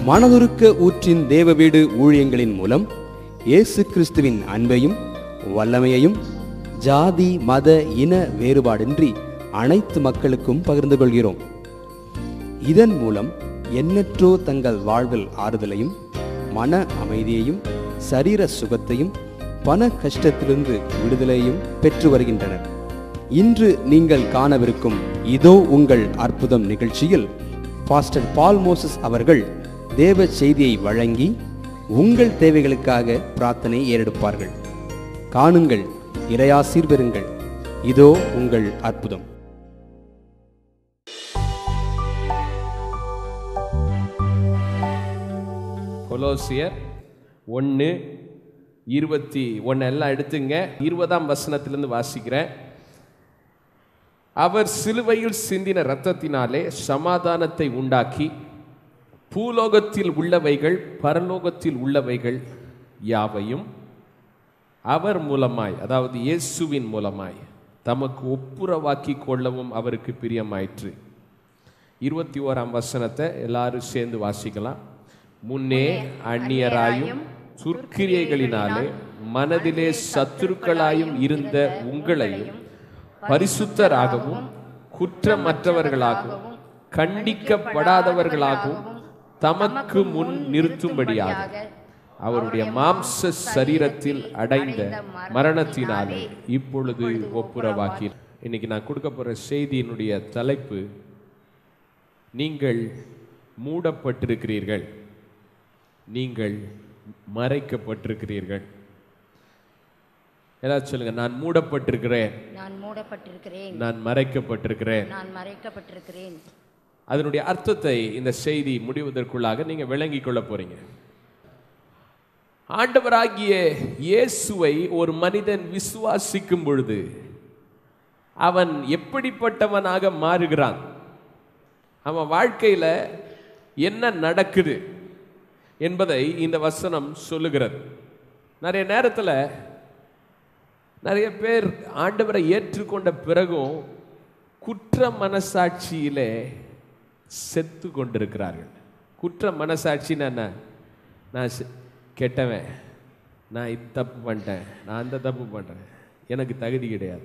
மனதுருக்க ஊற்றின் தேவ வீடு ஊழியங்களின் மூலம் இயேசு கிறிஸ்துவின் அன்பையும் வல்லமையையும் ஜாதி மத இன வேறுபாடின்றி அனைத்து மக்களுக்கும் பகிர்ந்து கொள்கிறோம் இதன் மூலம் எண்ணற்றோ தங்கள் வாழ்வில் ஆறுதலையும் மன அமைதியையும் சரீர சுகத்தையும் பண கஷ்டத்திலிருந்து விடுதலையும் பெற்று வருகின்றனர் இன்று நீங்கள் காணவிருக்கும் இதோ உங்கள் அற்புதம் நிகழ்ச்சியில் பாஸ்டர் பால் மோசஸ் அவர்கள் தேவ செய்தியை வழங்கி உங்கள் தேவைகளுக்காக பிரார்த்தனை ஏறெடுப்பார்கள் காணுங்கள் இறையாசீர் பெறுங்கள் இதோ உங்கள் அற்புதம் கொலோசியர் ஒன்று இருபத்தி ஒன்று எல்லாம் எடுத்துங்க இருபதாம் வசனத்திலிருந்து வாசிக்கிறேன் அவர் சிலுவையில் சிந்தின இரத்தத்தினாலே சமாதானத்தை உண்டாக்கி பூலோகத்தில் உள்ளவைகள் பரலோகத்தில் உள்ளவைகள் யாவையும் அவர் மூலமாய் அதாவது இயேசுவின் மூலமாய் தமக்கு ஒப்புரவாக்கி கொள்ளவும் அவருக்கு பிரியமாயிற்று இருபத்தி ஓராம் வசனத்தை எல்லாரும் சேர்ந்து வாசிக்கலாம் முன்னே அந்நியராயும் துர்க்கிரியைகளினாலே மனதிலே சத்துருக்களாயும் இருந்த உங்களையும் பரிசுத்தராகவும் குற்றமற்றவர்களாகவும் கண்டிக்கப்படாதவர்களாகவும் தமக்கு முன் நிறுத்தும்படியாக அவருடைய மாம்ச சரீரத்தில் அடைந்த மரணத்தினாலே இப்பொழுது ஒப்புரவாக்கி இன்னைக்கு நான் கொடுக்க போற செய்தியினுடைய தலைப்பு நீங்கள் மூடப்பட்டிருக்கிறீர்கள் நீங்கள் மறைக்கப்பட்டிருக்கிறீர்கள் எல்லாரும் சொல்லுங்க நான் மூடப்பட்டிருக்கிறேன் நான் மூடப்பட்டிருக்கிறேன் நான் மறைக்கப்பட்டிருக்கிறேன் நான் மறைக்கப்பட்டிருக்கிறேன் அதனுடைய அர்த்தத்தை இந்த செய்தி முடிவதற்குள்ளாக நீங்க விளங்கிக் கொள்ள போறீங்க ஆண்டவராகிய இயேசுவை ஒரு மனிதன் விசுவாசிக்கும் பொழுது அவன் எப்படிப்பட்டவனாக மாறுகிறான் அவன் வாழ்க்கையில என்ன நடக்குது என்பதை இந்த வசனம் சொல்லுகிறது நிறைய நேரத்தில் நிறைய பேர் ஆண்டவரை ஏற்றுக்கொண்ட பிறகும் குற்ற மனசாட்சியிலே செத்து கொண்டிருக்கிறார்கள் குற்ற மனசாட்சின்னா என்ன நான் செ- கெட்டவன் நான் இது தப்பு பண்ணிட்டேன் நான் அந்த தப்பு பண்ணுறேன் எனக்கு தகுதி கிடையாது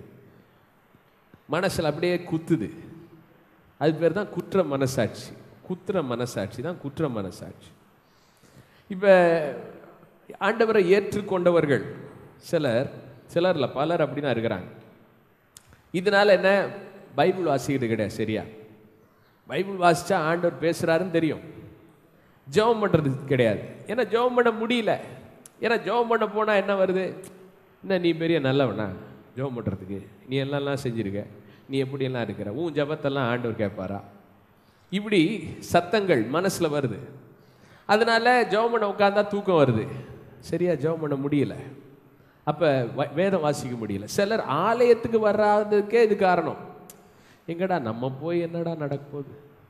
மனசில் அப்படியே குத்துது அது பேர் தான் குற்ற மனசாட்சி குற்ற மனசாட்சி தான் குற்ற மனசாட்சி இப்போ ஆண்டவரை ஏற்றுக்கொண்டவர்கள் சிலர் சிலர்ல பலர் அப்படிதான் இருக்கிறாங்க இதனால என்ன பைபிள் வாசிக்கிறது கிடையாது சரியா பைபிள் வாசிச்சா ஆண்டவர் பேசுறாருன்னு தெரியும் ஜெபம் பண்றது கிடையாது ஏன்னா ஜெபம் பண்ண முடியல ஏன்னா ஜெபம் பண்ண போனா என்ன வருது என்ன நீ பெரிய நல்லவனா ஜெபம் பண்றதுக்கு நீ எல்லாம் செஞ்சிருக்க நீ எப்படியெல்லாம் இருக்கிற உன் ஜெபத்தெல்லாம் ஆண்டவர் கேட்பாரா இப்படி சத்தங்கள் மனசுல வருது அதனால ஜெபம் பண்ண உட்காந்தா தூக்கம் வருது சரியா ஜெபம் பண்ண முடியல அப்ப வ- வேதம் வாசிக்க முடியல சிலர் ஆலயத்துக்கு வராததுக்கே இது காரணம் எங்கடா நம்ம போய் என்னடா நடக்க போகுது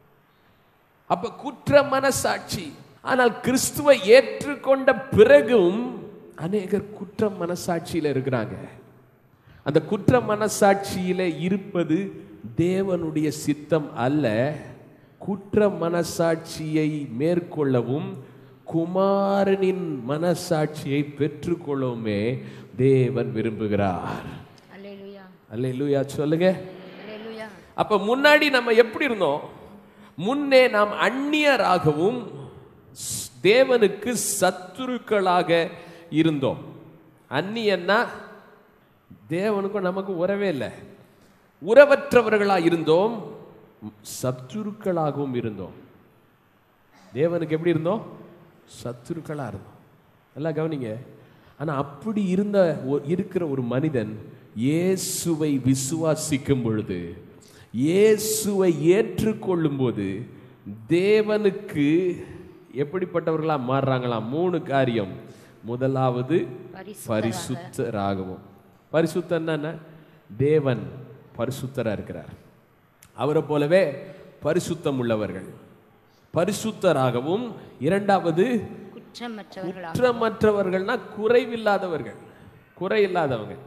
அப்ப குற்ற மனசாட்சி ஆனால் கிறிஸ்துவை ஏற்றுக்கொண்ட பிறகும் அநேகர் குற்ற மனசாட்சியில இருக்கிறாங்க அந்த குற்ற மனசாட்சியில இருப்பது தேவனுடைய சித்தம் அல்ல குற்ற மனசாட்சியை மேற்கொள்ளவும் குமாரனின் மனசாட்சியை பெற்றுக்கொள்ளவுமே தேவன் விரும்புகிறார் அல்லேலூயா அல்லேலூயா சொல்லுங்க அல்லேலூயா அப்ப முன்னாடி நம்ம எப்படி இருந்தோம் முன்னே நாம் அந்நியராகவும் ஸ்- தேவனுக்கு சத்துருக்களாக இருந்தோம் அந்நியன்னா தேவனுக்கும் நமக்கு உறவே இல்லை உறவற்றவர்களா இருந்தோம் சத்துருக்களாகவும் இருந்தோம் தேவனுக்கு எப்படி இருந்தோம் சத்துருக்களா இருந்தோம் எல்லாம் கவனிங்க ஆனா அப்படி இருந்த ஒ- இருக்கிற ஒரு மனிதன் இயேசுவை விசுவாசிக்கும் பொழுது இயேசுவை ஏற்றுக்கொள்ளும் போது தேவனுக்கு எப்படிப்பட்டவர்களா மாறுறாங்களாம் மூணு காரியம் முதலாவது பரிசுத்தராக. பரிசுத்தராகவும் பரிசுத்தன்னா என்ன தேவன் பரிசுத்தரா இருக்கிறார் அவரை போலவே பரிசுத்தம் உள்ளவர்கள் பரிசுத்தராகவும் இரண்டாவது குற்றமற்றவர்களாக குற்றமற்றவர்கள்னா குறைவில்லாதவர்கள் குறை இல்லாதவங்க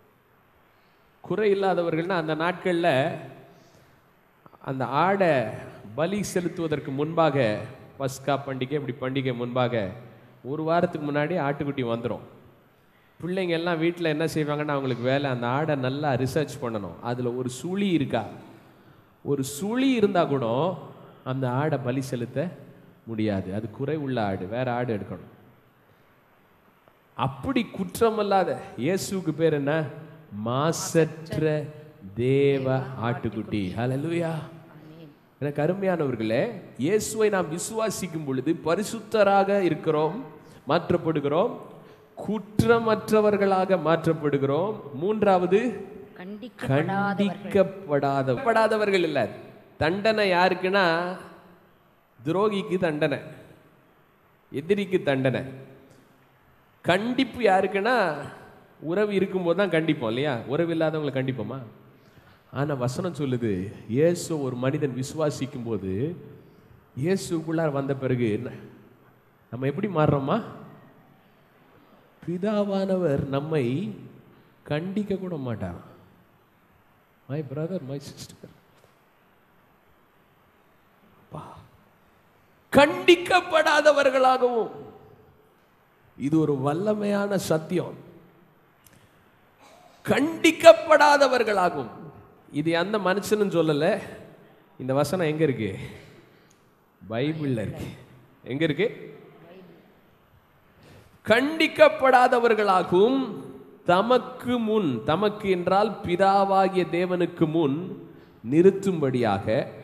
குறை இல்லாதவர்கள்னா அந்த நாட்கள்ல அந்த ஆடை பலி செலுத்துவதற்கு முன்பாக பஸ்கா பண்டிகை இப்படி பண்டிகை முன்பாக ஒரு வாரத்துக்கு முன்னாடி ஆட்டுக்குட்டி வந்துடும் பிள்ளைங்க எல்லாம் வீட்டில் என்ன செய்வாங்கன்னா அவங்களுக்கு வேலை அந்த ஆடை நல்லா ரிசர்ச் பண்ணணும் அதில் ஒரு சுழி இருக்கா ஒரு சுழி இருந்தால் கூட அந்த ஆடை பலி செலுத்த முடியாது அது குறை உள்ள ஆடு வேற ஆடு எடுக்கணும் அப்படி குற்றமல்லாத இயேசுவுக்கு பேர் என்ன மாசற்ற தேவ ஆட்டுக்குட்டி ஹalleluya எனக்கு அருமையானவர்களே இயேசுவை நாம் விசுவாசிக்கும் பொழுது பரிசுத்தராக இருக்கிறோம் மாற்றப்படுகிறோம் குற்றமற்றவர்களாக மாற்றப்படுகிறோம் மூன்றாவது கண்டிக்கப்படாதவர்கள் கண்டிக்கப்படாத படாதவர்கள் இல்ல தண்டனை யாருக்குன்னா துரோகிக்கு தண்டனை எதிரிக்கு தண்டனை கண்டிப்பு யாருக்குன்னா உறவு இருக்கும்போது தான் கண்டிப்போம் இல்லையா உறவு இல்லாதவங்களை கண்டிப்போமா ஆனா வசனம் சொல்லுது இயேசு ஒரு மனிதன் விசுவாசிக்கும் போது இயேசுக்குள்ளார வந்த பிறகு என்ன- நம்ம எப்படி மாறுறோமா பிதாவானவர் நம்மை கண்டிக்க கூட மாட்டார் மை பிரதர் மை சிஸ்டர் கண்டிக்கப்படாதவர்களாகவும் இது ஒரு வல்லமையான சத்தியம் கண்டிக்கப்படாதவர்களாகும் இது அந்த மனுஷனும் சொல்லல இந்த வசனம் எங்க இருக்கு பைபிள்ல இருக்கு எங்க இருக்கு கண்டிக்கப்படாதவர்களாகவும் தமக்கு முன் தமக்கு என்றால் பிதாவாகிய தேவனுக்கு முன் நிறுத்தும்படியாக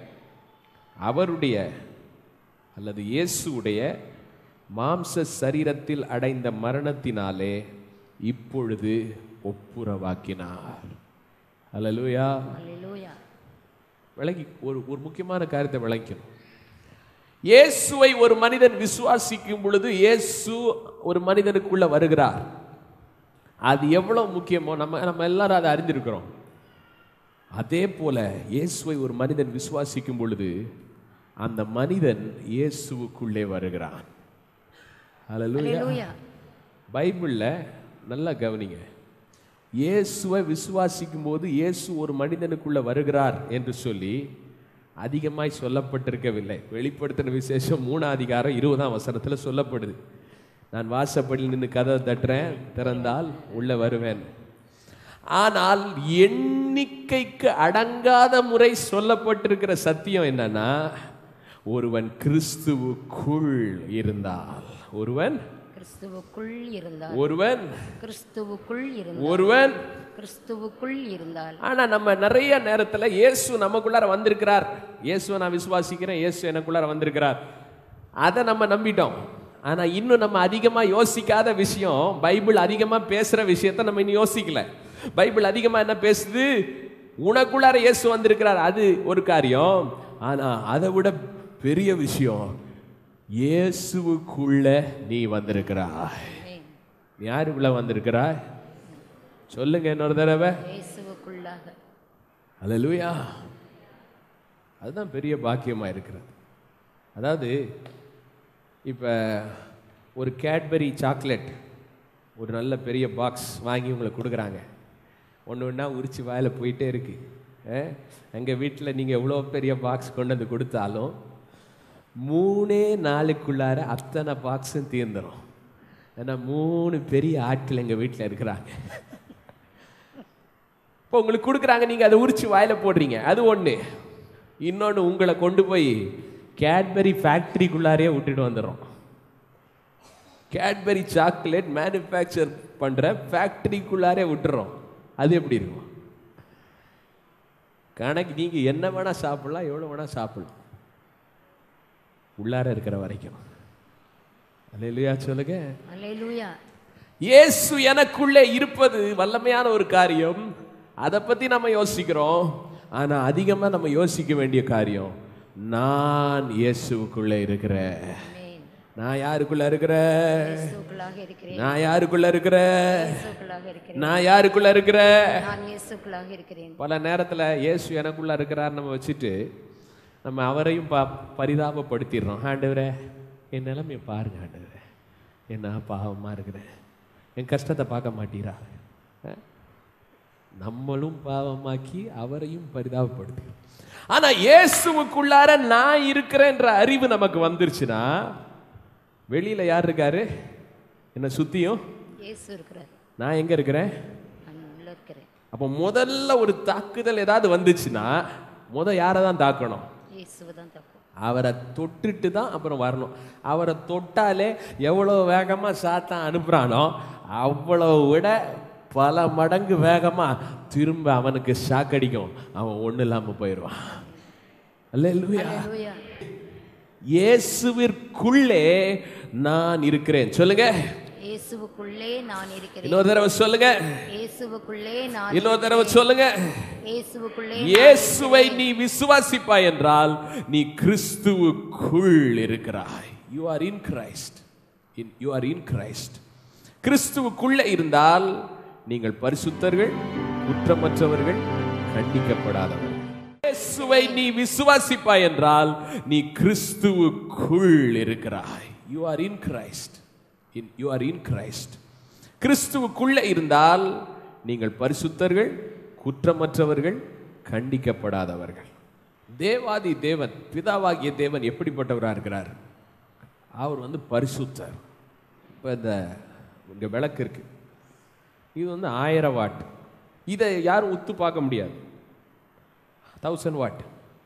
அவருடைய அல்லது இயேசுவுடைய மாம்ச சரீரத்தில் அடைந்த மரணத்தினாலே இப்பொழுது ஒப்புரவாக்கினார் அல்லேலூயா அல்லேலூயா விளங்கி ஒரு ஒரு முக்கியமான காரியத்தை விளக்கணும் இயேசுவை ஒரு மனிதன் விசுவாசிக்கும் பொழுது இயேசு ஒரு மனிதனுக்குள்ள வருகிறார் அது எவ்வளவு முக்கியமோ நம்ம நம்ம எல்லாரும் அதை அறிந்திருக்கிறோம் அதே போல இயேசுவை ஒரு மனிதன் விசுவாசிக்கும் பொழுது அந்த மனிதன் இயேசுவுக்குள்ளே வருகிறான் அல்லேலூயா அல்லேலூயா பைபிளில் நல்லா கவனிங்க இயேசுவை விசுவாசிக்கும் போது இயேசு ஒரு மனிதனுக்குள்ள வருகிறார் என்று சொல்லி அதிகமாய் சொல்லப்பட்டிருக்கவில்லை வெளிப்படுத்தின விசேஷம் மூணாம் அதிகாரம் இருபதாம் வசனத்துல சொல்லப்படுது நான் வாசப்படியில் நின்று கதவை தட்டுறேன் திறந்தால் உள்ள வருவேன் ஆனால் எண்ணிக்கைக்கு அடங்காத முறை சொல்லப்பட்டிருக்கிற சத்தியம் என்னன்னா ஒருவன் கிறிஸ்துவுக்குள் இருந்தால் ஒருவன் கிறிஸ்துவுக்குள் இருந்தால் ஒருவன் கிறிஸ்துவுக்குள் இருந்தால் ஒருவன் கிறிஸ்துவுக்குள் இருந்தால் ஆனா நம்ம நிறைய நேரத்துல இயேசு நமக்குள்ளார வந்திருக்கிறார் இயேசுவை நான் விசுவாசிக்கிறேன் இயேசு எனக்குள்ளார வந்திருக்கிறார் அதை நம்ம நம்பிட்டோம் ஆனா இன்னும் நம்ம அதிகமா யோசிக்காத விஷயம் பைபிள் அதிகமா பேசுற விஷயத்த நம்ம இன்னும் யோசிக்கல பைபிள் அதிகமா என்ன பேசுது உனக்குள்ளார இயேசு வந்திருக்கிறார் அது ஒரு காரியம் ஆனா அதை விட பெரிய விஷயம் இயேசுவுக்குள்ள நீ வந்திருக்கிறாய் ஆமென். நீ யாருக்குள்ள வந்திருக்கிறாய் சொல்லுங்க இன்னொரு தடவை இயேசுவுக்குள்ளாக அல்லேலூயா அதுதான் பெரிய பாக்கியமா இருக்கிறது அதாவது இப்போ ஒரு கேட்பரி சாக்லேட் ஒரு நல்ல பெரிய பாக்ஸ் வாங்கி உங்களுக்கு கொடுக்குறாங்க ஒன்று ஒன்றா உரிச்சு வாயில் போயிட்டே இருக்கு எங்கள் வீட்டில் நீங்கள் எவ்வளோ பெரிய பாக்ஸ் கொண்டு வந்து கொடுத்தாலும் மூணே நாளுக்குள்ளார அத்தனை பாக்ஸும் தீர்ந்துடும் ஏன்னா மூணு பெரிய ஆட்கள் எங்கள் வீட்டில் இருக்கிறாங்க இப்போ உங்களுக்கு கொடுக்குறாங்க நீங்கள் அதை உரிச்சு வாயில போடுறீங்க அது ஒன்று இன்னொன்று உங்களை கொண்டு போய் கேட்பரி ஃபேக்ட்ரிக்குள்ளாரே விட்டுட்டு வந்துடும் கேட்பரி சாக்லேட் மேனுஃபேக்சர் பண்ணுற ஃபேக்ட்ரிக்குள்ளாரே விட்டுறோம் அது எப்படி இருக்கும் கணக்கு நீங்கள் என்ன வேணால் சாப்பிடலாம் எவ்வளோ வேணால் சாப்பிடலாம் உள்ளார இருக்கிற வரைக்கும் அல்லையா சொல்லுங்க அல்லேலூயா இயேசு எனக்குள்ளே இருப்பது வல்லமையான ஒரு காரியம் அதை பத்தி நம்ம யோசிக்கிறோம் ஆனா அதிகமா நம்ம யோசிக்க வேண்டிய காரியம் நான் இயேசுவுக்குள்ளே இருக்கிறேன் ஆமென். நான் யாருக்குள்ள இருக்கிறேன் இயேசுக்குள்ளாக இருக்கிறேன் நான் யாருக்குள்ள இருக்கிறேன் இயேசுக்குள்ளாக இருக்கிறேன் நான் யாருக்குள்ள இருக்கிறேன் நான் இயேசுக்குள்ளாக இருக்கிறேன் பல நேரத்துல இயேசு எனக்குள்ள இருக்கிறார் நம்ம வச்சுட்டு நம்ம அவரையும் பா பரிதாபப்படுத்திடுறோம் ஆண்டவரே என் நிலைமையை பாருங்க ஆண்டவரே என்ன பாவமா இருக்கிறேன் என் கஷ்டத்தை பார்க்க மாட்டீரா அஹ்? நம்மளும் பாவமாக்கி அவரையும் பரிதாபப்படுத்தி ஆனா இயேசுவுக்குள்ளார நான் இருக்கிறேன்ற அறிவு நமக்கு வந்துருச்சுன்னா வெளியில யார் இருக்காரு என்ன சுத்தியும் இயேசு இருக்கிறார் நான் எங்க இருக்கிறேன் நான் உள்ள இருக்கிறேன் அப்போ முதல்ல ஒரு தாக்குதல் ஏதாவது வந்துச்சுன்னா முத யாரை தான் தாக்கணும் இயேசுவை தான் தப்பு அவரை தொட்டுட்டு தான் அப்புறம் வரணும் அவரை தொட்டாலே எவ்வளோ வேகமாக சாத்தான் அனுப்புகிறானோ அவ்வளோ விட பல மடங்கு வேகமாக திரும்ப அவனுக்கு ஷாக் அடிக்கும் அவன் ஒன்றும் இல்லாமல் போயிடுவான் அல்லேலூயா ஹalleluya இயேசுவிற்குள்ளே நான் இருக்கிறேன் சொல்லுங்க இயேசுவுக்குள்ளே நான் இருக்கிறேன் இன்னொரு தடவை சொல்லுங்க இயேசுவுக்குள்ளே நான் இன்னொரு தடவை சொல்லுங்க இயேசுவுக்குள்ளே இயேசுவை நீ விசுவாசிப்பாய் என்றால் நீ கிறிஸ்துவுக்குள் இருக்கிறாய் you are in Christ you are in Christ கிறிஸ்துவுக்குள்ள இருந்தால் நீங்கள் பரிசுத்தர்கள் குற்றமற்றவர்கள் கண்டிக்கப்படாதவர்கள் இயேசுவை நீ விசுவாசிப்பாய் என்றால் நீ கிறிஸ்துவுக்குள் இருக்கிறாய் you are in Christ you are in Christ கிறிஸ்துவுக்குள்ள இருந்தால் நீங்கள் பரிசுத்தர்கள் குற்றமற்றவர்கள் கண்டிக்கப்படாதவர்கள் தேவாதி தேவன் பிதாவாகிய தேவன் எப்படிப்பட்டவராக இருக்கிறார் அவர் வந்து பரிசுத்தர் இப்போ இந்த இங்கே விளக்கு இருக்கு இது வந்து ஆயிரம் வாட் இதை யாரும் உத்து பார்க்க முடியாது தௌசண்ட் வாட்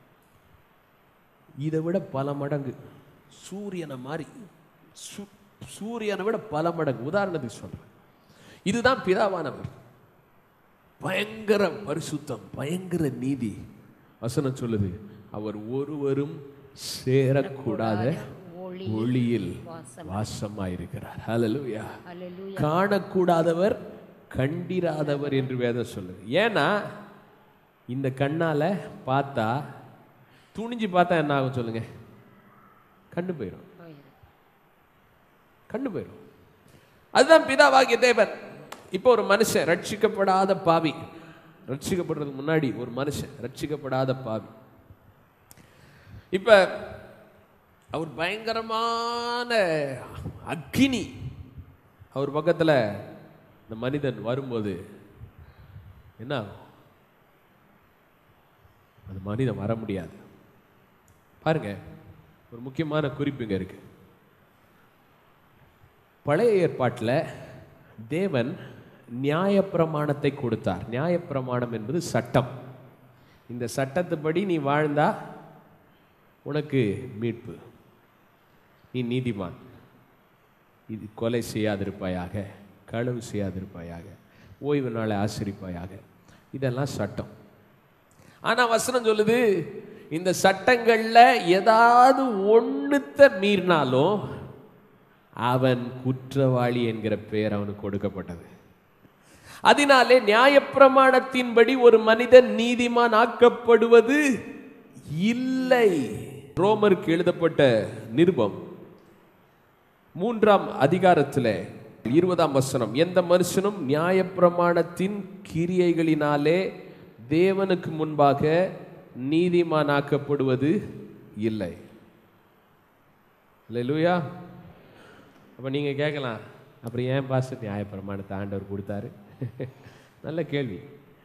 இதை விட பல மடங்கு சூரியனை மாதிரி சு- சூரியனை விட பல மடங்கு உதாரணத்துக்கு சொல்றேன் இதுதான் பிதாவானவர் பயங்கர பரிசுத்தம் பயங்கர நீதி வசனம் சொல்லுது அவர் ஒருவரும் சேரக்கூடாத ஒளி ஒளியில் வாசம். வாசமாயிருக்கிறார் ஹalleluya ஹalleluya காணக்கூடாதவர் கண்டிராதவர் என்று வேதம் சொல்லுது ஏன்னா இந்த கண்ணால பார்த்தா துணிஞ்சு பார்த்தா என்ன ஆகும் சொல்லுங்க கண்ணு போயிடும் கண்ணு போயிடும் அதுதான் பிதாவாகிய தேவன் இப்போ ஒரு மனுஷன் ரட்சிக்கப்படாத பாவி ரட்சிக்கப்படுறதுக்கு முன்னாடி ஒரு மனுஷன் ரட்சிக்கப்படாத பாவி இப்ப அவர் பயங்கரமான அக்கினி அவர் பக்கத்துல இந்த மனிதன் வரும்போது என்ன ஆகும் அந்த மனிதன் வர முடியாது பாருங்க ஒரு முக்கியமான குறிப்பு இங்க இருக்கு பழைய ஏற்பாட்டில் தேவன் நியாயப்பிரமாணத்தை கொடுத்தார் நியாயப்பிரமாணம் என்பது சட்டம் இந்த சட்டத்துப்படி நீ வாழ்ந்தா உனக்கு மீட்பு நீ நீதிமான் இது கொலை செய்யாதிருப்பாயாக களவு செய்யாதிருப்பாயாக ஓய்வு நாளை ஆசிரிப்பாயாக இதெல்லாம் சட்டம் ஆனா வசனம் சொல்லுது இந்த சட்டங்கள்ல ஏதாவது ஒண்ணுத்த மீறினாலும் அவன் குற்றவாளி என்கிற பெயர் அவனுக்கு கொடுக்கப்பட்டது அதனாலே நியாயப்பிரமாணத்தின்படி ஒரு மனிதன் நீதிமான் ஆக்கப்படுவது இல்லை ரோமருக்கு எழுதப்பட்ட நிருபம் மூன்றாம் அதிகாரத்தில் இருபதாம் வசனம் எந்த மனுஷனும் நியாயப்பிரமாணத்தின் கிரியைகளினாலே தேவனுக்கு முன்பாக நீதிமானாக்கப்படுவது இல்லை இல்லையா அப்போ நீங்கள் கேட்கலாம் அப்புறம் ஏன் பாஸ்டர் நியாயப்பிரமாணத்தை ஆண்டவர் கொடுத்தாரு நல்ல கேள்வி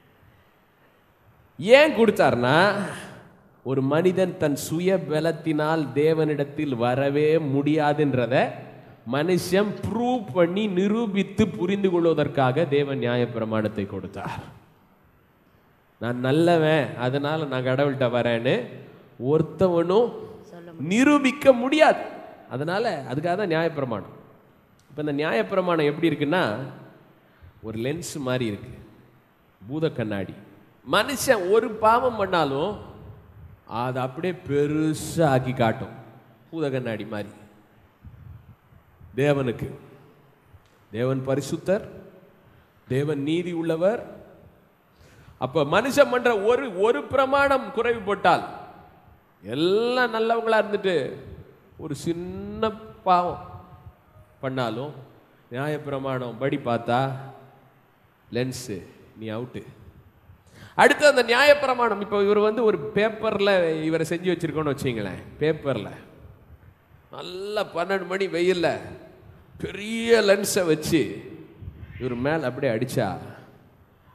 ஏன் கொடுத்தாருன்னா ஒரு மனிதன் தன் சுய பலத்தினால் தேவனிடத்தில் வரவே முடியாதுன்றத மனுஷன் ப்ரூவ் பண்ணி நிரூபித்து புரிந்து கொள்வதற்காக தேவன் நியாயப்பிரமாணத்தை கொடுத்தார் நான் நல்லவன் அதனால நான் கடவுள்கிட்ட வரேன்னு ஒருத்தவனும் நிரூபிக்க முடியாது அதனால அதுக்காக தான் நியாயப்பிரமாணம் இப்போ இந்த நியாயப்பிரமாணம் எப்படி இருக்குன்னா ஒரு லென்ஸ் மாதிரி இருக்கு பூத கண்ணாடி மனுஷன் ஒரு பாவம் பண்ணாலும் அதை அப்படியே பெருசா ஆக்கி காட்டும் பூத கண்ணாடி மாதிரி தேவனுக்கு தேவன் பரிசுத்தர் தேவன் நீதி உள்ளவர் அப்ப மனுஷன் பண்ற ஒரு ஒரு பிரமாணம் குறைவுபட்டால் எல்லாம் நல்லவங்களா இருந்துட்டு ஒரு சின்ன பாவம் பண்ணாலும் நியாயப்பிரமாணம் படி பார்த்தா லென்ஸு நீ அவுட்டு அடுத்து அந்த நியாயப்பிரமாணம் இப்போ இவர் வந்து ஒரு பேப்பரில் இவரை செஞ்சு வச்சிருக்கோன்னு வச்சிங்களேன் பேப்பரில் நல்லா பன்னெண்டு மணி வெயில்ல பெரிய லென்ஸை வச்சு இவர் மேலே அப்படியே அடிச்சா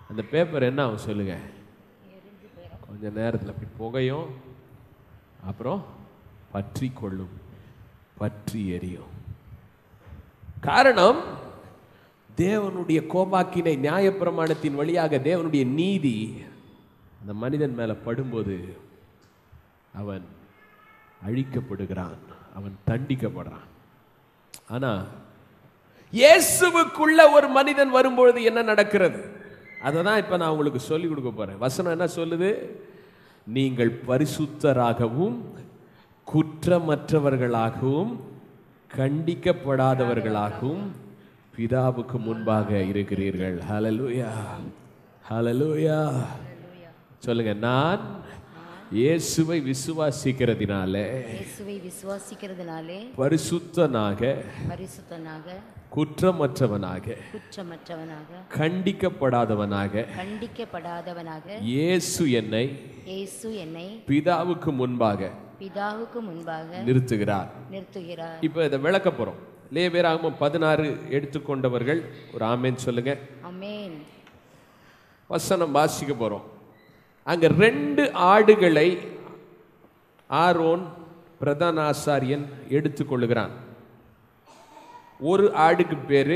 அந்த பேப்பர் என்ன ஆகும் சொல்லுங்க கொஞ்ச நேரத்தில் அப்படி புகையும் அப்புறம் பற்றி கொள்ளும் பற்றி எரியும் காரணம் தேவனுடைய கோபாக்கினை நியாயப்பிரமாணத்தின் வழியாக தேவனுடைய நீதி அந்த மனிதன் மேல படும்போது அவன் அழிக்கப்படுகிறான் அவன் தண்டிக்கப்படுறான் ஆனா இயேசுவுக்குள்ள ஒரு மனிதன் வரும்பொழுது என்ன நடக்கிறது அதை தான் இப்போ நான் உங்களுக்கு சொல்லி கொடுக்க போறேன் வசனம் என்ன சொல்லுது நீங்கள் பரிசுத்தராகவும் குற்றமற்றவர்களாகவும் கண்டிக்கப்படாதவர்களாகவும் பிதாவுக்கு முன்பாக இருக்கிறீர்கள் ஹalleluya ஹalleluya சொல்லுங்க நான் இயேசுவை விசுவாசிக்கிறதினாலே இயேசுவை விசுவாசிக்கிறதுனாலே பரிசுத்தனாக பரிசுத்தனாக குற்றமற்றவனாக குற்றமற்றவனாக கண்டிக்கப்படாதவனாக கண்டிக்கப்படாதவனாக இயேசு என்னை இயேசு என்னை பிதாவுக்கு முன்பாக பிதாவுக்கு முன்பாக நிறுத்துகிறார் நிறுத்துகிறார் இப்போ இதை விளக்க போறோம் லேவியராகமம் பதினாறு எடுத்துக்கொண்டவர்கள் ஒரு ஆமேன் சொல்லுங்க அமேன் வசனம் வாசிக்க போறோம் அங்க ரெண்டு ஆடுகளை ஆரோன் பிரதான ஆசாரியன் எடுத்துக்கொள்ளுகிறான் ஒரு ஆடுக்கு பேரு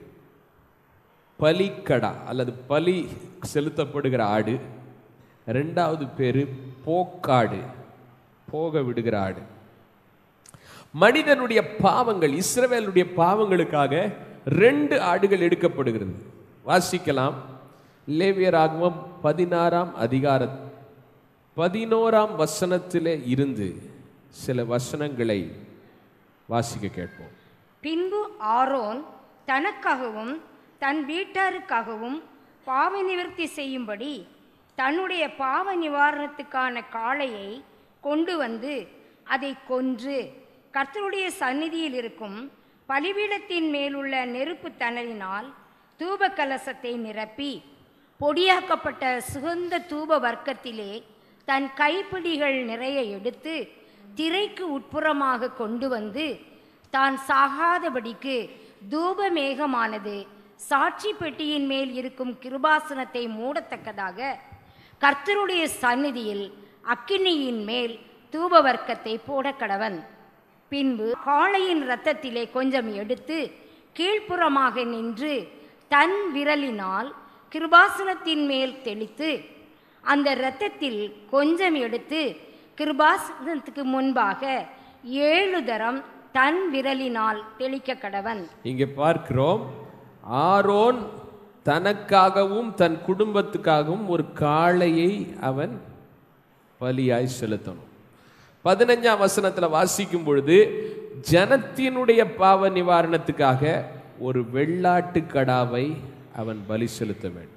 பலிக்கடா அல்லது பலி செலுத்தப்படுகிற ஆடு ரெண்டாவது பேரு போக்காடு போக விடுகிற ஆடு மனிதனுடைய பாவங்கள் இஸ்ரவேலுடைய பாவங்களுக்காக ரெண்டு ஆடுகள் எடுக்கப்படுகிறது வாசிக்கலாம் லேவியராகமம் பதினாறாம் அதிகார பதினோராம் வசனத்திலே இருந்து சில வசனங்களை வாசிக்க கேட்போம் பின்பு ஆரோன் தனக்காகவும் தன் வீட்டாருக்காகவும் பாவ நிவர்த்தி செய்யும்படி தன்னுடைய பாவ நிவாரணத்துக்கான காளையை கொண்டு வந்து அதை கொன்று கர்த்தருடைய சந்நிதியில் இருக்கும் பலிபீடத்தின் மேலுள்ள நெருப்பு தணலினால் தூப கலசத்தை நிரப்பி பொடியாக்கப்பட்ட சுகந்த தூப வர்க்கத்திலே தன் கைப்பிடிகள் நிறைய எடுத்து திரைக்கு உட்புறமாக கொண்டு வந்து தான் சாகாதபடிக்கு தூப மேகமானது சாட்சி பெட்டியின் மேல் இருக்கும் கிருபாசனத்தை மூடத்தக்கதாக கர்த்தருடைய சந்நிதியில் அக்கினியின் மேல் தூப வர்க்கத்தை போட கடவன் பின்பு காளையின் இரத்தத்திலே கொஞ்சம் எடுத்து கீழ்ப்புறமாக நின்று தன் விரலினால் கிருபாசனத்தின் மேல் தெளித்து அந்த இரத்தத்தில் கொஞ்சம் எடுத்து கிருபாசனத்துக்கு முன்பாக ஏழு தரம் தன் விரலினால் தெளிக்க கடவன் இங்கே பார்க்கிறோம் ஆரோன் தனக்காகவும் தன் குடும்பத்துக்காகவும் ஒரு காளையை அவன் பலியாய் செலுத்தணும் பதினஞ்சாம் வசனத்துல வாசிக்கும் பொழுது ஜனத்தினுடைய பாவ நிவாரணத்துக்காக ஒரு வெள்ளாட்டு கடாவை அவன் பலி செலுத்த வேண்டும்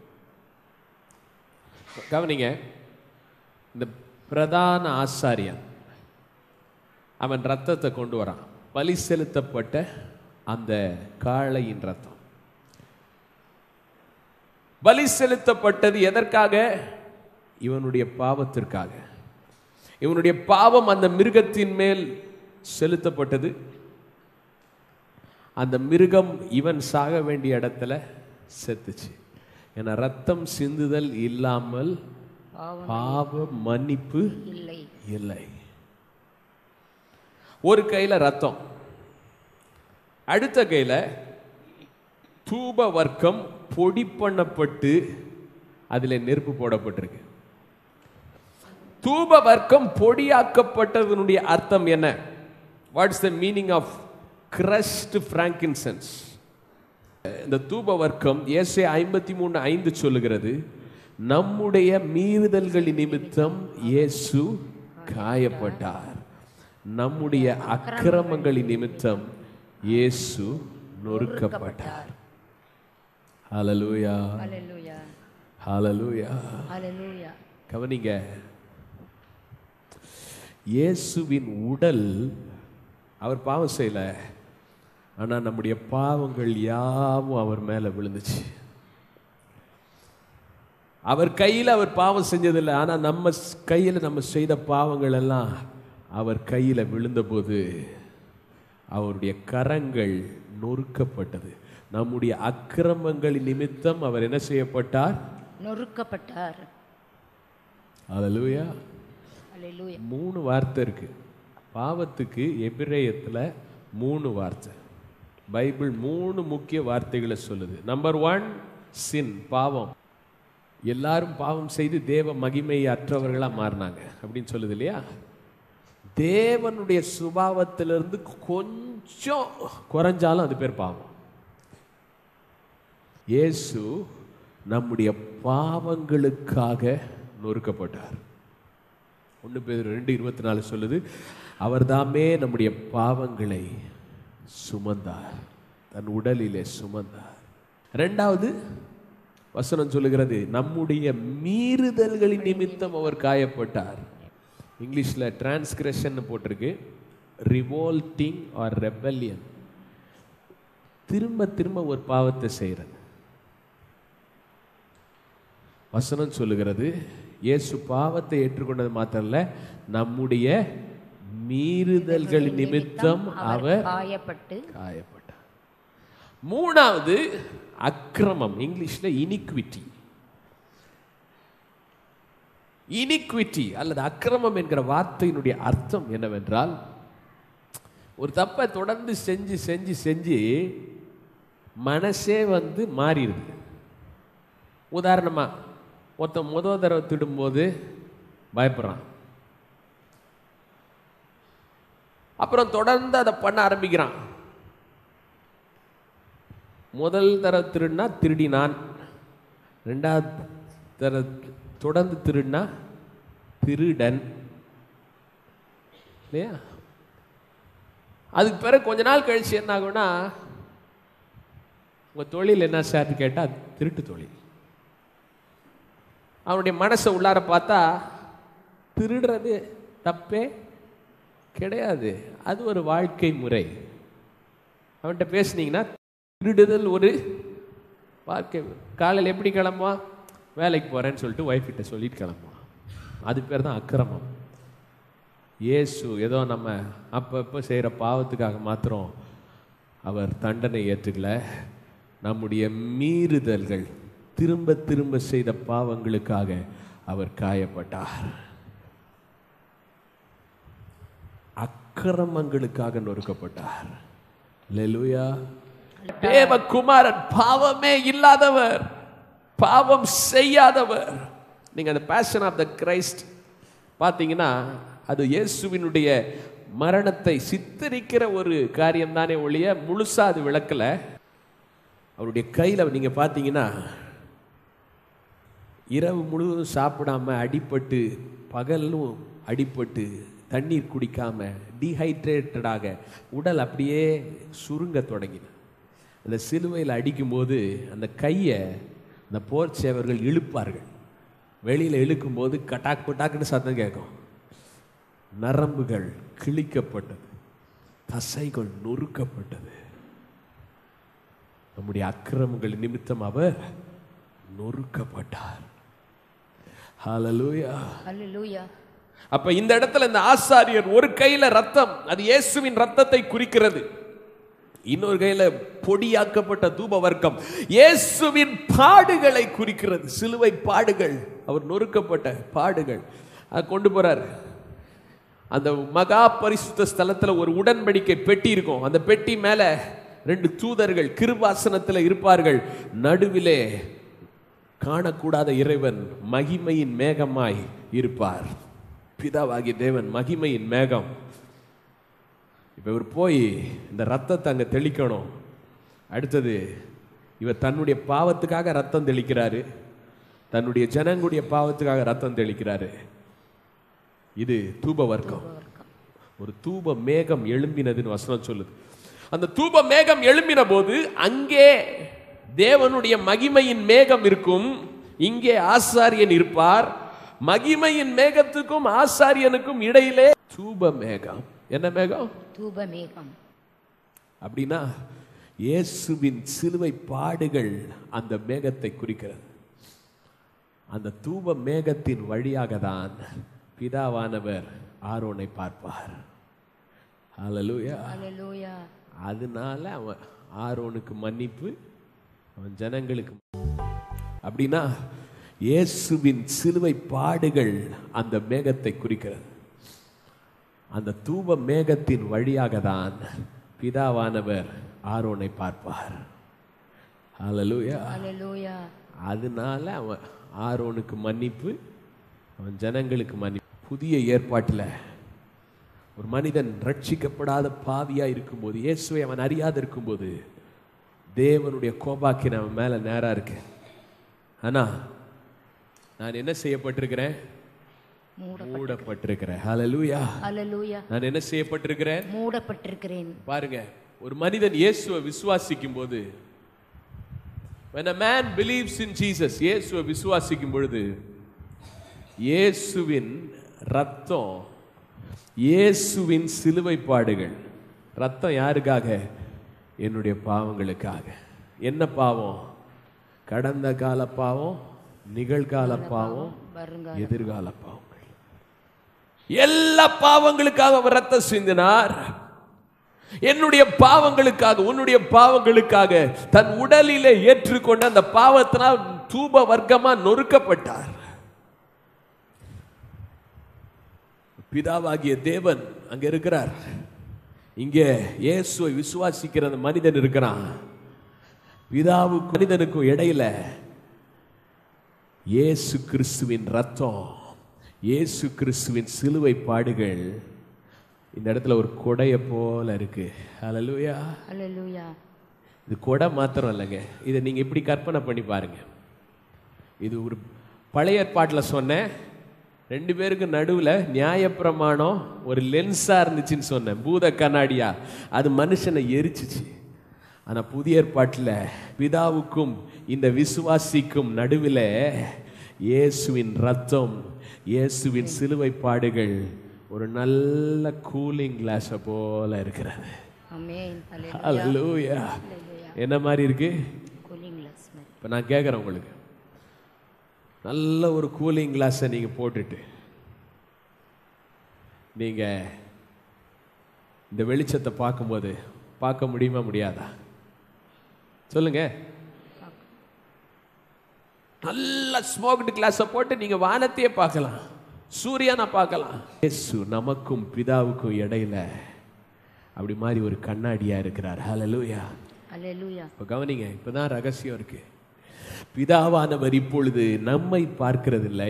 கவனிங்க இந்த பிரதான ஆசாரியன் அவன் ரத்தத்தை கொண்டு வரான் பலி செலுத்தப்பட்ட அந்த காளையின் ரத்தம் பலி செலுத்தப்பட்டது எதற்காக இவனுடைய பாவத்திற்காக இவனுடைய பாவம் அந்த மிருகத்தின் மேல் செலுத்தப்பட்டது அந்த மிருகம் இவன் சாக வேண்டிய இடத்துல செத்துச்சு ஏன்னா ரத்தம் சிந்துதல் இல்லாமல் பாவ மன்னிப்பு இல்லை இல்லை ஒரு கையில ரத்தம் அடுத்த கையில தூப வர்க்கம் பொடி பண்ணப்பட்டு அதில் நெருப்பு போடப்பட்டிருக்கு தூப வர்க்கம் பொடியாக்கப்பட்டதனுடைய அர்த்தம் என்ன what's the meaning of crushed frankincense இந்த தூப வர்க்கம் ஏசே ஐம்பத்தி மூணு ஐந்து சொல்லுகிறது நம்முடைய மீறுதல்களின் நிமித்தம் இயேசு காயப்பட்டார் நம்முடைய அக்கிரமங்களின் நிமித்தம் இயேசு நொறுக்கப்பட்டார் ஹalleluya ஹalleluya ஹalleluya ஹalleluya கவனிங்க இயேசுவின் உடல் அவர் பாவம் செய்யல ஆனா நம்முடைய பாவங்கள் யாவும் அவர் மேல விழுந்துச்சு அவர் கையில் அவர் பாவம் செஞ்சதில்லை ஆனா நம்ம ஸ்- கையில நம்ம செய்த பாவங்கள் எல்லாம் அவர் கையில விழுந்தபோது அவருடைய கரங்கள் நொறுக்கப்பட்டது நம்முடைய அக்கிரமங்களின் நிமித்தம் அவர் என்ன செய்யப்பட்டார் நொறுக்கப்பட்டார் அல்லேலூயா அல்லேலூயா மூணு வார்த்தை இருக்கு பாவத்துக்கு எபிரேயத்தில் மூணு வார்த்தை பைபிள் மூணு முக்கிய வார்த்தைகளை சொல்லுது நம்பர் ஒன் சின் பாவம் எல்லாரும் பாவம் செய்து தேவ மகிமை அற்றவர்களா மாறினாங்க அப்படின்னு சொல்லுது இல்லையா தேவனுடைய சுபாவத்திலிருந்து கொஞ்சம் குறைஞ்சாலும் அது பேர் பாவம் இயேசு நம்முடைய பாவங்களுக்காக நொறுக்கப்பட்டார் ஒன்று பேர் ரெண்டு இருபத்தி நாலு சொல்லுது அவர்தாமே நம்முடைய பாவங்களை சுமந்தார் தன் உடலிலே சுமந்தார் ரெண்டாவது வசனம் சொல்லுகிறது நம்முடைய மீறுதல்களின் நிமித்தம் அவர் காயப்பட்டார் இங்கிலீஷில் டிரான்ஸ்கிரஷன் போட்டிருக்கு ரிவோல்ட்டிங் ஆர் ரெபல்லியன் திரும்ப திரும்ப ஒரு பாவத்தை செய்கிறது வசனம் சொல்லுகிறது இயேசு பாவத்தை ஏற்றுக்கொண்டது மாத்திரம் இல்ல நம்முடைய மீறுதல்கள் நிமித்தம் அவர் காயப்பட்டு காயப்பட்டார் மூணாவது அக்கிரமம் இங்கிலீஷ்ல இனிக்விட்டி இனிக்விட்டி அல்லது அக்கிரமம் என்கிற வார்த்தையினுடைய அர்த்தம் என்னவென்றால் ஒரு தப்பை தொடர்ந்து செஞ்சு செஞ்சு செஞ்சு மனசே வந்து மாறிடுது உதாரணமா ஒருத்தன் முதல் தடவை திடும்போது பயப்படுறான் அப்புறம் தொடர்ந்து அதை பண்ண ஆரம்பிக்கிறான் முதல் தர திருடினா திருடினான் ரெண்டாவது தர தொடர்ந்து திருடினா திருடன் இல்லையா அதுக்கு பிறகு கொஞ்ச நாள் கழிச்சு என்ன ஆகும்னா உங்க தொழில் என்ன சார்னு கேட்டா திருட்டு தொழில் அவனுடைய மனசை உள்ளார பார்த்தா திருடுறது தப்பே கிடையாது அது ஒரு வாழ்க்கை முறை அவன்கிட்ட பேசுனீங்கன்னா திருடுதல் ஒரு வாழ்க்கை முறை. காலையில் எப்படி கிளம்புவான் வேலைக்கு போறேன்னு சொல்லிட்டு ஒய்ஃப் கிட்ட சொல்லிட்டு கிளம்புவான் அது பேர் தான் அக்கிரமம் இயேசு ஏதோ நம்ம அப்பப்போ செய்கிற பாவத்துக்காக மாத்திரம் அவர் தண்டனை ஏற்றுக்கல நம்முடைய மீறுதல்கள் திரும்ப திரும்ப செய்த பாவங்களுக்காக அவர் காயப்பட்டார் அக்கிரமங்களுக்காக நொறுக்கப்பட்டார் லெலுயா தேவகுமாரன் பாவமே இல்லாதவர் பாவம் செய்யாதவர் நீங்க அந்த பேஷன் ஆஃப் த கிரைஸ்ட் பார்த்தீங்கன்னா அது இயேசுவினுடைய மரணத்தை சித்தரிக்கிற ஒரு காரியம் தானே ஒழிய முழுசா அது விளக்கல அவருடைய கையில் நீங்க பார்த்தீங்கன்னா இரவு முழுவதும் சாப்பிடாம அடிபட்டு பகலும் அடிபட்டு தண்ணீர் குடிக்காம டீஹைட்ரேட்டடாக உடல் அப்படியே சுருங்க தொடங்கின அந்த சிலுவையில் அடிக்கும்போது அந்த கையை அந்த போர் சேவர்கள் இழுப்பார்கள் வெளியில் இழுக்கும்போது கட்டாக் பட்டாக்குன்னு சத்தம் கேட்கும் நரம்புகள் கிழிக்கப்பட்டது தசைகள் நொறுக்கப்பட்டது நம்முடைய அக்கிரமங்கள் நிமித்தம் அவர் நொறுக்கப்பட்டார் ஹalleluya அல்லேலூயா அப்ப இந்த இடத்துல இந்த ஆசாரியர் ஒரு கையில ரத்தம் அது இயேசுவின் ரத்தத்தை குறிக்கிறது இன்னொரு கையில பொடியாக்கப்பட்ட தூப வர்க்கம் இயேசுவின் பாடுகளை குறிக்கிறது சிலுவை பாடுகள் அவர் நொறுக்கப்பட்ட பாடுகள் அதை கொண்டு போறார் அந்த மகா பரிசுத்த ஸ்தலத்துல ஒரு உடன்படிக்கை பெட்டி இருக்கும் அந்த பெட்டி மேல ரெண்டு தூதர்கள் கிருபாசனத்துல இருப்பார்கள் நடுவிலே காணக்கூடாத இறைவன் மகிமையின் மேகமாய் இருப்பார் பிதாவாகிய தேவன் மகிமையின் மேகம் இப்ப இவர் போய் இந்த ரத்தத்தை அங்க தெளிக்கணும் அடுத்தது இவர் தன்னுடைய பாவத்துக்காக ரத்தம் தெளிக்கிறாரு தன்னுடைய ஜனங்களுடைய பாவத்துக்காக ரத்தம் தெளிக்கிறாரு இது தூப வர்க்கம் ஒரு தூப மேகம் எழும்பினதுன்னு வசனம் சொல்லுது அந்த தூப மேகம் எழும்பின போது அங்கே தேவனுடைய மகிமையின் மேகம் இருக்கும் இங்கே ஆசாரியன் இருப்பார் மகிமையின் மேகத்துக்கும் ஆசாரியனுக்கும் இடையிலே தூப மேகம் என்ன மேகம் தூப மேகம் அப்படின்னா இயேசுவின் சிலுவை பாடுகள் அந்த மேகத்தை குறிக்கிறது அந்த தூப மேகத்தின் வழியாக தான் பிதாவானவர் ஆரோனை பார்ப்பார் ஹalleluya அல்லேலூயா அதனால அவன் ஆரோனுக்கு மன்னிப்பு அவன் ஜனங்களுக்கு அப்படின்னா இயேசுவின் சிலுவை பாடுகள் அந்த மேகத்தை குறிக்கிறது அந்த தூப மேகத்தின் வழியாக தான் பிதாவானவர் ஆரோனை பார்ப்பார் ஹalleluya அல்லேலூயா அதனால அவன் ஆரோனுக்கு மன்னிப்பு அவன் ஜனங்களுக்கு மன்னிப்பு புதிய ஏற்பாட்டில் ஒரு மனிதன் ரட்சிக்கப்படாத பாவியா இருக்கும்போது இயேசுவை அவன் அறியாது இருக்கும்போது தேவனுடைய கோபாக்கின் அவன் மேல நேரா இருக்கு ஆனா நான் என்ன செய்யப்பட்டிருக்கிறேன் மூடப்பட்டிருக்கிறேன் ஹalleluya அல்லேலூயா நான் என்ன செய்யப்பட்டிருக்கிறேன் மூடப்பட்டிருக்கிறேன் பாருங்க ஒரு மனிதன் இயேசுவை விசுவாசிக்கும் போது when a man believes in Jesus இயேசுவை விசுவாசிக்கும் பொழுது இயேசுவின் ரத்தம் இயேசுவின் சிலுவை பாடுகள் ரத்தம் யாருக்காக என்னுடைய பாவங்களுக்காக என்ன பாவம் கடந்த கால பாவம் நிகழ்கால பாவம் வருங்கால எதிர்கால பாவங்கள் எல்லா பாவங்களுக்காக அவர் ரத்தம் சிந்தினார் என்னுடைய பாவங்களுக்காக உன்னுடைய பாவங்களுக்காக தன் உடலிலே ஏற்றுக்கொண்ட அந்த பாவத்தினால் தூப வர்க்கமா நொறுக்கப்பட்டார் பிதாவாகிய தேவன் அங்க இருக்கிறார் இங்கே இயேசுவை விசுவாசிக்கிற அந்த மனிதன் இருக்கிறான் பிதாவுக்கும் மனிதனுக்கும் இடையில இயேசு கிறிஸ்துவின் ரத்தம் இயேசு கிறிஸ்துவின் சிலுவை பாடுகள் இந்த இடத்துல ஒரு கொடையை போல இருக்கு ஹalleluya அல்லேலூயா இது கொடை மாத்திரம் இல்லைங்க இதை நீங்க இப்படி கற்பனை பண்ணி பாருங்க இது ஒரு பழைய ஏற்பாட்டில் சொன்னேன் ரெண்டு பேருக்கு நடுவில் நியாயப்பிரமாணம் ஒரு லென்ஸாக இருந்துச்சுன்னு சொன்னேன் பூத கண்ணாடியா அது மனுஷனை எரிச்சிச்சு ஆனால் புதிய ஏற்பாட்டில் பிதாவுக்கும் இந்த விசுவாசிக்கும் நடுவில் இயேசுவின் ரத்தம் இயேசுவின் சிலுவை பாடுகள் ஒரு நல்ல கூலிங் கிளாஸை போல இருக்கிறது ஆமென் அல்லேலூயா அல்லூயா என்ன மாதிரி இருக்கு கூலிங் கிளாஸ் மாதிரி இப்போ நான் கேட்குறேன் உங்களுக்கு நல்ல ஒரு கூலிங் கிளாஸை நீங்கள் போட்டுட்டு நீங்கள் இந்த வெளிச்சத்தை பார்க்கும்போது பார்க்க முடியுமா முடியாதா சொல்லுங்க நல்ல ஸ்மோக்டு கிளாஸை போட்டு நீங்கள் வானத்தையே பார்க்கலாம் சூரியனை பார்க்கலாம் இயேசு நமக்கும் பிதாவுக்கும் இடையில அப்படி மாதிரி ஒரு கண்ணாடியா இருக்கிறார் ஹalleluya அல்லேலூயா இப்போ கவனிங்க இப்பதான் ரகசியம் இருக்கு பிதாவானவர் இப்பொழுது நம்மை பார்க்கிறதில்லை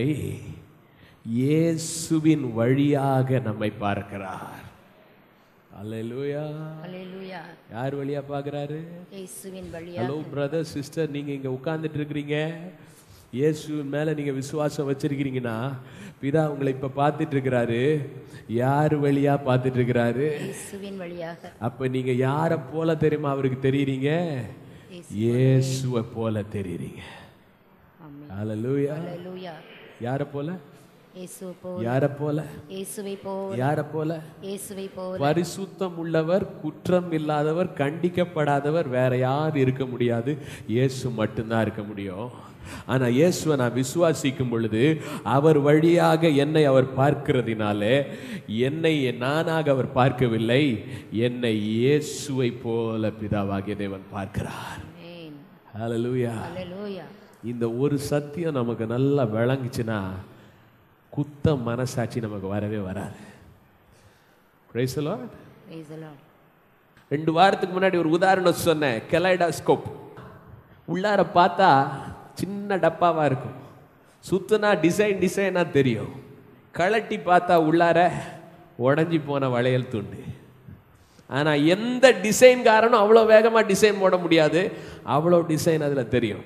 இயேசுவின் வழியாக நம்மை பார்க்கிறார் அல்லேலூயா அல்லேலூயா யார் வழியா பார்க்கறாரு இயேசுவின் வழியா ஹலோ பிரதர் சிஸ்டர் நீங்க இங்க உட்கார்ந்துட்டு இருக்கிறீங்க இயேசுவின் மேல நீங்க விசுவாசம் வச்சிருக்கிறீங்கன்னா பிதா உங்களை இப்ப பார்த்துட்டு இருக்கிறாரு யார் வழியா பார்த்துட்டு இருக்கிறாரு இயேசுவின் வழியாக அப்ப நீங்க யாரை போல தெரியுமா அவருக்கு தெரியுறீங்க இயேசுவை போல தெரியுறீங்க ஆமென் ஹalleluya அல்லேலூயா யாரை போல இயேசு போல் யாரை போல இயேசுவை போல் யாரை போல இயேசுவை போல் பரிசுத்தம் உள்ளவர் குற்றம் இல்லாதவர் கண்டிக்கப்படாதவர் வேற யார் இருக்க முடியாது இயேசு மட்டும்தான் இருக்க முடியும் ஆனா இயேசுவை நான் விசுவாசிக்கும் பொழுது அவர் வழியாக என்னை அவர் பார்க்கிறதினாலே என்னை நானாக அவர் பார்க்கவில்லை என்னை இயேசுவை போல பிதாவாகிய தேவன் பார்க்கிறார் ஆமென் ஹalleluya அல்லேலூயா இந்த ஒரு சத்தியம் நமக்கு நல்லா விளங்குச்சுன்னா குத்த மனசாட்சி நமக்கு வரவே வராது Praise the Lord. praise the lord ரெண்டு வாரத்துக்கு முன்னாடி ஒரு உதாரணம் சொன்னேன் கெலைடாஸ்கோப் உள்ளார பார்த்தா சின்ன டப்பாவா இருக்கும் சுத்துனா டிசைன் டிசைனா தெரியும் கழட்டி பார்த்தா உள்ளார உடஞ்சி போன வளையல் துண்டு ஆனா எந்த டிசைன்காரனும் அவ்வளோ வேகமா டிசைன் போட முடியாது அவ்வளோ டிசைன் அதுல தெரியும்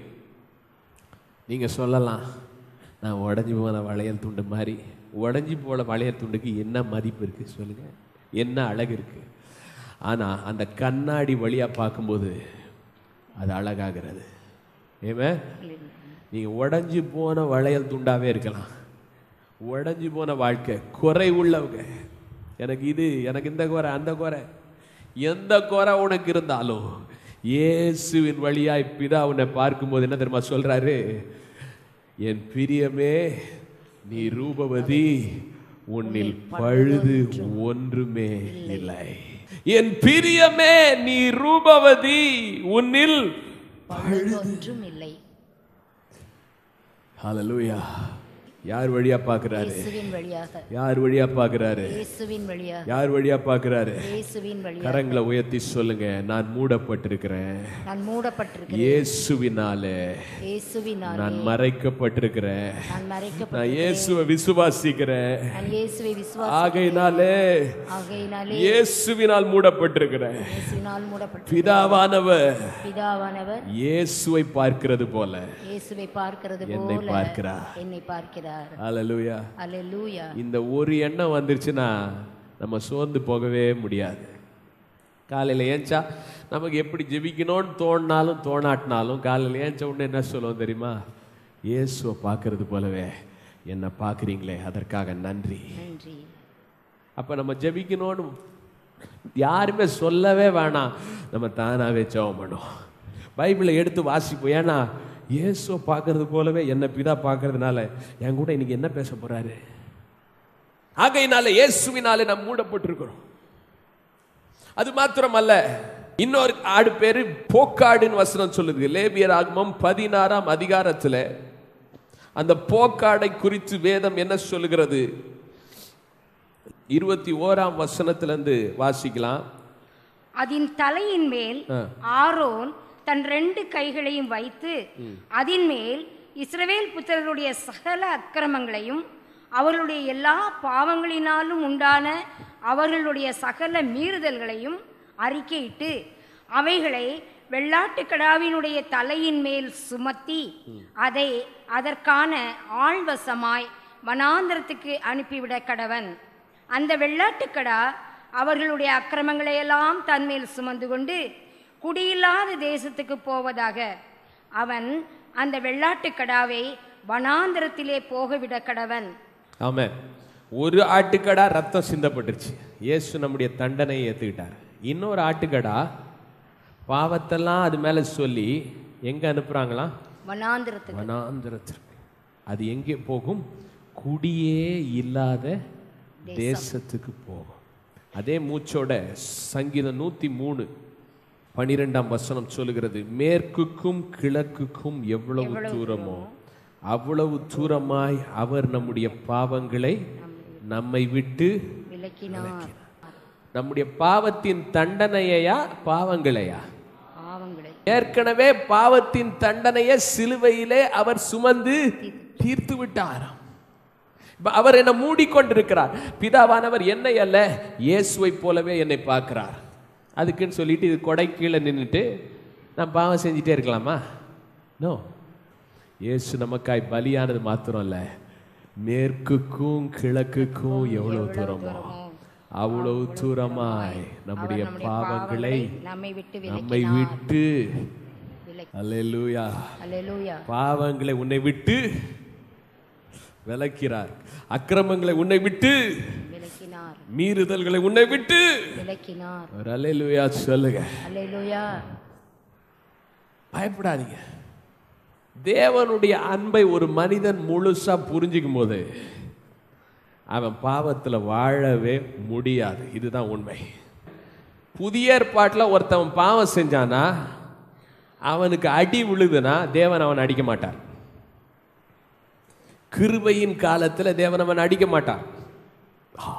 நீங்க சொல்லலாம் நான் உடஞ்சி போன வளையல் துண்டு மாதிரி உடஞ்சி போன வளையல் துண்டுக்கு என்ன மதிப்பு இருக்கு சொல்லுங்க என்ன அழகு இருக்கு ஆனா அந்த கண்ணாடி வழியா பார்க்கும்போது அது அழகாகிறது ஏமே நீங்க உடஞ்சி போன வளையல் துண்டாவே இருக்கலாம் உடஞ்சி போன வாழ்க்கை குறை உள்ளவங்க எனக்கு இது எனக்கு இந்த குறை அந்த குறை எந்த குறை உனக்கு இருந்தாலும் இயேசுவின் வழியாய் பிதா உன்னை பார்க்கும்போது என்ன தெரியுமா சொல்றாரு என் பிரியமே நீ ரூபவதி உன்னில் பழுது ஒன்றுமே இல்லை என் பிரியமே நீ ரூபவதி உன்னில் பழுது ஒன்றும் இல்லை ஹalleluya யார் வழியா பார்க்கறாரு இயேசுவின் வழியாக யார் வழியா பார்க்கறாரு இயேசுவின் வழியாக யார் வழியா பார்க்கறாரு இயேசுவின் வழியாக கரங்களை உயர்த்தி சொல்லுங்க நான் மூடப்பட்டிருக்கிறேன் நான் மூடப்பட்டிருக்கிறேன் இயேசுவினாலே இயேசுவினால் நான் மறைக்கப்பட்டிருக்கிறேன் நான் மறைக்கப்பட்ட நான் இயேசுவை விசுவாசிக்கிறேன் நான் இயேசுவை விசுவாச ஆகையினாலே ஆகையினாலே இயேசுவினால் மூடப்பட்டிருக்கிறேன் இயேசுவினால் மூடப்பட்ட பிதாவானவர் பிதாவானவர் இயேசுவை பார்க்கிறது போல இயேசுவை பார்க்கிறது என்னை போல பார்க்கிறார். என்னை பார்க்கிறார் ஹalleluya அல்லேலூயா இந்த ஒரு எண்ணம் வந்துருச்சுன்னா நம்ம சோர்ந்து போகவே முடியாது காலையில் ஏஞ்சா நமக்கு எப்படி ஜெபிக்கணும்னு தோணினாலும் தோணாட்டினாலும் காலையில் ஏஞ்ச உடனே என்ன சொல்லுவோம் தெரியுமா இயேசுவை பார்க்கறது போலவே என்னை பார்க்குறீங்களே அதற்காக நன்றி நன்றி அப்போ நம்ம ஜெபிக்கணும்னு யாருமே சொல்லவே வேணாம் நம்ம தானாகவே ஜெபம் பண்ணுவோம் பைபிளை எடுத்து வாசிப்போம் ஏன்னா இயேசுவை பார்க்கறது போலவே என்னை பிதா பார்க்கறதுனால என் கூட இன்னைக்கு என்ன பேச போறாரு ஆகையினால இயேசுவினாலே நாம் மூடப்பட்டிருக்கிறோம் அது மாத்திரமல்ல இன்னொரு ஆடு பேரு போக்காடுன்னு வசனம் சொல்லுது லேபியர் ஆகமம் பதினாறாம் அதிகாரத்துல அந்த போக்காடை குறித்து வேதம் என்ன சொல்லுகிறது இருபத்தி ஓராம் வசனத்திலிருந்து வாசிக்கலாம் அதன் தலையின் மேல் ஆ. ஆரோன் தன் ரெண்டு கைகளையும் வைத்து அதன் மேல் இஸ்ரவேல் புத்திரருடைய சகல அக்கிரமங்களையும் அவர்களுடைய எல்லா பாவங்களினாலும் உண்டான அவர்களுடைய சகல மீறுதல்களையும் அறிக்கையிட்டு அவைகளை வெள்ளாட்டுக் கடாவினுடைய தலையின் மேல் சுமத்தி அதை அதற்கான ஆழ்வசமாய் வனாந்திரத்துக்கு அனுப்பிவிட கடவன் அந்த வெள்ளாட்டுக்கடா அவர்களுடைய அக்கிரமங்களை எல்லாம் தன்மேல் சுமந்து கொண்டு குடியில்லாத தேசத்துக்கு போவதாக அவன் அந்த வெள்ளாட்டுக்கடாவை வனாந்திரத்திலே போகவிட கடவன் ஆமென் ஒரு ஆட்டுக்கடா ரத்தம் சிந்தப்பட்டுருச்சு இயேசு நம்முடைய தண்டனையை ஏத்துக்கிட்டார் இன்னொரு ஆட்டுக்கடா பாவத்தெல்லாம் அது மேல சொல்லி எங்க அனுப்புறாங்களாம் வனாந்திரத்துக்கு வனாந்திரத்திற்கு அது எங்கே போகும் குடியே இல்லாத தேசத்துக்கு போகும் அதே மூச்சோட சங்கீதம் நூத்தி மூணு பனிரெண்டாம் வசனம் சொல்லுகிறது மேற்குக்கும் கிழக்குக்கும் எவ்வளவு தூரமோ அவ்வளவு தூரமாய் அவர் நம்முடைய பாவங்களை நம்மை விட்டு விளக்கினார் நம்முடைய பாவத்தின் தண்டனையா பாவங்களையா பாவங்களை ஏற்கனவே பாவத்தின் தண்டனையை சிலுவையிலே அவர் சுமந்து தீர்த்து விட்டாராம் இப்ப அவர் என்னை மூடிக்கொண்டிருக்கிறார் பிதாவானவர் என்னை அல்ல இயேசுவை போலவே என்னை பார்க்கிறார் அதுக்குன்னு சொல்லிட்டு இது கொடை கீழே நின்றுட்டு நான் பாவம் செஞ்சுட்டே இருக்கலாமா நோ இயேசு நமக்காய் பலியானது மாத்திரம் இல்ல மேற்குக்கும் கிழக்குக்கும் எவ்வளவு தூரமோ அவ்வளவு தூரமாய் நம்முடைய பாவங்களை நம்மை விட்டு நம்மை விட்டு விலக்கி அல்லேலூயா அல்லேலூயா பாவங்களை உன்னை விட்டு விலக்கிறார் அக்கிரமங்களை உன்னை விட்டு விலக்கினார் மீறுதல்களை உன்னை விட்டு விலக்கினார் ஒரு அல்லேலூயா சொல்லுங்க அல்லேலூயா பயப்படாதீங்க தேவனுடைய அன்பை ஒரு மனிதன் முழுசா புரிஞ்சுக்கும் போது அவன் பாவத்துல வாழவே முடியாது இதுதான் உண்மை புதிய ஏற்பாட்டில் ஒருத்தவன் பாவம் செஞ்சானா அவனுக்கு அடி விழுதுன்னா தேவன் அவன் அடிக்க மாட்டார் கிருபையின் காலத்துல தேவன் அவன் அடிக்க மாட்டார் ஆ.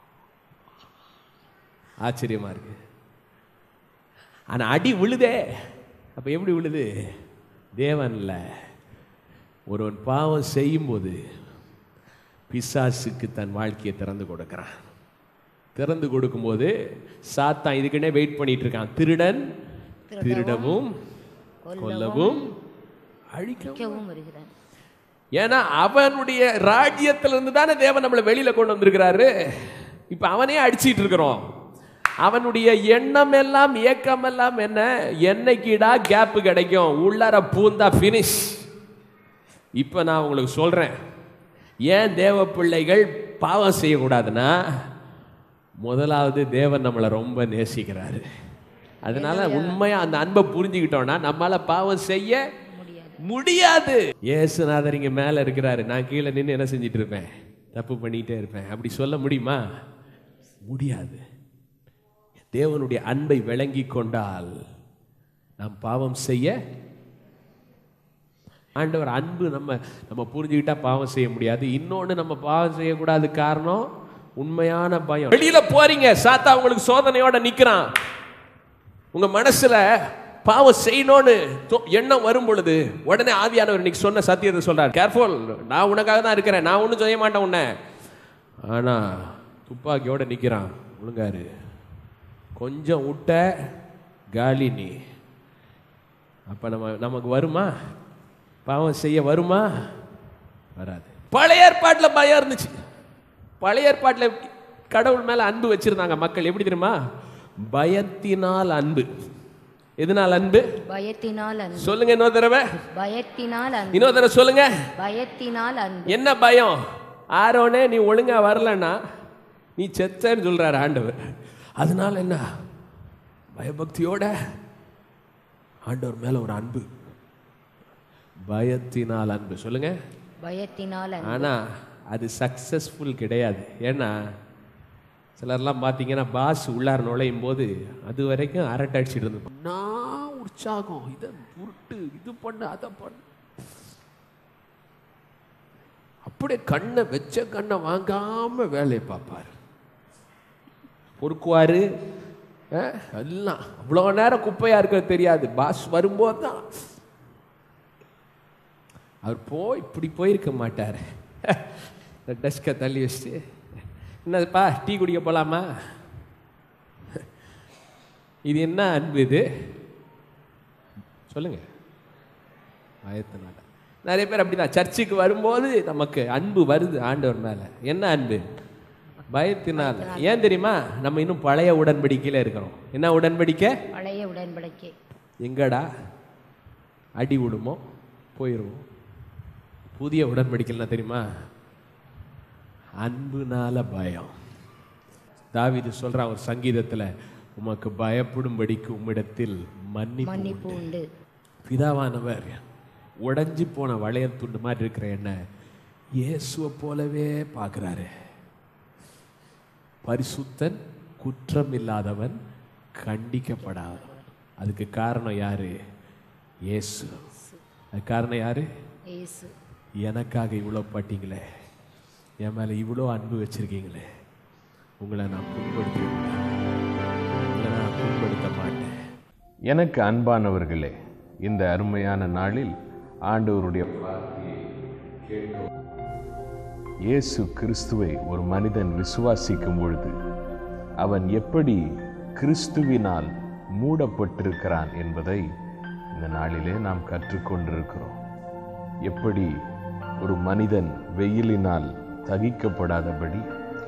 ஆச்சரியமா இருக்கு ஆனா அடி விழுதே அப்ப எப்படி விழுது தேவன்ல ஒருவன் பாவம் செய்யும்போது பிசாசுக்கு தன் வாழ்க்கையை திறந்து கொடுக்கிறான் திறந்து கொடுக்கும்போது சாத்தான் இதுக்குன்னே வெயிட் பண்ணிட்டு இருக்கான் திருடன் திருடவும் கொல்லவும் அழிக்கவும் மிக்கவும் வருகிறார் ஏன்னா அவனுடைய ராஜ்யத்திலிருந்து தானே தேவன் நம்மளை வெளியில கொண்டு வந்திருக்கிறாரு இப்ப அவனே அடிச்சிட்டு இருக்கிறோம் அவனுடைய எண்ணம் எல்லாம் இயக்கம் எல்லாம் என்ன என்னைக்குடா கேப் கிடைக்கும் உள்ளார பூந்தா பினிஷ் இப்ப நான் உங்களுக்கு சொல்றேன் ஏன் தேவ பிள்ளைகள் பாவம் செய்யக்கூடாதுன்னா முதலாவது தேவன் நம்மளை ரொம்ப நேசிக்கிறாரு அதனால உண்மையா அந்த அன்பை புரிஞ்சுக்கிட்டோம்னா நம்மளால பாவம் செய்ய முடியாது ஏசுநாதர் இங்க மேல இருக்கிறாரு நான் கீழே நின்று என்ன செஞ்சிட்டு இருப்பேன் தப்பு பண்ணிட்டே இருப்பேன் அப்படி சொல்ல முடியுமா முடியாது தேவனுடைய அன்பை விளங்கி கொண்டால் நாம் பாவம் செய்ய ஆண்டவர் அன்பு நம்ம நம்ம புரிஞ்சுக்கிட்டா பாவம் செய்ய முடியாது இன்னொன்று நம்ம பாவம் செய்யக்கூடாது காரணம் உண்மையான பயம் வெளியில போறீங்க சாத்தா உங்களுக்கு சோதனையோட நிக்கிறான் உங்க மனசுல பாவம் செய்யணும்னு தோ- எண்ணம் வரும் பொழுது உடனே ஆவியானவர் இன்னைக்கு சொன்ன சத்தியத்தை சொல்றார் கேர்ஃபுல் நான் உனக்காக தான் இருக்கிறேன் நான் ஒன்றும் செய்ய மாட்டேன் உன்னை ஆனா துப்பாக்கியோட நிக்கிறான் ஒழுங்காரு கொஞ்சம் விட்ட காலி நீ அப்ப நம்ம நமக்கு வருமா பாவம் செய்ய வருமா வராது பழைய ஏற்பாட்டில் பயம் இருந்துச்சு பழைய ஏற்பாட்டில் கடவுள் மேல அன்பு வச்சிருந்தாங்க மக்கள் எப்படி தெரியுமா பயத்தினால் அன்பு எதனால் அன்பு பயத்தினால் அன்பு சொல்லுங்க இன்னொரு தடவை பயத்தினால் அன்பு இன்னொரு தடவை சொல்லுங்க பயத்தினால் அன்பு என்ன பயம் ஆரோனே நீ ஒழுங்கா வரலன்னா நீ செத்தன்னு சொல்றாரு ஆண்டவர் அதனால என்ன பயபக்தியோட ஆண்டவர் மேல ஒரு அன்பு பயத்தினால் அன்பு சொல்லுங்க பயத்தினால் அன்பு ஆனா அது சக்சஸ்ஃபுல் கிடையாது ஏன்னா சிலர்லாம் பார்த்தீங்கன்னா பாஸ் உள்ளார நுழையும் போது அது வரைக்கும் அரட்டை அடிச்சிட்டு இருந்து நான் உற்சாகம் இதை உருட்டு இது பண்ணு அதை பண்ணு அப்படியே கண்ணை வச்ச கண்ணை வாங்காம வேலையை பார்ப்பாரு பொறுக்குவாரு அஹ், எல்லாம் அவ்வளோ நேரம் குப்பையா இருக்கிறது தெரியாது பாஸ் வரும்போது தான் அவர் போய் இப்படி போயிருக்க மாட்டார் இந்த டஸ்கை தள்ளி வச்சுட்டு என்னதுப்பா டீ குடிக்க போலாமா இது என்ன அன்பு இது சொல்லுங்க பயத்தினால நிறைய பேர் அப்படிதான் சர்ச்சுக்கு வரும்போது நமக்கு அன்பு வருது ஆண்டவர் மேல என்ன அன்பு பயத்தினால் ஏன் தெரியுமா நம்ம இன்னும் பழைய உடன்படிக்கையில இருக்கிறோம் என்ன உடன்படிக்கை பழைய உடன்படிக்கை எங்கடா அடி விடுமோ போயிடுவோம் புதிய உடன்படிக்கைன்னா தெரியுமா அன்புனால பயம் தாவீது சொல்றான் ஒரு சங்கீதத்துல உமக்கு பயப்படும்படிக்கு உம்மிடத்தில் மன்னிப்பு மன்னிப்பு உண்டு." உண்டு பிதாவானவர் உடைஞ்சு போன வளையல் துண்டு மாதிரி இருக்கிற என்ன இயேசுவை போலவே பார்க்குறாரு பரிசுத்தன் குற்றம் இல்லாதவன் கண்டிக்கப்படாதவன் அதுக்கு காரணம் யாரு இயேசு அதுக்கு காரணம் யாரு இயேசு எனக்காக இவ்வளோ பட்டீங்களே என் மேலே இவ்வளோ அன்பு வச்சிருக்கீங்களே உங்களை நான் புண்படுத்த உங்களை நான் புண்படுத்த மாட்டேன் எனக்கு அன்பானவர்களே இந்த அருமையான நாளில் ஆண்டவருடைய வார்த்தையை கேட்டோம். இயேசு கிறிஸ்துவை ஒரு மனிதன் விசுவாசிக்கும் பொழுது அவன் எப்படி கிறிஸ்துவினால் மூடப்பட்டிருக்கிறான் என்பதை இந்த நாளிலே நாம் கற்றுக்கொண்டிருக்கிறோம் எப்படி ஒரு மனிதன் வெயிலினால் தகிக்கப்படாதபடி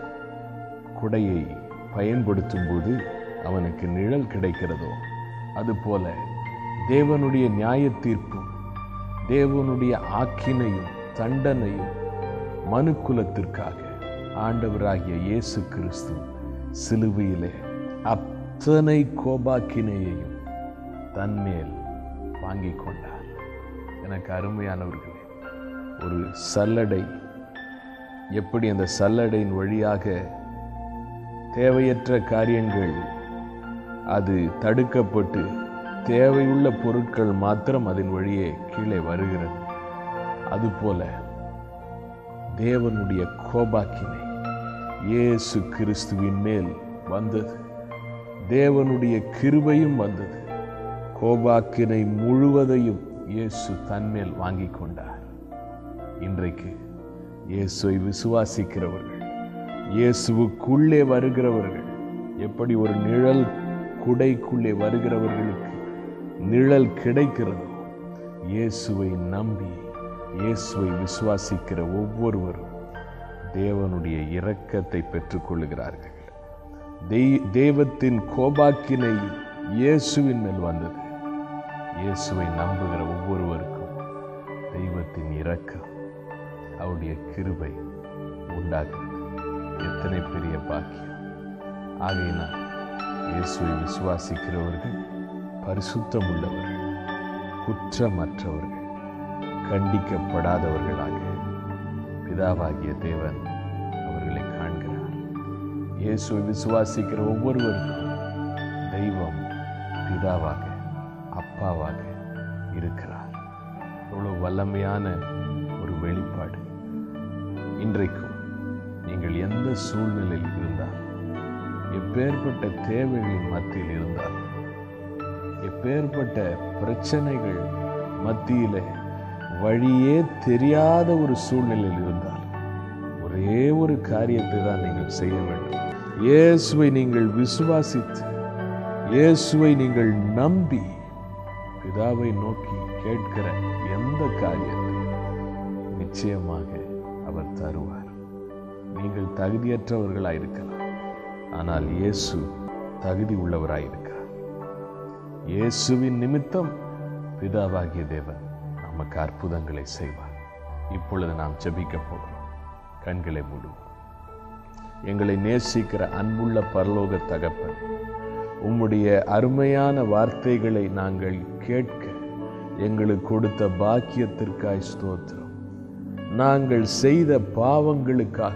குடையை பயன்படுத்தும் போது அவனுக்கு நிழல் கிடைக்கிறதோ அதுபோல தேவனுடைய நியாய தீர்ப்பும் தேவனுடைய ஆக்கினையும் தண்டனையும் மனுக்குலத்திற்காக ஆண்டவராகிய இயேசு கிறிஸ்து சிலுவையிலே அத்தனை கோபாக்கினையையும் தன்மேல் வாங்கிக் கொண்டார் எனக்கு அருமையானவர்களே ஒரு சல்லடை எப்படி அந்த சல்லடையின் வழியாக தேவையற்ற காரியங்கள் அது தடுக்கப்பட்டு தேவையுள்ள பொருட்கள் மாத்திரம் அதன் வழியே கீழே வருகிறது அதுபோல தேவனுடைய கோபாக்கினை இயேசு கிறிஸ்துவின் மேல் வந்தது தேவனுடைய கிருபையும் வந்தது கோபாக்கினை முழுவதையும் இயேசு தன்மேல் வாங்கிக் கொண்டார் இன்றைக்கு இயேசுவை விசுவாசிக்கிறவர்கள் இயேசுவுக்குள்ளே வருகிறவர்கள் எப்படி ஒரு நிழல் குடைக்குள்ளே வருகிறவர்களுக்கு நிழல் கிடைக்கிறதோ இயேசுவை நம்பி இயேசுவை விசுவாசிக்கிற ஒவ்வொருவரும் தேவனுடைய இரக்கத்தை பெற்றுக்கொள்ளுகிறார்கள் தெய்- தேவத்தின் கோபாக்கினை இயேசுவின் மேல் வந்தது இயேசுவை நம்புகிற ஒவ்வொருவருக்கும் தெய்வத்தின் இரக்கம் அவருடைய கிருபை உண்டாகிறது எத்தனை பெரிய பாக்கியம் ஆகையினால் இயேசுவை விசுவாசிக்கிறவர்கள் பரிசுத்தம் உள்ளவர்கள் குற்றமற்றவர்கள் கண்டிக்கப்படாதவர்களாக பிதாவாகிய தேவன் அவர்களை காண்கிறார் இயேசுவை விசுவாசிக்கிற ஒவ்வொருவருக்கும் தெய்வம் பிதாவாக அப்பாவாக இருக்கிறார் எவ்வளவு வல்லமையான ஒரு வெளிப்பாடு இன்றைக்கும் நீங்கள் எந்த சூழ்நிலையில் இருந்தால் எப்பேற்பட்ட தேவைகளின் மத்தியில் இருந்தால் எப்பேற்பட்ட பிரச்சனைகள் மத்தியிலே வழியே தெரியாத ஒரு சூழ்நிலையில் இருந்தால் ஒரே ஒரு காரியத்தை தான் நீங்கள் செய்ய வேண்டும் இயேசுவை நீங்கள் விசுவாசித்து இயேசுவை நீங்கள் நம்பி பிதாவை நோக்கி கேட்கிற எந்த காரியத்தை நிச்சயமாக அவர் தருவார் நீங்கள் தகுதியற்றவர்களாயிருக்கலாம் ஆனால் இயேசு தகுதி உள்ளவராயிருக்கிறார் இயேசுவின் நிமித்தம் பிதாவாகிய தேவன் நமக்கு அற்புதங்களை செய்வார் இப்பொழுது நாம் ஜெபிக்க போகிறோம் கண்களை மூடுவோம் எங்களை நேசிக்கிற அன்புள்ள பரலோக தகப்பன் உம்முடைய அருமையான வார்த்தைகளை நாங்கள் கேட்க எங்களுக்கு கொடுத்த பாக்கியத்திற்காய் ஸ்தோத்திரம் நாங்கள் செய்த பாவங்களுக்காக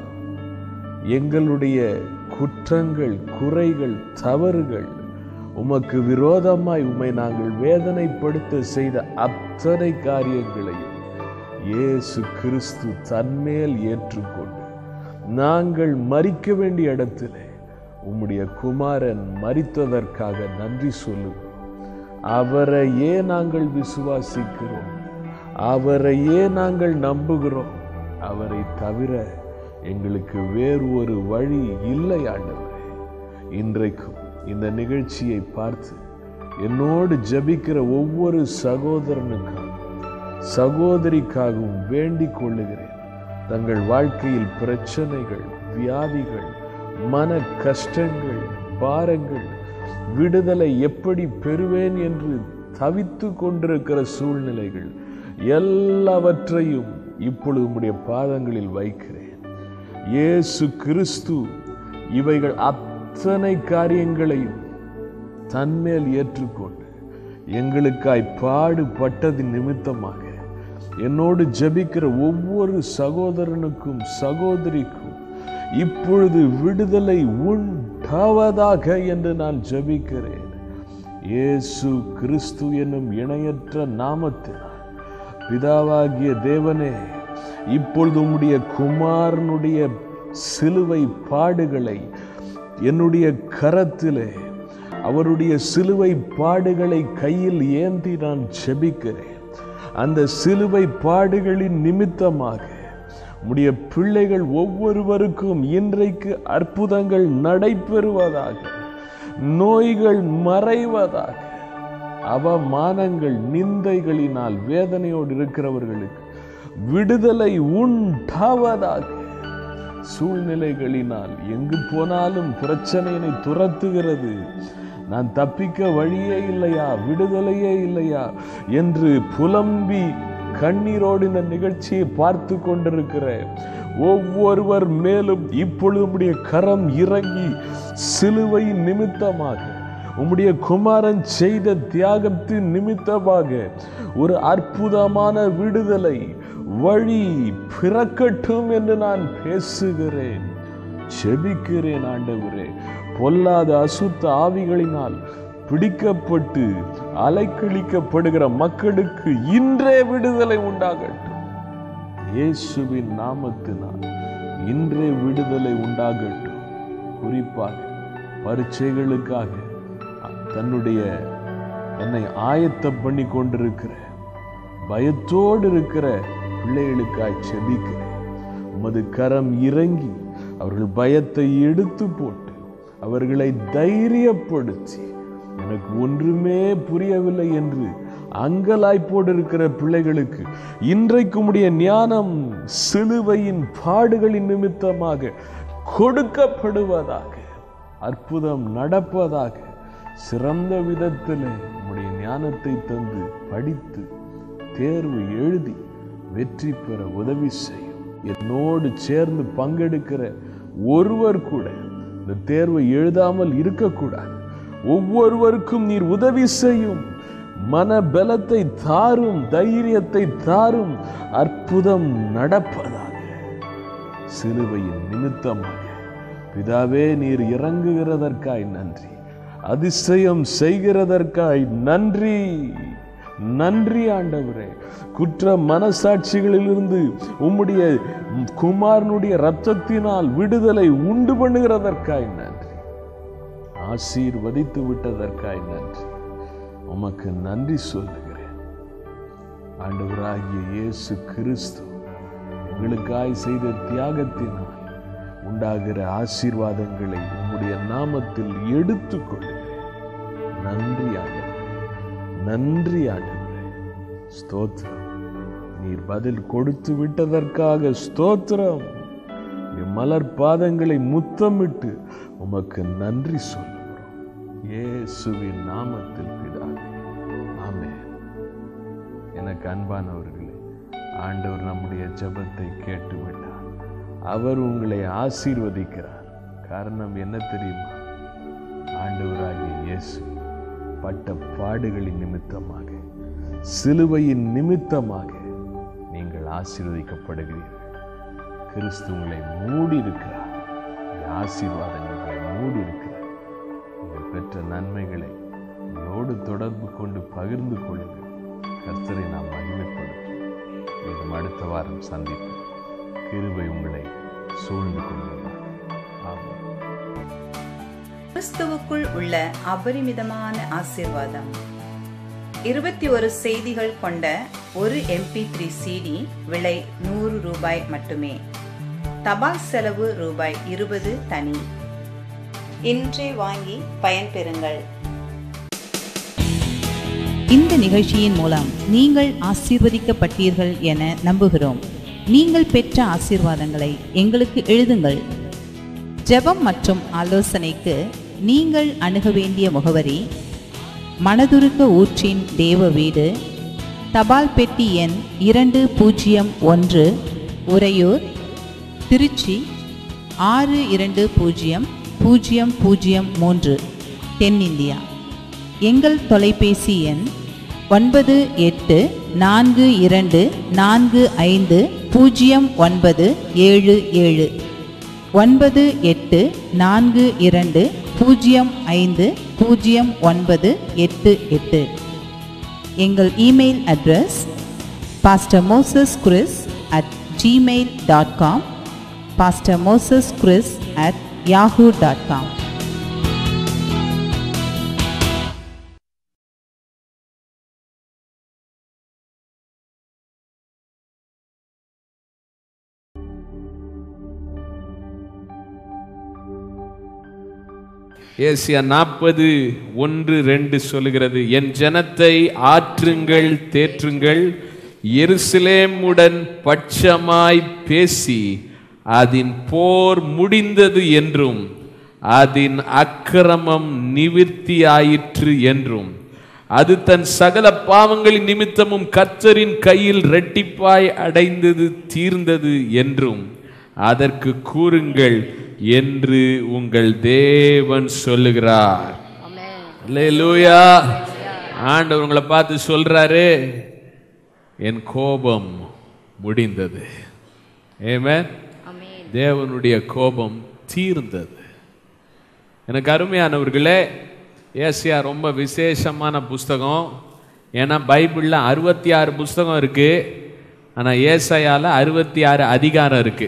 எங்களுடைய குற்றங்கள் குறைகள் தவறுகள் உமக்கு விரோதமாய் உம்மை நாங்கள் வேதனைப்படுத்த செய்த அத்தனை காரியங்களையும் இயேசு கிறிஸ்து தன்மேல் ஏற்றுக்கொண்டு நாங்கள் மறிக்க வேண்டிய இடத்திலே உம்முடைய குமாரன் மறித்ததற்காக நன்றி சொல்லுகிறோம் அவரையே நாங்கள் விசுவாசிக்கிறோம் அவரையே நாங்கள் நம்புகிறோம் அவரை தவிர எங்களுக்கு வேறு ஒரு வழி இல்லை ஆண்டவரே இன்றைக்கும் இந்த நிகழ்ச்சியை பார்த்து என்னோடு ஜெபிக்கிற ஒவ்வொரு சகோதரனுக்கும் சகோதரிக்காகவும் வேண்டிக் கொள்ளுகிறேன் தங்கள் வாழ்க்கையில் பிரச்சனைகள் வியாதிகள் மன கஷ்டங்கள் பாரங்கள் விடுதலை எப்படி பெறுவேன் என்று தவித்து கொண்டிருக்கிற சூழ்நிலைகள் எல்லாவற்றையும் இப்பொழுது உம்முடைய பாதங்களில் வைக்கிறேன் இயேசு கிறிஸ்து இவைகள் அத்தனை காரியங்களையும் தன்மேல் ஏற்றுக்கொண்டு எங்களுக்காய் பாடுபட்டதின் நிமித்தமாக என்னோடு ஜெபிக்கிற ஒவ்வொரு சகோதரனுக்கும் சகோதரிக்கும் இப்பொழுது விடுதலை உண்டாவதாக என்று நான் ஜெபிக்கிறேன் இயேசு கிறிஸ்து என்னும் இணையற்ற நாமத்தினால் பிதாவாகிய தேவனே இப்பொழுது உம்முடைய குமாரனுடைய சிலுவை பாடுகளை என்னுடைய கரத்திலே அவருடைய சிலுவை பாடுகளை கையில் ஏந்தி நான் செபிக்கிறேன் அந்த சிலுவை பாடுகளின் நிமித்தமாக உம்முடைய பிள்ளைகள் ஒவ்வொருவருக்கும் இன்றைக்கு அற்புதங்கள் நடைபெறுவதாக நோய்கள் மறைவதாக அவமானங்கள் நிந்தைகளினால் வேதனையோடு இருக்கிறவர்களுக்கு விடுதலை உண்டாவதாக சூழ்நிலைகளினால் எங்கு போனாலும் பிரச்சனையினை துரத்துகிறது நான் தப்பிக்க வழியே இல்லையா விடுதலையே இல்லையா என்று புலம்பி கண்ணீரோடு இந்த நிகழ்ச்சியை பார்த்து கொண்டிருக்கிற ஒவ்வொருவர் மேலும் இப்பொழுது உம்முடைய கரம் இறங்கி சிலுவையின் நிமித்தமாக உம்முடைய குமாரன் செய்த தியாகத்தின் நிமித்தமாக ஒரு அற்புதமான விடுதலை வழி பிறக்கட்டும் என்று நான் பேசுகிறேன் செபிக்கிறேன் ஆண்டவரே பொல்லாத அசுத்த ஆவிகளினால் பிடிக்கப்பட்டு அலைக்கழிக்கப்படுகிற மக்களுக்கு இன்றே விடுதலை உண்டாகட்டும் இயேசுவின் நாமத்தினால் இன்றே விடுதலை உண்டாகட்டும் குறிப்பாக பரீட்சைகளுக்காக தன்னுடைய தன்னை ஆயத்தம் பண்ணி கொண்டிருக்கிற பயத்தோடு இருக்கிற பிள்ளைகளுக்காய் செபிக்கிறேன் உமது கரம் இறங்கி அவர்கள் பயத்தை எடுத்து போட்டு அவர்களை தைரியப்படுத்தி எனக்கு ஒன்றுமே புரியவில்லை என்று அங்கலாய்ப்போடு இருக்கிற பிள்ளைகளுக்கு இன்றைக்கு உடைய ஞானம் சிலுவையின் பாடுகளின் நிமித்தமாக கொடுக்கப்படுவதாக அற்புதம் நடப்பதாக சிறந்த விதத்தில் உம்முடைய ஞானத்தை தந்து படித்து தேர்வு எழுதி வெற்றி பெற உதவி செய்யும் என்னோடு சேர்ந்து பங்கெடுக்கிற ஒருவர் கூட இந்த தேர்வை எழுதாமல் இருக்கக்கூடாது ஒவ்வொருவருக்கும் நீர் உதவி செய்யும் மன பலத்தை தாரும் தைரியத்தை தாரும் அற்புதம் நடப்பதாக சிலுவையின் நிமித்தமாக பிதாவே நீர் இறங்குகிறதற்காய் நன்றி அதிசயம் செய்கிறதற்காய் நன்றி நன்றி ஆண்டவரே குற்ற மனசாட்சிகளிலிருந்து உம்முடைய குமாரனுடைய இரத்தத்தினால் விடுதலை உண்டு பண்ணுகிறதற்காய் நன்றி ஆசீர்வதித்து விட்டதற்காய் நன்றி உமக்கு நன்றி சொல்லுகிறேன் ஆண்டவராகிய இயேசு கிறிஸ்து எங்களுக்காய் செய்த தியாகத்தினால் உண்டாகிற ஆசீர்வாதங்களை உம்முடைய நாமத்தில் எடுத்துக்கொள்ளுகிறேன் நன்றி ஆண்டவரே நன்றி ஆண்டவரே ஸ்தோத்திரம் நீர் பதில் கொடுத்து விட்டதற்காக ஸ்தோத்திரம் நீர் மலர் பாதங்களை முத்தமிட்டு உமக்கு நன்றி சொல்லுகிறோம் இயேசுவின் நாமத்தில் பிதாவே ஆமென் எனக்கு அன்பானவர்களே ஆண்டவர் நம்முடைய ஜெபத்தை கேட்டு விட்டார் அவர் உங்களை ஆசீர்வதிக்கிறார் காரணம் என்ன தெரியுமா ஆண்டவராகிய இயேசு பட்ட பாடுகளின் நிமித்தமாக சிலுவையின் நிமித்தமாக நீங்கள் ஆசீர்வதிக்கப்படுகிறீர்கள் கிறிஸ்து உங்களை மூடி இருக்கிறார் இந்த ஆசீர்வாதங்கள் உங்களை மூடி இருக்கிறார் நீங்கள் பெற்ற நன்மைகளை உங்களோடு தொடர்பு கொண்டு பகிர்ந்து கொள்ளுங்கள் கர்த்தரை நாம் மகிமைப்படுத்தும் மீண்டும் அடுத்த வாரம் சந்திப்போம் கிருபை உங்களை சூழ்ந்து கொள்வதாக ஆமென் கிறிஸ்துவுக்குள் உள்ள அபரிமிதமான ஆசீர்வாதம் இருபத்தி ஒரு செய்திகள் கொண்ட ஒரு எம்பி த்ரீ சிடி விலை நூறு ரூபாய் மட்டுமே தபால் செலவு ரூபாய் இருபது தனி இன்றே வாங்கி பயன்பெறுங்கள் இந்த நிகழ்ச்சியின் மூலம் நீங்கள் ஆசீர்வதிக்கப்பட்டீர்கள் என நம்புகிறோம் நீங்கள் பெற்ற ஆசீர்வாதங்களை எங்களுக்கு எழுதுங்கள் ஜெபம் மற்றும் ஆலோசனைக்கு நீங்கள் அணுக வேண்டிய முகவரி மனதுருக்க ஊற்றின் தேவ வீடு தபால் பெட்டி எண் இரண்டு பூஜ்ஜியம் ஒன்று உறையூர் திருச்சி ஆறு இரண்டு பூஜ்ஜியம் பூஜ்ஜியம் பூஜ்ஜியம் மூன்று தென்னிந்தியா எங்கள் தொலைபேசி எண் ஒன்பது எட்டு நான்கு இரண்டு நான்கு ஐந்து பூஜ்ஜியம் ஒன்பது ஏழு ஏழு ஒன்பது எட்டு நான்கு இரண்டு பூஜ்ஜியம் ஐந்து பூஜ்ஜியம் ஒன்பது எட்டு எட்டு எங்கள் email address pastor Moses Kuris at Gmail dot com pastor Moses Kuris at Yahoo dot com Asia நாற்பது ஒன்று ரெண்டு சொல்லுகிறது என் ஜனத்தை ஆற்றுங்கள் தேற்றுங்கள் எருசலேமுடன் பட்சமாய் பேசி அதன் போர் முடிந்தது என்றும் அதன் அக்கிரமம் நிவிர்த்தியாயிற்று என்றும் அது தன் சகல பாவங்களின் நிமித்தமும் கர்த்தரின் கையில் ரெட்டிப்பாய் அடைந்தது தீர்ந்தது என்றும் அதற்கு கூறுங்கள் என்று உங்கள் தேவன் சொல்லுகிறார் அல்லேலூயா ஆண்டவர் உங்களை பார்த்து சொல்றாரு என் கோபம் முடிந்தது ஏமேன் ஆமென் தேவனுடைய கோபம் தீர்ந்தது எனக்கு அருமையானவர்களே ஏசியா ரொம்ப விசேஷமான புஸ்தகம் ஏன்னா பைபிளில் அறுபத்தி ஆறு புஸ்தகம் இருக்கு ஆனால் ஏசாயால அறுபத்தி ஆறு அதிகாரம் இருக்கு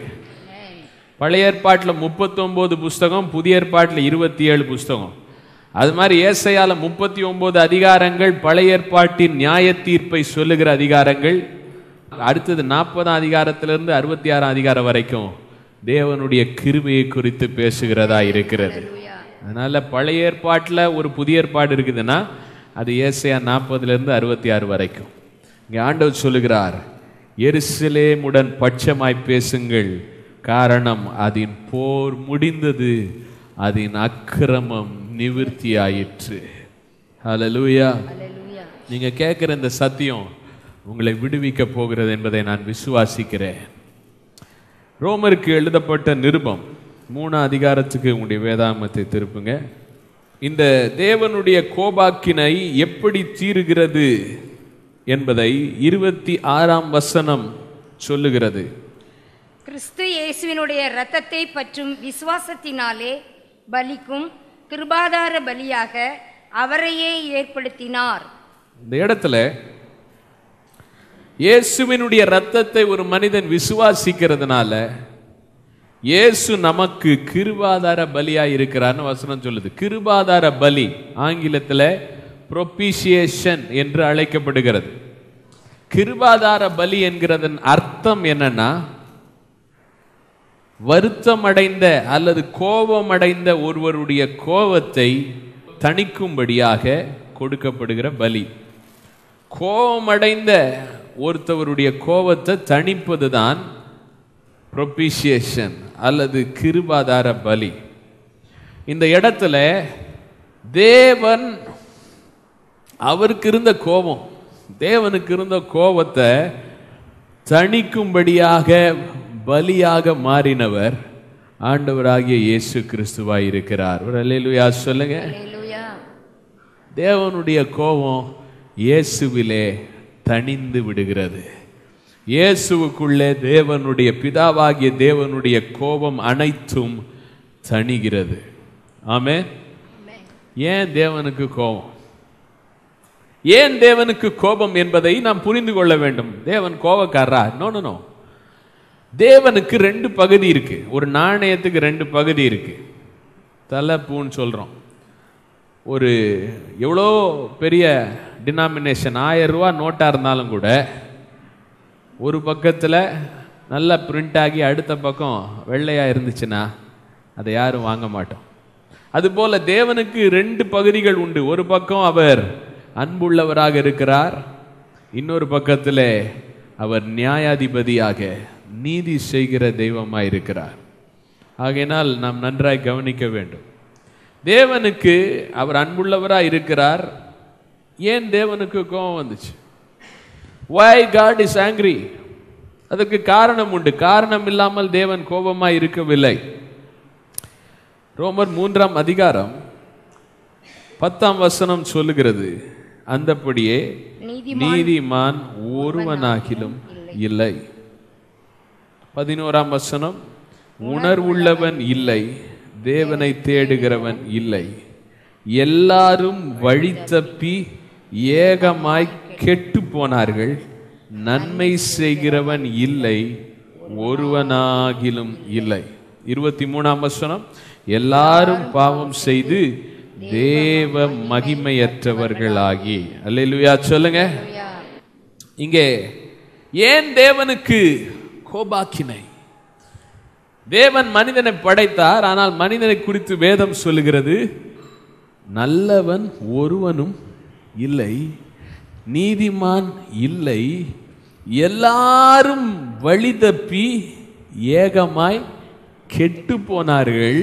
பழைய ஏற்பாட்டில் முப்பத்தொம்போது புஸ்தகம் புதிய ஏற்பாட்டில் இருபத்தி ஏழு புஸ்தகம் அது மாதிரி ஏசையால முப்பத்தி ஒன்பது அதிகாரங்கள் பழைய ஏற்பாட்டின் நியாய தீர்ப்பை சொல்லுகிற அதிகாரங்கள் அடுத்தது நாற்பதாம் அதிகாரத்திலிருந்து அறுபத்தி ஆறாம் அதிகாரம் வரைக்கும் தேவனுடைய கிருபையை குறித்து பேசுகிறதா இருக்கிறது அதனால பழைய ஏற்பாட்டில் ஒரு புதிய ஏற்பாடு இருக்குதுன்னா அது ஏசையா நாற்பதுலேருந்து அறுபத்தி ஆறு வரைக்கும் இங்கே ஆண்டவர் சொல்லுகிறார் எருசலேமுடன் பட்சமாய் பேசுங்கள் காரணம் அதன் போர் முடிந்தது அதன் அக்கிரமம் நிவிர்த்தியாயிற்று ஹalleluya நீங்க கேட்குற இந்த சத்தியம் உங்களை விடுவிக்க போகிறது என்பதை நான் விசுவாசிக்கிறேன் ரோமருக்கு எழுதப்பட்ட நிருபம் மூணாம் அதிகாரத்துக்கு உங்களுடைய வேதாமத்தை திருப்புங்க இந்த தேவனுடைய கோபாக்கினை எப்படி தீருகிறது என்பதை இருபத்தி ஆறாம் வசனம் சொல்லுகிறது கிறிஸ்து இயேசுவினுடைய இரத்தத்தை பற்றும் விசுவாசத்தினாலே பலிக்கும் கிருபாதார பலியாக அவரையே ஏற்படுத்தினார் இந்த இடத்துல இயேசுவினுடைய ரத்தத்தை ஒரு மனிதன் விசுவாசிக்கிறதுனால இயேசு நமக்கு கிருபாதார பலியா இருக்கிறார்னு வசனம் சொல்லுது கிருபாதார பலி ஆங்கிலத்தில் propitiation என்று அழைக்கப்படுகிறது கிருபாதார பலி என்கிறதன் அர்த்தம் என்னன்னா வருத்தமடைந்த அல்லது கோபமடைந்த ஒருவருடைய கோபத்தை தணிக்கும்படியாக கொடுக்கப்படுகிற பலி கோபமடைந்த ஒருத்தவருடைய கோபத்தை தணிப்பதுதான் propitiation அல்லது கிருபாதார பலி இந்த இடத்துல தேவன் அவருக்கு இருந்த கோபம் தேவனுக்கு இருந்த கோபத்தை தணிக்கும்படியாக பலியாக மாறினவர் ஆண்டவராகிய இயேசு கிறிஸ்துவாய் இருக்கிறார் ஒரு அல்லேலூயா சொல்லுங்க அல்லேலூயா தேவனுடைய கோபம் இயேசுவிலே தணிந்து விடுகிறது இயேசுவுக்குள்ளே தேவனுடைய பிதாவாகிய தேவனுடைய கோபம் அனைத்தும் தணிகிறது ஆமே ஏன் தேவனுக்கு கோபம் ஏன் தேவனுக்கு கோபம் என்பதை நாம் புரிந்து கொள்ள வேண்டும் தேவன் கோபக்காரரா நோ நோ நோ தேவனுக்கு ரெண்டு பகுதி இருக்கு ஒரு நாணயத்துக்கு ரெண்டு பகுதி இருக்கு தலை பூன்னு சொல்றோம் ஒரு எவ்வளோ பெரிய டினாமினேஷன் ஆயிரம் ரூபா நோட்டாக இருந்தாலும் கூட ஒரு பக்கத்தில் நல்லா பிரிண்ட் ஆகி அடுத்த பக்கம் வெள்ளையாக இருந்துச்சுன்னா அதை யாரும் வாங்க மாட்டோம் அதுபோல தேவனுக்கு ரெண்டு பகுதிகள் உண்டு ஒரு பக்கம் அவர் அன்புள்ளவராக இருக்கிறார் இன்னொரு பக்கத்தில் அவர் நியாயாதிபதியாக நீதி செய்கிற தெய்வமாய் இருக்கிறார் ஆகையினால் நாம் நன்றாய் கவனிக்க வேண்டும் தேவனுக்கு அவர் அன்புள்ளவராக இருக்கிறார் ஏன் தேவனுக்கு கோபம் வந்துச்சு why God is angry அதுக்கு காரணம் உண்டு காரணம் இல்லாமல் தேவன் கோபமாய் இருக்கவில்லை ரோமர் மூன்றாம் அதிகாரம் பத்தாம் வசனம் சொல்லுகிறது அந்தப்படியே நீதிமான் ஒருவனாகிலும் இல்லை பதினோராம் வசனம் உணர்வுள்ளவன் இல்லை தேவனை தேடுகிறவன் இல்லை எல்லாரும் வழி தப்பி ஏகமாய் கெட்டு போனார்கள் நன்மை செய்கிறவன் இல்லை ஒருவனாகிலும் இல்லை இருபத்தி மூணாம் வசனம் எல்லாரும் பாவம் செய்து தேவ மகிமையற்றவர்களாகி அல்லேலூயா சொல்லுங்க இங்கே ஏன் தேவனுக்கு கோபாக்கினை தேவன் மனிதனை படைத்தார் ஆனால் மனிதனை குறித்து வேதம் சொல்லுகிறது நல்லவன் ஒருவனும் இல்லை நீதிமான் இல்லை எல்லாரும் வழி தப்பி ஏகமாய் கெட்டு போனார்கள்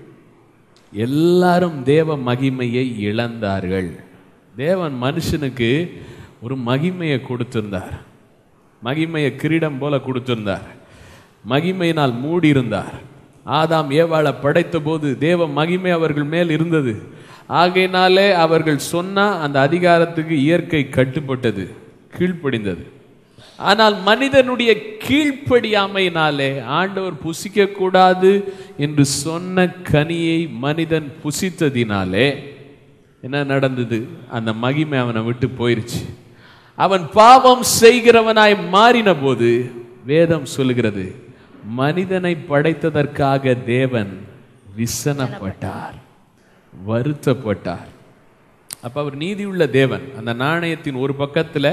எல்லாரும் தேவ மகிமையை இழந்தார்கள் தேவன் மனுஷனுக்கு ஒரு மகிமையை கொடுத்திருந்தார் மகிமையை கிரீடம் போல கொடுத்திருந்தார் மகிமையினால் மூடியிருந்தார் ஆதாம் ஏவாளை படைத்த போது தேவ மகிமை அவர்கள் மேல் இருந்தது ஆகையினாலே அவர்கள் சொன்ன அந்த அதிகாரத்துக்கு இயற்கை கட்டுப்பட்டது கீழ்ப்படிந்தது ஆனால் மனிதனுடைய கீழ்ப்படியாமையினாலே ஆண்டவர் புசிக்க கூடாது என்று சொன்ன கனியை மனிதன் புசித்ததினாலே என்ன நடந்தது அந்த மகிமை அவனை விட்டு போயிருச்சு அவன் பாவம் செய்கிறவனாய் மாறின போது வேதம் சொல்லுகிறது மனிதனை படைத்ததற்காக தேவன் விசனப்பட்டார் வருத்தப்பட்டார் அப்ப அவர் நீதியுள்ள தேவன் அந்த நாணயத்தின் ஒரு பக்கத்துல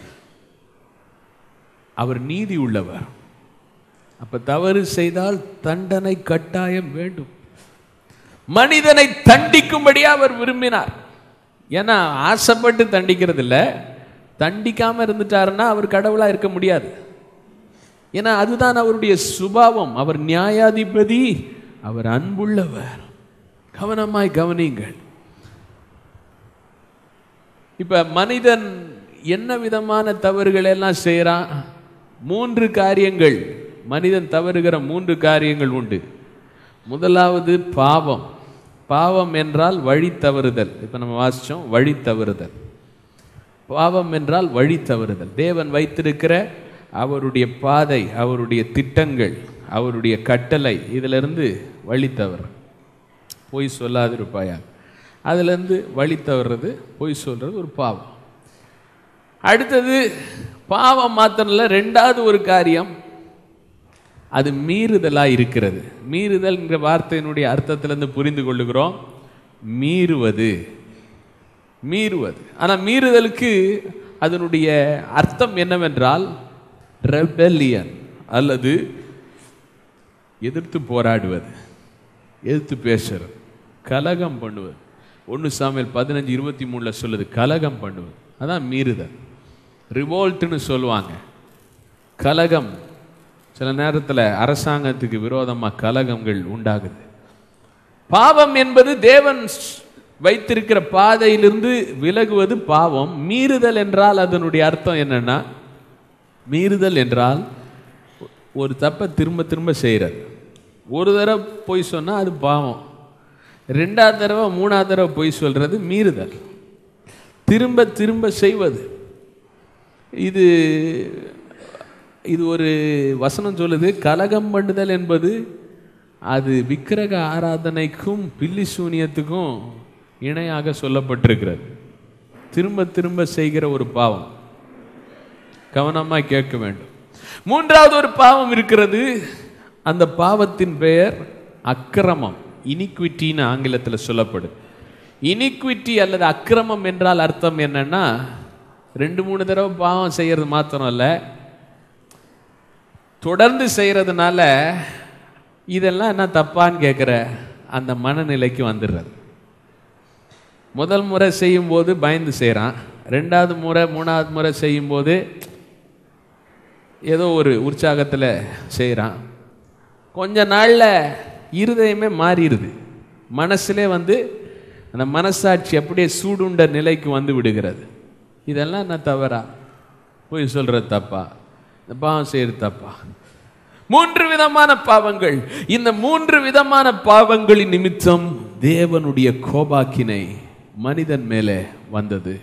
அவர் நீதி உள்ளவர் அப்ப தவறு செய்தால் தண்டனை கட்டாயம் வேண்டும் மனிதனை தண்டிக்கும்படியா அவர் விரும்பினார் ஏன்னா ஆசைப்பட்டு தண்டிக்கிறது இல்ல தண்டிக்காம இருந்துட்டாருன்னா அவர் கடவுளா இருக்க முடியாது ஏன்னா அதுதான் அவருடைய சுபாவம் அவர் நியாயாதிபதி அவர் அன்புள்ளவர் கவனமாய் கவனியுங்கள் இப்ப மனிதன் என்ன விதமான தவறுகள் எல்லாம் செய்யறான் மூன்று காரியங்கள் மனிதன் தவறுகிற மூன்று காரியங்கள் உண்டு முதலாவது பாவம் பாவம் என்றால் வழி தவறுதல் இப்ப நம்ம வாசிச்சோம் வழி தவறுதல் பாவம் என்றால் வழி தவறுதல் தேவன் வைத்திருக்கிற அவருடைய பாதை அவருடைய திட்டங்கள் அவருடைய கட்டளை இதிலிருந்து வழி தவறு பொய் சொல்லாதிருப்பாயா அதிலிருந்து வழி தவறுறது பொய் சொல்றது ஒரு பாவம் அடுத்தது பாவம் மாத்திரம் இல்ல ரெண்டாவது ஒரு காரியம் அது மீறுதலா இருக்கிறது மீறுதல்ங்கிற வார்த்தையினுடைய அர்த்தத்திலிருந்து புரிந்து கொள்ளுகிறோம் மீறுவது மீறுவது ஆனா மீறுதலுக்கு அதனுடைய அர்த்தம் என்னவென்றால் ரெபெலியன் அல்லது எதிர்த்து போராடுவது எதிர்த்து பேசுறது கலகம் பண்ணுவது ஒன்று சாமியல் பதினஞ்சு இருபத்தி மூணுல சொல்லுது கலகம் பண்ணுவது அதான் மீறுதல் ரிவோல்ட்னு சொல்லுவாங்க கலகம் சில நேரத்தில் அரசாங்கத்துக்கு விரோதமாக கலகங்கள் உண்டாகுது பாவம் என்பது தேவன் ஸ்- வைத்திருக்கிற பாதையிலிருந்து விலகுவது பாவம் மீறுதல் என்றால் அதனுடைய அர்த்தம் என்னன்னா மீறுதல் என்றால் ஒரு தப்பை திரும்ப திரும்ப செய்கிறது ஒரு தடவை பொய் சொன்னால் அது பாவம் ரெண்டாவது தடவை மூணாவது தடவை பொய் சொல்றது மீறுதல் திரும்ப திரும்ப செய்வது இது இது ஒரு வசனம் சொல்லுது கலகம் பண்ணுதல் என்பது அது விக்கிரக ஆராதனைக்கும் பில்லி சூனியத்துக்கும் இணையாக சொல்லப்பட்டிருக்கிறது திரும்ப திரும்ப செய்கிற ஒரு பாவம் கவனமா கேட்க வேண்டும் மூன்றாவது ஒரு பாவம் இருக்கிறது அந்த பாவத்தின் பெயர் அக்கிரமம் இனிக்விட்டின்னு ஆங்கிலத்தில் சொல்லப்படுது இனிக்விட்டி அல்லது அக்கிரமம் என்றால் அர்த்தம் என்னன்னா ரெண்டு மூணு தடவை பாவம் செய்யறது மாத்திரம் இல்ல தொடர்ந்து செய்யறதுனால இதெல்லாம் என்ன தப்பான்னு கேட்குற அந்த மனநிலைக்கு வந்துடுறது முதல் முறை செய்யும்போது பயந்து செய்கிறான் ரெண்டாவது முறை மூணாவது முறை செய்யும்போது ஏதோ ஒரு உற்சாகத்தில் செய்கிறான் கொஞ்ச நாளில் இருதயமே மாறிடுது மனசுலே வந்து அந்த மனசாட்சி அப்படியே சூடுண்ட நிலைக்கு வந்து விடுகிறது இதெல்லாம் என்ன தவறா போய் சொல்கிறது தப்பா இந்த பாவம் செய்கிறது தப்பா மூன்று விதமான பாவங்கள் இந்த மூன்று விதமான பாவங்களின் நிமித்தம் தேவனுடைய கோபாக்கினை மனிதன் மேலே வந்தது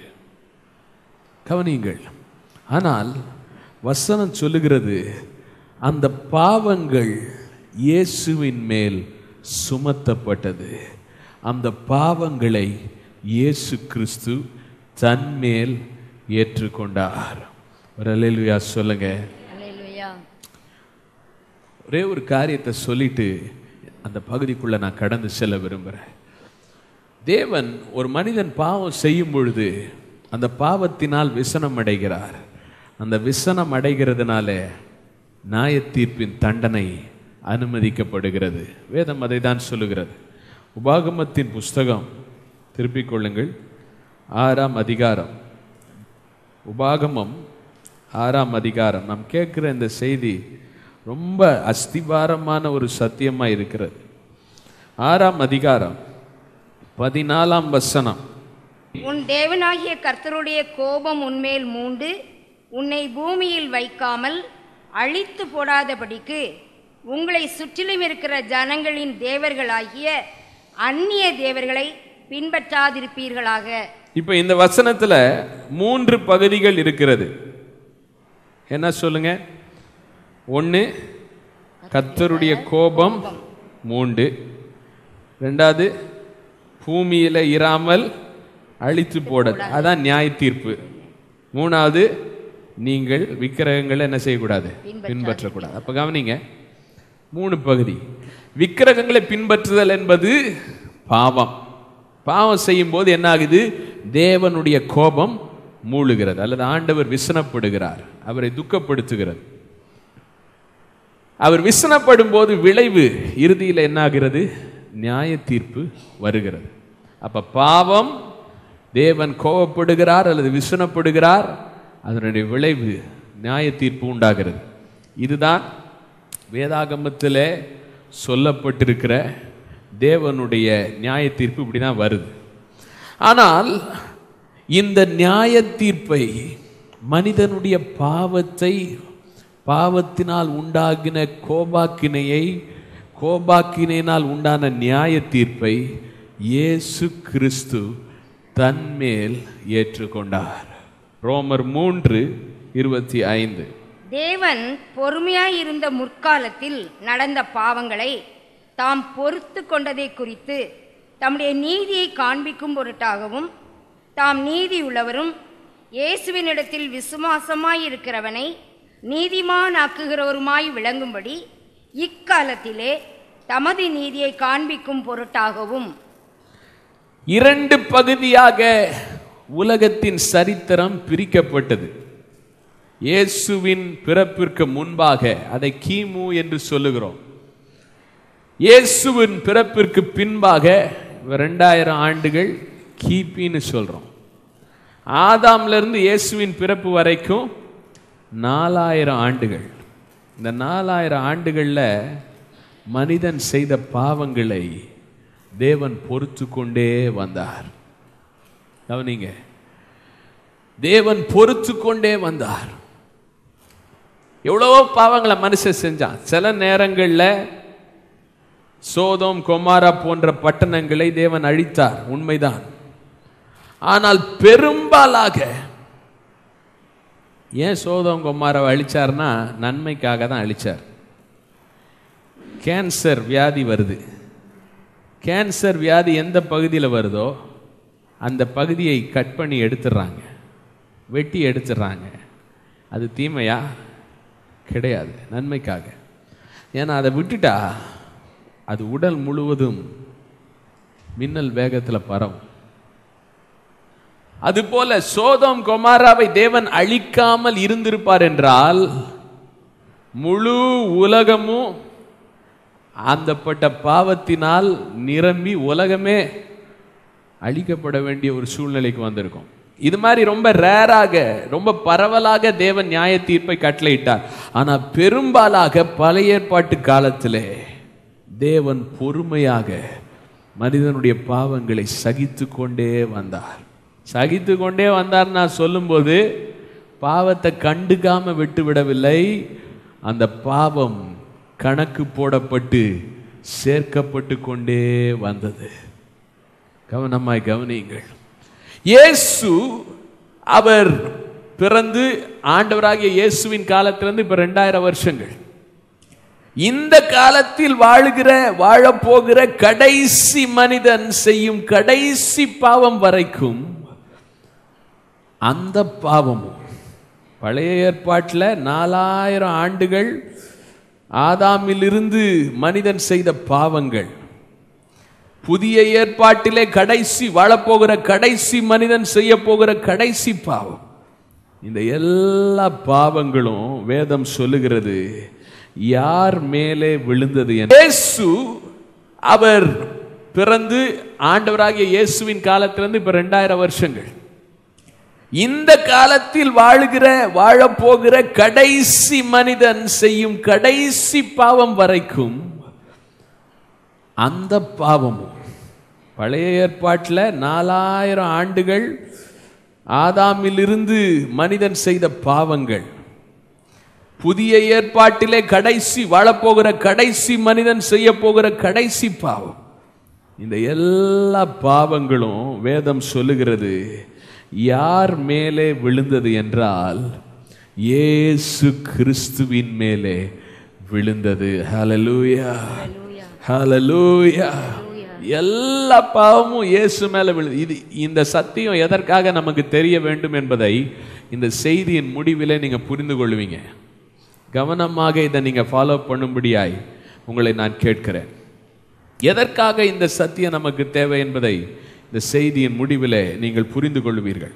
கவனியுங்கள் ஆனால் வசனம் சொல்லுகிறது அந்த பாவங்கள் இயேசுவின் மேல் சுமத்தப்பட்டது அந்த பாவங்களை இயேசு கிறிஸ்து தன்மேல் ஏற்றுக்கொண்டார் ஒரு அல்லேலூயா சொல்லுங்க அல்லேலூயா ஒரே ஒரு காரியத்தை சொல்லிட்டு அந்த பகுதிக்குள்ள நான் கடந்து செல்ல விரும்புகிறேன் தேவன் ஒரு மனிதன் பாவம் செய்யும் பொழுது அந்த பாவத்தினால் விசனம் அடைகிறார் அந்த விசனம் அடைகிறதுனால நியாய தீர்ப்பின் தண்டனை அனுமதிக்கப்படுகிறது வேதம் அதை தான் சொல்லுகிறது உபாகமத்தின் புஸ்தகம் திருப்பிக் கொள்ளுங்கள் ஆறாம் அதிகாரம் உபாகமம் ஆறாம் அதிகாரம் நாம் கேட்குற இந்த செய்தி ரொம்ப அஸ்திபாரமான ஒரு சத்தியமா இருக்கிறது ஆறாம் அதிகாரம் பதினாலாம் வசனம் உன் தேவனாகிய கர்த்தருடைய கோபம் உன்மேல் மூண்டு உன்னை பூமியில் வைக்காமல் அழித்து போடாதபடிக்கு உங்களை சுற்றிலும் இருக்கிற ஜனங்களின் தேவர்களாகிய அந்நிய தேவர்களை பின்பற்றாதிருப்பீர்களாக இப்போ இந்த வசனத்துல மூன்று பகுதிகள் இருக்கிறது என்ன சொல்லுங்க ஒன்று கர்த்தருடைய கோபம் மூண்டு ரெண்டாவது பூமியில இராமல் அழித்து போட அதான் நியாய தீர்ப்பு மூணாவது நீங்கள் விக்கிரகங்களை என்ன செய்யக்கூடாது பின்பற்றக்கூடாது அப்ப கவனிங்க மூணு பகுதி விக்கிரகங்களை பின்பற்றுதல் என்பது பாவம் பாவம் செய்யும் போது என்ன ஆகுது தேவனுடைய கோபம் மூழுகிறது அல்லது ஆண்டவர் விசனப்படுகிறார் அவரை துக்கப்படுத்துகிறது அவர் விசனப்படும் போது விளைவு இறுதியில் என்ன ஆகிறது நியாய தீர்ப்பு வருகிறது அப்ப பாவம் தேவன் கோபப்படுகிறார் அல்லது விசனப்படுகிறார் அதனுடைய விளைவு நியாய தீர்ப்பு உண்டாகிறது இதுதான் வேதாகமத்திலே சொல்லப்பட்டிருக்கிற தேவனுடைய நியாய தீர்ப்பு இப்படி தான் வருது ஆனால் இந்த நியாய தீர்ப்பை மனிதனுடைய பாவத்தை பாவத்தினால் உண்டாகின கோபாக்கினையை கோபாக்கினையினால் உண்டான நியாய தீர்ப்பை இயேசு கிறிஸ்து தன்மேல் ஏற்றுக்கொண்டார் ரோமர் மூன்று இருபத்தி ஐந்து தேவன் பொறுமையாயிருந்த முற்காலத்தில் நடந்த பாவங்களை தாம் பொறுத்து கொண்டதை குறித்து தம்முடைய நீதியை காண்பிக்கும் பொருட்டாகவும் தாம் நீதியுள்ளவரும் இயேசுவினிடத்தில் விசுவாசமாயிருக்கிறவனை நீதிமானாக்குகிறவருமாய் விளங்கும்படி இக்காலத்திலே தமது நீதியை காண்பிக்கும் பொருட்டாகவும் இரண்டு பகுதியாக உலகத்தின் சரித்திரம் பிரிக்கப்பட்டது இயேசுவின் பிறப்பிற்கு முன்பாக அதை கிமு என்று சொல்லுகிறோம் இயேசுவின் பிறப்பிற்கு பின்பாக ரெண்டாயிரம் ஆண்டுகள் கிபின்னு சொல்றோம் ஆதாம்ல இருந்து இயேசுவின் பிறப்பு வரைக்கும் நாலாயிரம் ஆண்டுகள் இந்த நாலாயிரம் ஆண்டுகள்ல மனிதன் செய்த பாவங்களை தேவன் பொறுத்து கொண்டே வந்தார் கவனிங்க தேவன் பொறுத்து கொண்டே வந்தார் எவ்வளவோ பாவங்களை மனுஷன் செஞ்சான் சில நேரங்களில் சோதோம் கொமாரா போன்ற பட்டணங்களை தேவன் அழித்தார் உண்மைதான் ஆனால் பெரும்பாலாக ஏன் சோதோம் கொமாராவை அழிச்சார்னா நன்மைக்காக தான் அழிச்சார் கேன்சர் வியாதி வருது கேன்சர் வியாதி எந்த பகுதியில் வருதோ அந்த பகுதியை கட் பண்ணி எடுத்துடுறாங்க வெட்டி எடுத்துடுறாங்க அது தீமையா கிடையாது நன்மைக்காக ஏன்னா அதை விட்டுட்டா அது உடல் முழுவதும் மின்னல் வேகத்தில் பரவும் அதுபோல சோதம் கொமாராவை தேவன் அழிக்காமல் இருந்திருப்பார் என்றால் முழு உலகமும் அந்தப்பட்ட பாவத்தினால் நிரம்பி உலகமே அழிக்கப்பட வேண்டிய ஒரு சூழ்நிலைக்கு வந்திருக்கும் இது மாதிரி ரொம்ப ரேராக ரொம்ப பரவலாக தேவன் நியாய தீர்ப்பை கட்டளையிட்டார் ஆனா பெரும்பாலாக பழைய ஏற்பாட்டு காலத்திலே தேவன் பொறுமையாக மனிதனுடைய பாவங்களை சகித்து கொண்டே வந்தார் சகித்து கொண்டே வந்தார் நான் சொல்லும்போது பாவத்தை கண்டுக்காம விட்டு விடவில்லை அந்த பாவம் கணக்கு போடப்பட்டு சேர்க்கப்பட்டு கொண்டே வந்தது கவனமாய் கவனியுங்கள் இயேசு அவர் பிறந்து ஆண்டவராகிய இயேசுவின் காலத்திலிருந்து இப்ப ரெண்டாயிரம் வருஷங்கள் இந்த காலத்தில் வாழுகிற வாழப்போகிற கடைசி மனிதன் செய்யும் கடைசி பாவம் வரைக்கும் அந்த பாவமும் பழைய ஏற்பாட்டில் நாலாயிரம் ஆண்டுகள் ஆதாமிலிருந்து மனிதன் செய்த பாவங்கள் புதிய ஏற்பாட்டிலே கடைசி வாழப்போகிற கடைசி மனிதன் செய்ய போகிற கடைசி பாவம் இந்த எல்லா பாவங்களும் வேதம் சொல்லுகிறது யார் மேலே விழுந்தது என இயேசு அவர் பிறந்து ஆண்டவராகிய இயேசுவின் காலத்திலிருந்து இப்ப ரெண்டாயிரம் வருஷங்கள் இந்த காலத்தில் வாழுகிற வாழப்போகிற கடைசி மனிதன் செய்யும் கடைசி பாவம் வரைக்கும் அந்த பாவமும் பழைய ஏற்பாட்டில் நாலாயிரம் ஆண்டுகள் ஆதாமிலிருந்து மனிதன் செய்த பாவங்கள் புதிய ஏற்பாட்டிலே கடைசி வாழப்போகிற கடைசி மனிதன் செய்ய போகிற கடைசி பாவம் இந்த எல்லா பாவங்களும் வேதம் சொல்லுகிறது யார் மேலே விழுந்தது என்றால் இயேசு கிறிஸ்துவின் மேலே விழுந்தது ஹalleluya ஹalleluya எல்லா பாவமும் இயேசு மேல விழு இது இந்த சத்தியம் எதற்காக நமக்கு தெரிய வேண்டும் என்பதை இந்த செய்தியின் முடிவிலே நீங்க புரிந்து கொள்வீங்க கவனமாக இதை நீங்க ஃபாலோ பண்ணும்படியாய் உங்களை நான் கேட்கிறேன் எதற்காக இந்த சத்தியம் நமக்கு தேவை என்பதை இந்த செய்தியின் முடிவிலே நீங்கள் புரிந்து கொள்வீர்கள்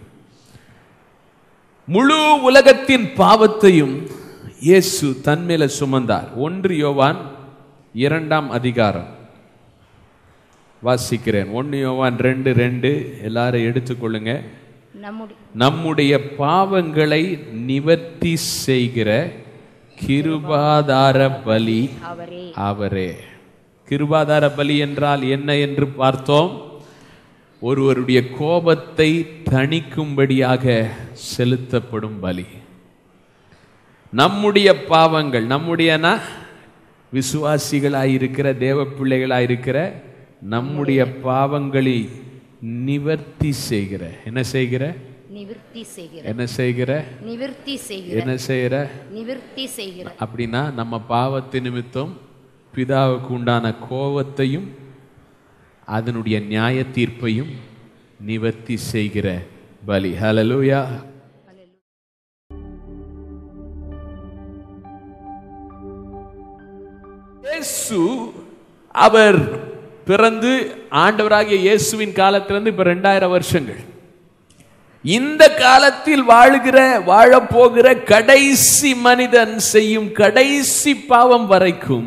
முழு உலகத்தின் பாவத்தையும் இயேசு தன்மேல சுமந்தார் ஒன்று யோவான் இரண்டாம் அதிகாரம் வாசிக்கிறேன் ஒன்று யோவான் ரெண்டு ரெண்டு எல்லாரும் எடுத்துக்கொள்ளுங்க நம்முடைய நம்முடைய பாவங்களை நிவர்த்தி செய்கிற கிருபாதார பலி அவரே அவரே கிருபாதார பலி என்றால் என்ன என்று பார்த்தோம் ஒருவருடைய கோபத்தை தணிக்கும்படியாக செலுத்தப்படும் பலி நம்முடைய பாவங்கள் நம்முடையனா விசுவாசிகளாயிருக்கிற தேவ பிள்ளைகளாயிருக்கிற நம்முடைய பாவங்களை நிவர்த்தி செய்கிற என்ன செய்கிற நிவிர்த்தி செய்கிற என்ன செய்கிற நிவிர்த்தி செய்கிற என்ன செய்கிற நிவிர்த்தி செய்கிற அப்படின்னா நம்ம பாவத்து நிமித்தம் பிதாவுக்கு உண்டான கோபத்தையும் அதனுடைய நியாய தீர்ப்பையும் நிவர்த்தி செய்கிற பலி ஹalleluya இயேசு அவர் பிறந்து ஆண்டவராகிய இயேசுவின் காலத்திலிருந்து இப்ப ரெண்டாயிரம் வருஷங்கள் இந்த காலத்தில் வாழுகிற வாழப்போகிற கடைசி மனிதன் செய்யும் கடைசி பாவம் வரைக்கும்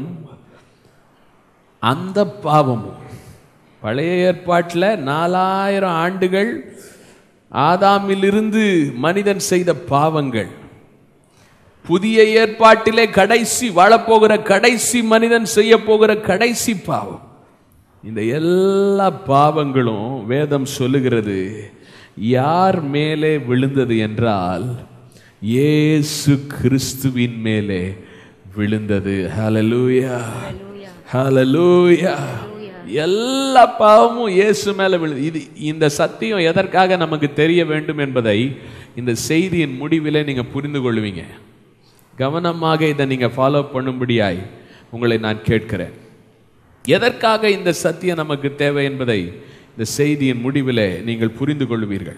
அந்த பாவமும் பழைய ஏற்பாட்டில் நாலாயிரம் ஆண்டுகள் ஆதாமிலிருந்து மனிதன் செய்த பாவங்கள் புதிய ஏற்பாட்டிலே கடைசி வாழப்போகிற கடைசி மனிதன் செய்ய போகிற கடைசி பாவம் இந்த எல்லா பாவங்களும் வேதம் சொல்லுகிறது யார் மேலே விழுந்தது என்றால் இயேசு கிறிஸ்துவின் மேலே விழுந்தது ஹalleluya ஹalleluya எல்லா பாவமும் இயேசு மேல விழு இது இந்த சத்தியம் எதற்காக நமக்கு தெரிய வேண்டும் என்பதை இந்த செய்தியின் முடிவிலே நீங்க புரிந்து கொள்வீங்க கவனமாக இதை நீங்க ஃபாலோ பண்ணும்படியாய் உங்களை நான் கேட்கிறேன் எதற்காக இந்த சத்தியம் நமக்கு தேவை என்பதை இந்த செய்தியின் முடிவிலே நீங்கள் புரிந்து கொள்வீர்கள்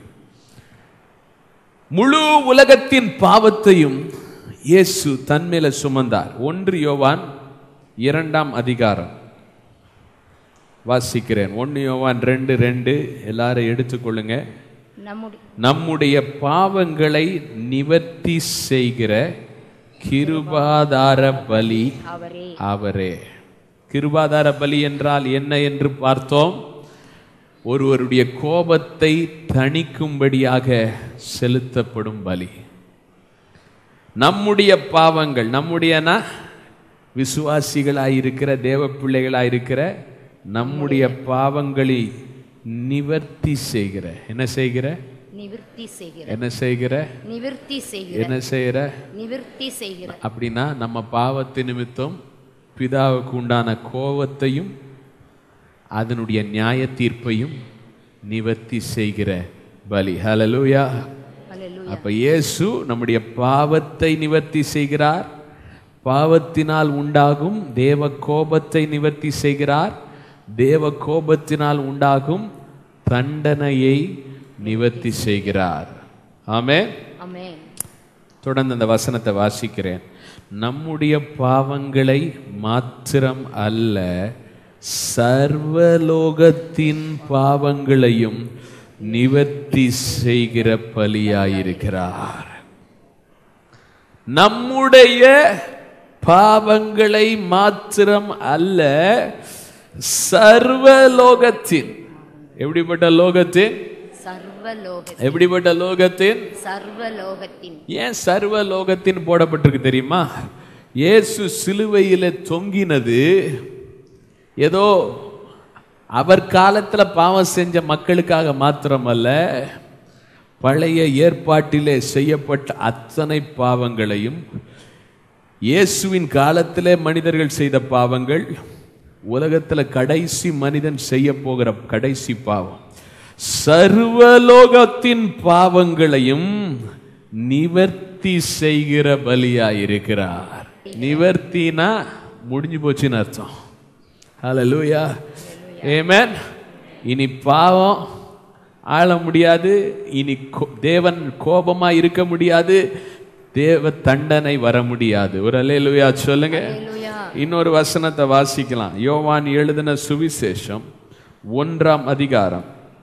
முழு உலகத்தின் பாவத்தையும் இயேசு தன்மேல சுமந்தார் ஒன்று யோவான் இரண்டாம் அதிகாரம் வாசிக்கிறேன் ஒன்று யோவான் ரெண்டு ரெண்டு எல்லாரும் எடுத்துக்கொள்ளுங்க நம்முடைய நம்முடைய பாவங்களை நிவர்த்தி செய்கிற கிருபாதார பலி அவரே அவரே கிருபாதார பலி என்றால் என்ன என்று பார்த்தோம் ஒருவருடைய கோபத்தை தணிக்கும்படியாக செலுத்தப்படும் பலி நம்முடைய பாவங்கள் நம்முடையனா விசுவாசிகளாயிருக்கிற தேவ பிள்ளைகளாயிருக்கிற நம்முடைய பாவங்களை நிவர்த்தி செய்கிற என்ன செய்கிற நிவிர்த்தி செய்கிற என்ன செய்கிற நிவிர்த்தி செய்கிற என்ன செய்கிற நிவிர்த்தி செய்கிற அப்படின்னா நம்ம பாவத்து நிமித்தம் பிதாவுக்கு உண்டான கோபத்தையும் அதனுடைய நியாய தீர்ப்பையும் நிவர்த்தி செய்கிற பலி ஹalleluya அல்லேலூயா அப்ப இயேசு நம்முடைய பாவத்தை நிவர்த்தி செய்கிறார் பாவத்தினால் உண்டாகும் தேவ கோபத்தை நிவர்த்தி செய்கிறார் தேவ கோபத்தினால் உண்டாகும் தண்டனையை நிவர்த்தி செய்கிறார் ஆமென் ஆமென் தொடர்ந்து அந்த வசனத்தை வாசிக்கிறேன் நம்முடைய பாவங்களை மாத்திரம் அல்ல சர்வலோகத்தின் பாவங்களையும் நிவர்த்தி செய்கிற பலியாயிருக்கிறார் நம்முடைய பாவங்களை மாத்திரம் அல்ல சர்வலோகத்தின் எப்படிப்பட்ட லோகத்தின் சர்வலோக எப்படிப்பட்ட லோகத்தின் சர்வலோகத்தின் ஏன் சர்வ லோகத்தின் போடப்பட்டிருக்கு தெரியுமா இயேசு சிலுவையில தொங்கினது ஏதோ அவர் காலத்துல பாவம் செஞ்ச மக்களுக்காக மாத்திரமல்ல பழைய ஏற்பாட்டிலே செய்யப்பட்ட அத்தனை பாவங்களையும் இயேசுவின் காலத்திலே மனிதர்கள் செய்த பாவங்கள் உலகத்துல கடைசி மனிதன் செய்ய போகிற கடைசி பாவம் சர்வலோகத்தின் பாவங்களையும் நிவர்த்தி செய்கிற பலியாயிருக்கிறார் நிவர்த்தினா முடிஞ்சு போச்சுன்னு அர்த்தம் ஹalleluya ஆமென் இனி பாவம் ஆள முடியாது இனி கோ- தேவன் கோபமா இருக்க முடியாது தேவ தண்டனை வர முடியாது ஒரு அல்லேலூயா சொல்லுங்க இன்னொரு வசனத்தை வாசிக்கலாம் யோவான் எழுதின சுவிசேஷம் ஒன்றாம் அதிகாரம்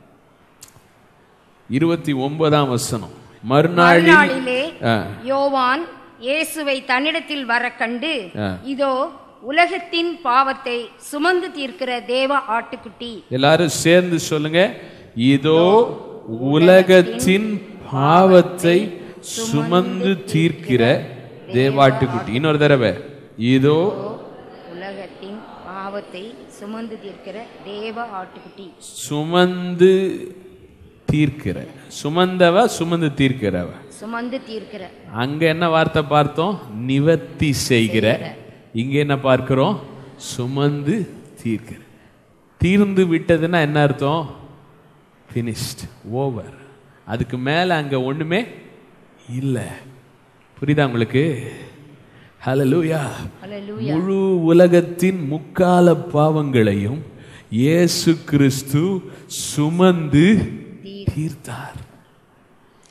இருபத்தி ஒன்பதாம் வசனம் மறுநாளில் மறுநாளிலே ஆ. யோவான் இயேசுவை தன்னிடத்தில் வர கண்டு ஆ. இதோ உலகத்தின் பாவத்தை சுமந்து தீர்க்கிற தேவ ஆட்டுக்குட்டி எல்லாரும் சேர்ந்து சொல்லுங்க இதோ உலகத்தின் பாவத்தை சுமந்து தீர்க்கிற தேவாட்டுக்குட்டி இன்னொரு தடவை இதோ உலகத்தின் பாவத்தை சுமந்து தீர்க்கிற தேவ ஆட்டுக்குட்டி சுமந்து தீர்க்கிற சுமந்தவ சுமந்து தீர்க்கிறவ சுமந்து தீர்க்கிற அங்க என்ன வார்த்தை பார்த்தோம் நிவர்த்தி செய்கிற இங்க என்ன பார்க்கிறோம் சுமந்து தீர்க்கிற தீர்ந்து விட்டதுன்னா என்ன அர்த்தம் finished ஓவர் அதுக்கு மேல அங்க ஒண்ணுமே இல்லை புரியுதா உங்களுக்கு ஹalleluya அல்லேலூயா முழு உலகத்தின் முக்கால பாவங்களையும் இயேசு கிறிஸ்து சுமந்து தீர்த்தார்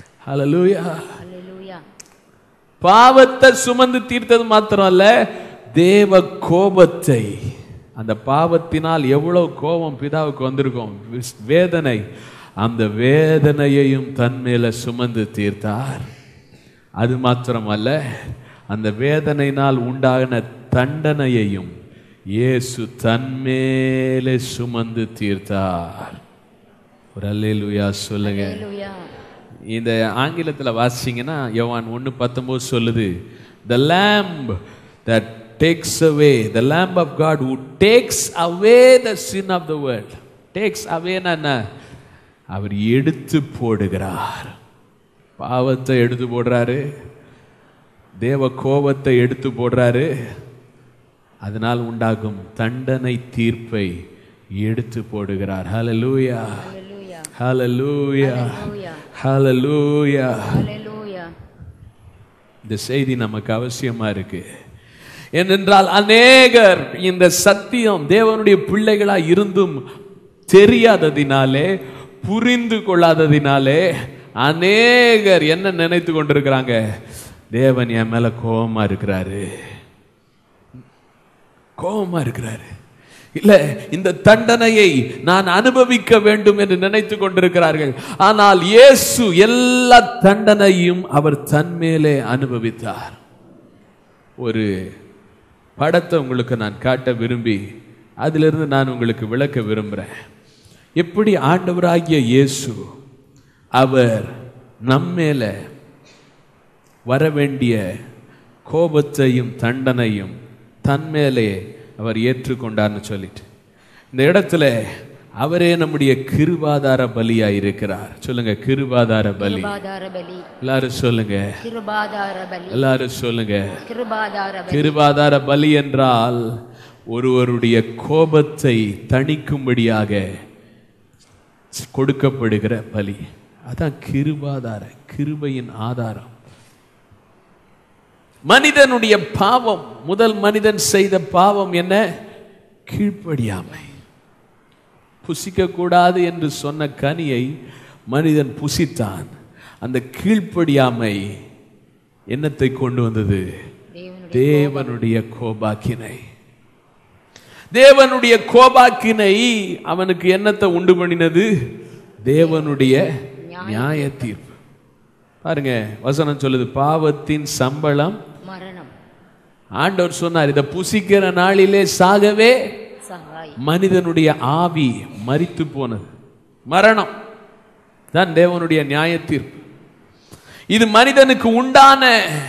ஹalleluya அல்லேலூயா பாவத்தை சுமந்து தீர்த்தது மாத்திரம் அல்ல தேவ கோபத்தை அந்த பாவத்தினால் எவ்வளவு கோபம் பிதாவுக்கு வந்திருக்கும் விஸ்- வேதனை அந்த வேதனையையும் தன் மேல சுமந்து தீர்த்தார் அது மாத்திரமல்ல அந்த வேதனையினால் உண்டான தண்டனையையும் இயேசு தன்மேலே சுமந்து தீர்த்தார் ஒரு அல்லேலூயா சொல்லுங்க ஹalleluya இந்த ஆங்கிலத்தில் வாசிங்கன்னா யோவான் ஒன்று பத்தொம்போது சொல்லுது த lamb that takes away the lamb of god who takes away the sin of the world takes away என்ன அவர் எடுத்து போடுகிறார் பாவத்தை எடுத்து போடுறாரு தேவ கோபத்தை எடுத்து போடுறாரு அதனால் உண்டாகும் தண்டனை தீர்ப்பை எடுத்து போடுகிறார் ஹalleluya ஹalleluya ஹalleluya ஹalleluya ஹalleluya இந்த செய்தி நமக்கு அவசியமா இருக்கு ஏனென்றால் அநேகர் இந்த சத்தியம் தேவனுடைய பிள்ளைகளா இருந்தும் தெரியாததினாலே புரிந்து கொள்ளாததினாலே அநேகர் என்ன நினைத்து கொண்டிருக்கிறாங்க தேவன் என் மேல கோபமா இருக்கிறாரு கோபமா இருக்கிறாரு இல்ல இந்த தண்டனையை நான் அனுபவிக்க வேண்டும் என்று நினைத்து கொண்டிருக்கிறார்கள் ஆனால் இயேசு எல்லா தண்டனையும் அவர் தன்மேலே அனுபவித்தார் ஒரு படத்தை உங்களுக்கு நான் காட்ட விரும்பி அதிலிருந்து நான் உங்களுக்கு விளக்க விரும்புகிறேன் எப்படி ஆண்டவராகிய இயேசு அவர் நம்மேல வர வேண்டிய கோபத்தையும் தண்டனையும் தன்மேலே அவர் ஏற்றுக்கொண்டார்னு சொல்லிட்டு இந்த இடத்துல அவரே நம்முடைய கிருபாதார பலியா இருக்கிறார் சொல்லுங்க கிருபாதார பலி கிருபாதார பலி எல்லாரும் சொல்லுங்க கிருபாதார பலி எல்லாரும் சொல்லுங்க கிருபாதார பலி கிருபாதார பலி என்றால் ஒருவருடைய கோபத்தை தணிக்கும்படியாக கொடுக்கப்படுகிற பலி அதான் கிருபாதார கிருபையின் ஆதாரம் மனிதனுடைய பாவம் முதல் மனிதன் செய்த பாவம் என்ன கீழ்ப்படியாமை புசிக்க கூடாது என்று சொன்ன கனியை மனிதன் புசித்தான் அந்த கீழ்ப்படியாமை என்னத்தை கொண்டு வந்தது தேவனுடைய கோபாக்கினை தேவனுடைய கோபாக்கினை அவனுக்கு என்னத்தை உண்டு பண்ணினது தேவனுடைய நியாய தீர்ப்பு பாருங்க வசனம் சொல்லுது பாவத்தின் சம்பளம் மரணம் ஆண்டவர் சொன்னார் இதை புசிக்கிற நாளிலே சாகவே சகாய் மனிதனுடைய ஆவி மரித்து போனது மரணம் தான் தேவனுடைய நியாய தீர்ப்பு இது மனிதனுக்கு உண்டான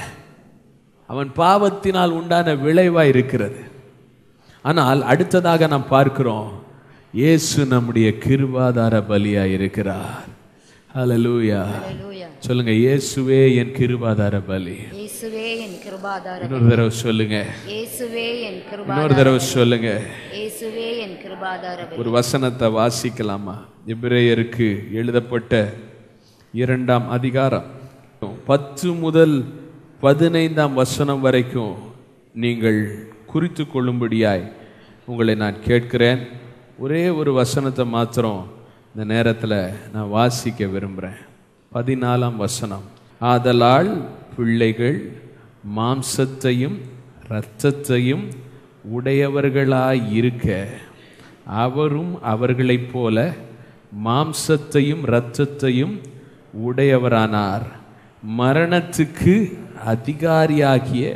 அவன் பாவத்தினால் உண்டான விளைவாய் இருக்கிறது ஆனால் அடுத்ததாக நாம் பார்க்கிறோம் இயேசு நம்முடைய கிருபாதார பலியா இருக்கிறார் ஹalleluya ஹalleluya சொல்லுங்க இயேசுவே என் கிருபாதார பலி இயேசுவே என் கிருபாதார இன்னொரு தடவை சொல்லுங்க இயேசுவே என் இன்னொரு கிருபாதார தடவை சொல்லுங்க இயேசுவே என் கிருபாதார பலி ஒரு வசனத்தை வாசிக்கலாமா எபிரேயருக்கு எழுதப்பட்ட இரண்டாம் அதிகாரம் பத்து முதல் பதினைந்தாம் வசனம் வரைக்கும் நீங்கள் குறித்து கொள்ளும்படியாய் உங்களை நான் கேட்கிறேன் ஒரே ஒரு வசனத்தை மாத்திரம் இந்த நேரத்தில் நான் வாசிக்க விரும்புகிறேன் பதினாலாம் வசனம் ஆதலால் பிள்ளைகள் மாம்சத்தையும் இரத்தத்தையும் உடையவர்களாய் இருக்க அவரும் அவர்களைப் போல மாம்சத்தையும் இரத்தத்தையும் உடையவரானார் மரணத்துக்கு அதிகாரியாகிய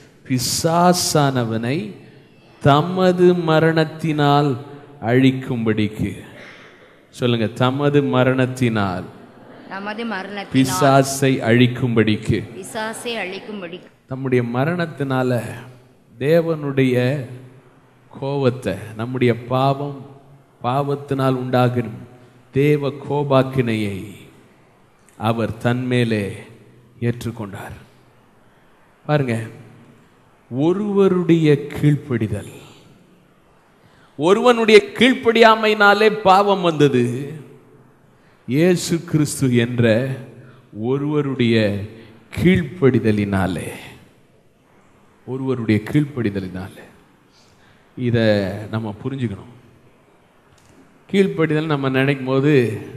பிசாசானவனை தமது மரணத்தினால் அழிக்கும்படிக்கு சொல்லுங்க தமது மரணத்தினால் நமது மரணத்தினால் பிசாசை அழிக்கும்படிக்கு பிசாசை அழிக்கும்படி நம்முடைய மரணத்தினால தேவனுடைய கோபத்தை நம்முடைய பாவம் பாவத்தினால் உண்டாகும் தேவ கோபாக்கினையை அவர் தன்மேலே ஏற்றுக்கொண்டார் பாருங்க ஒருவருடைய கீழ்ப்படிதல் ஒருவனுடைய கீழ்ப்படியாமையினாலே பாவம் வந்தது இயேசு கிறிஸ்து என்ற ஒருவருடைய கீழ்ப்படிதலினாலே ஒருவருடைய கீழ்ப்படிதலினாலே இதை நம்ம புரிஞ்சுக்கணும் கீழ்ப்படிதல் நம்ம நினைக்கும் போது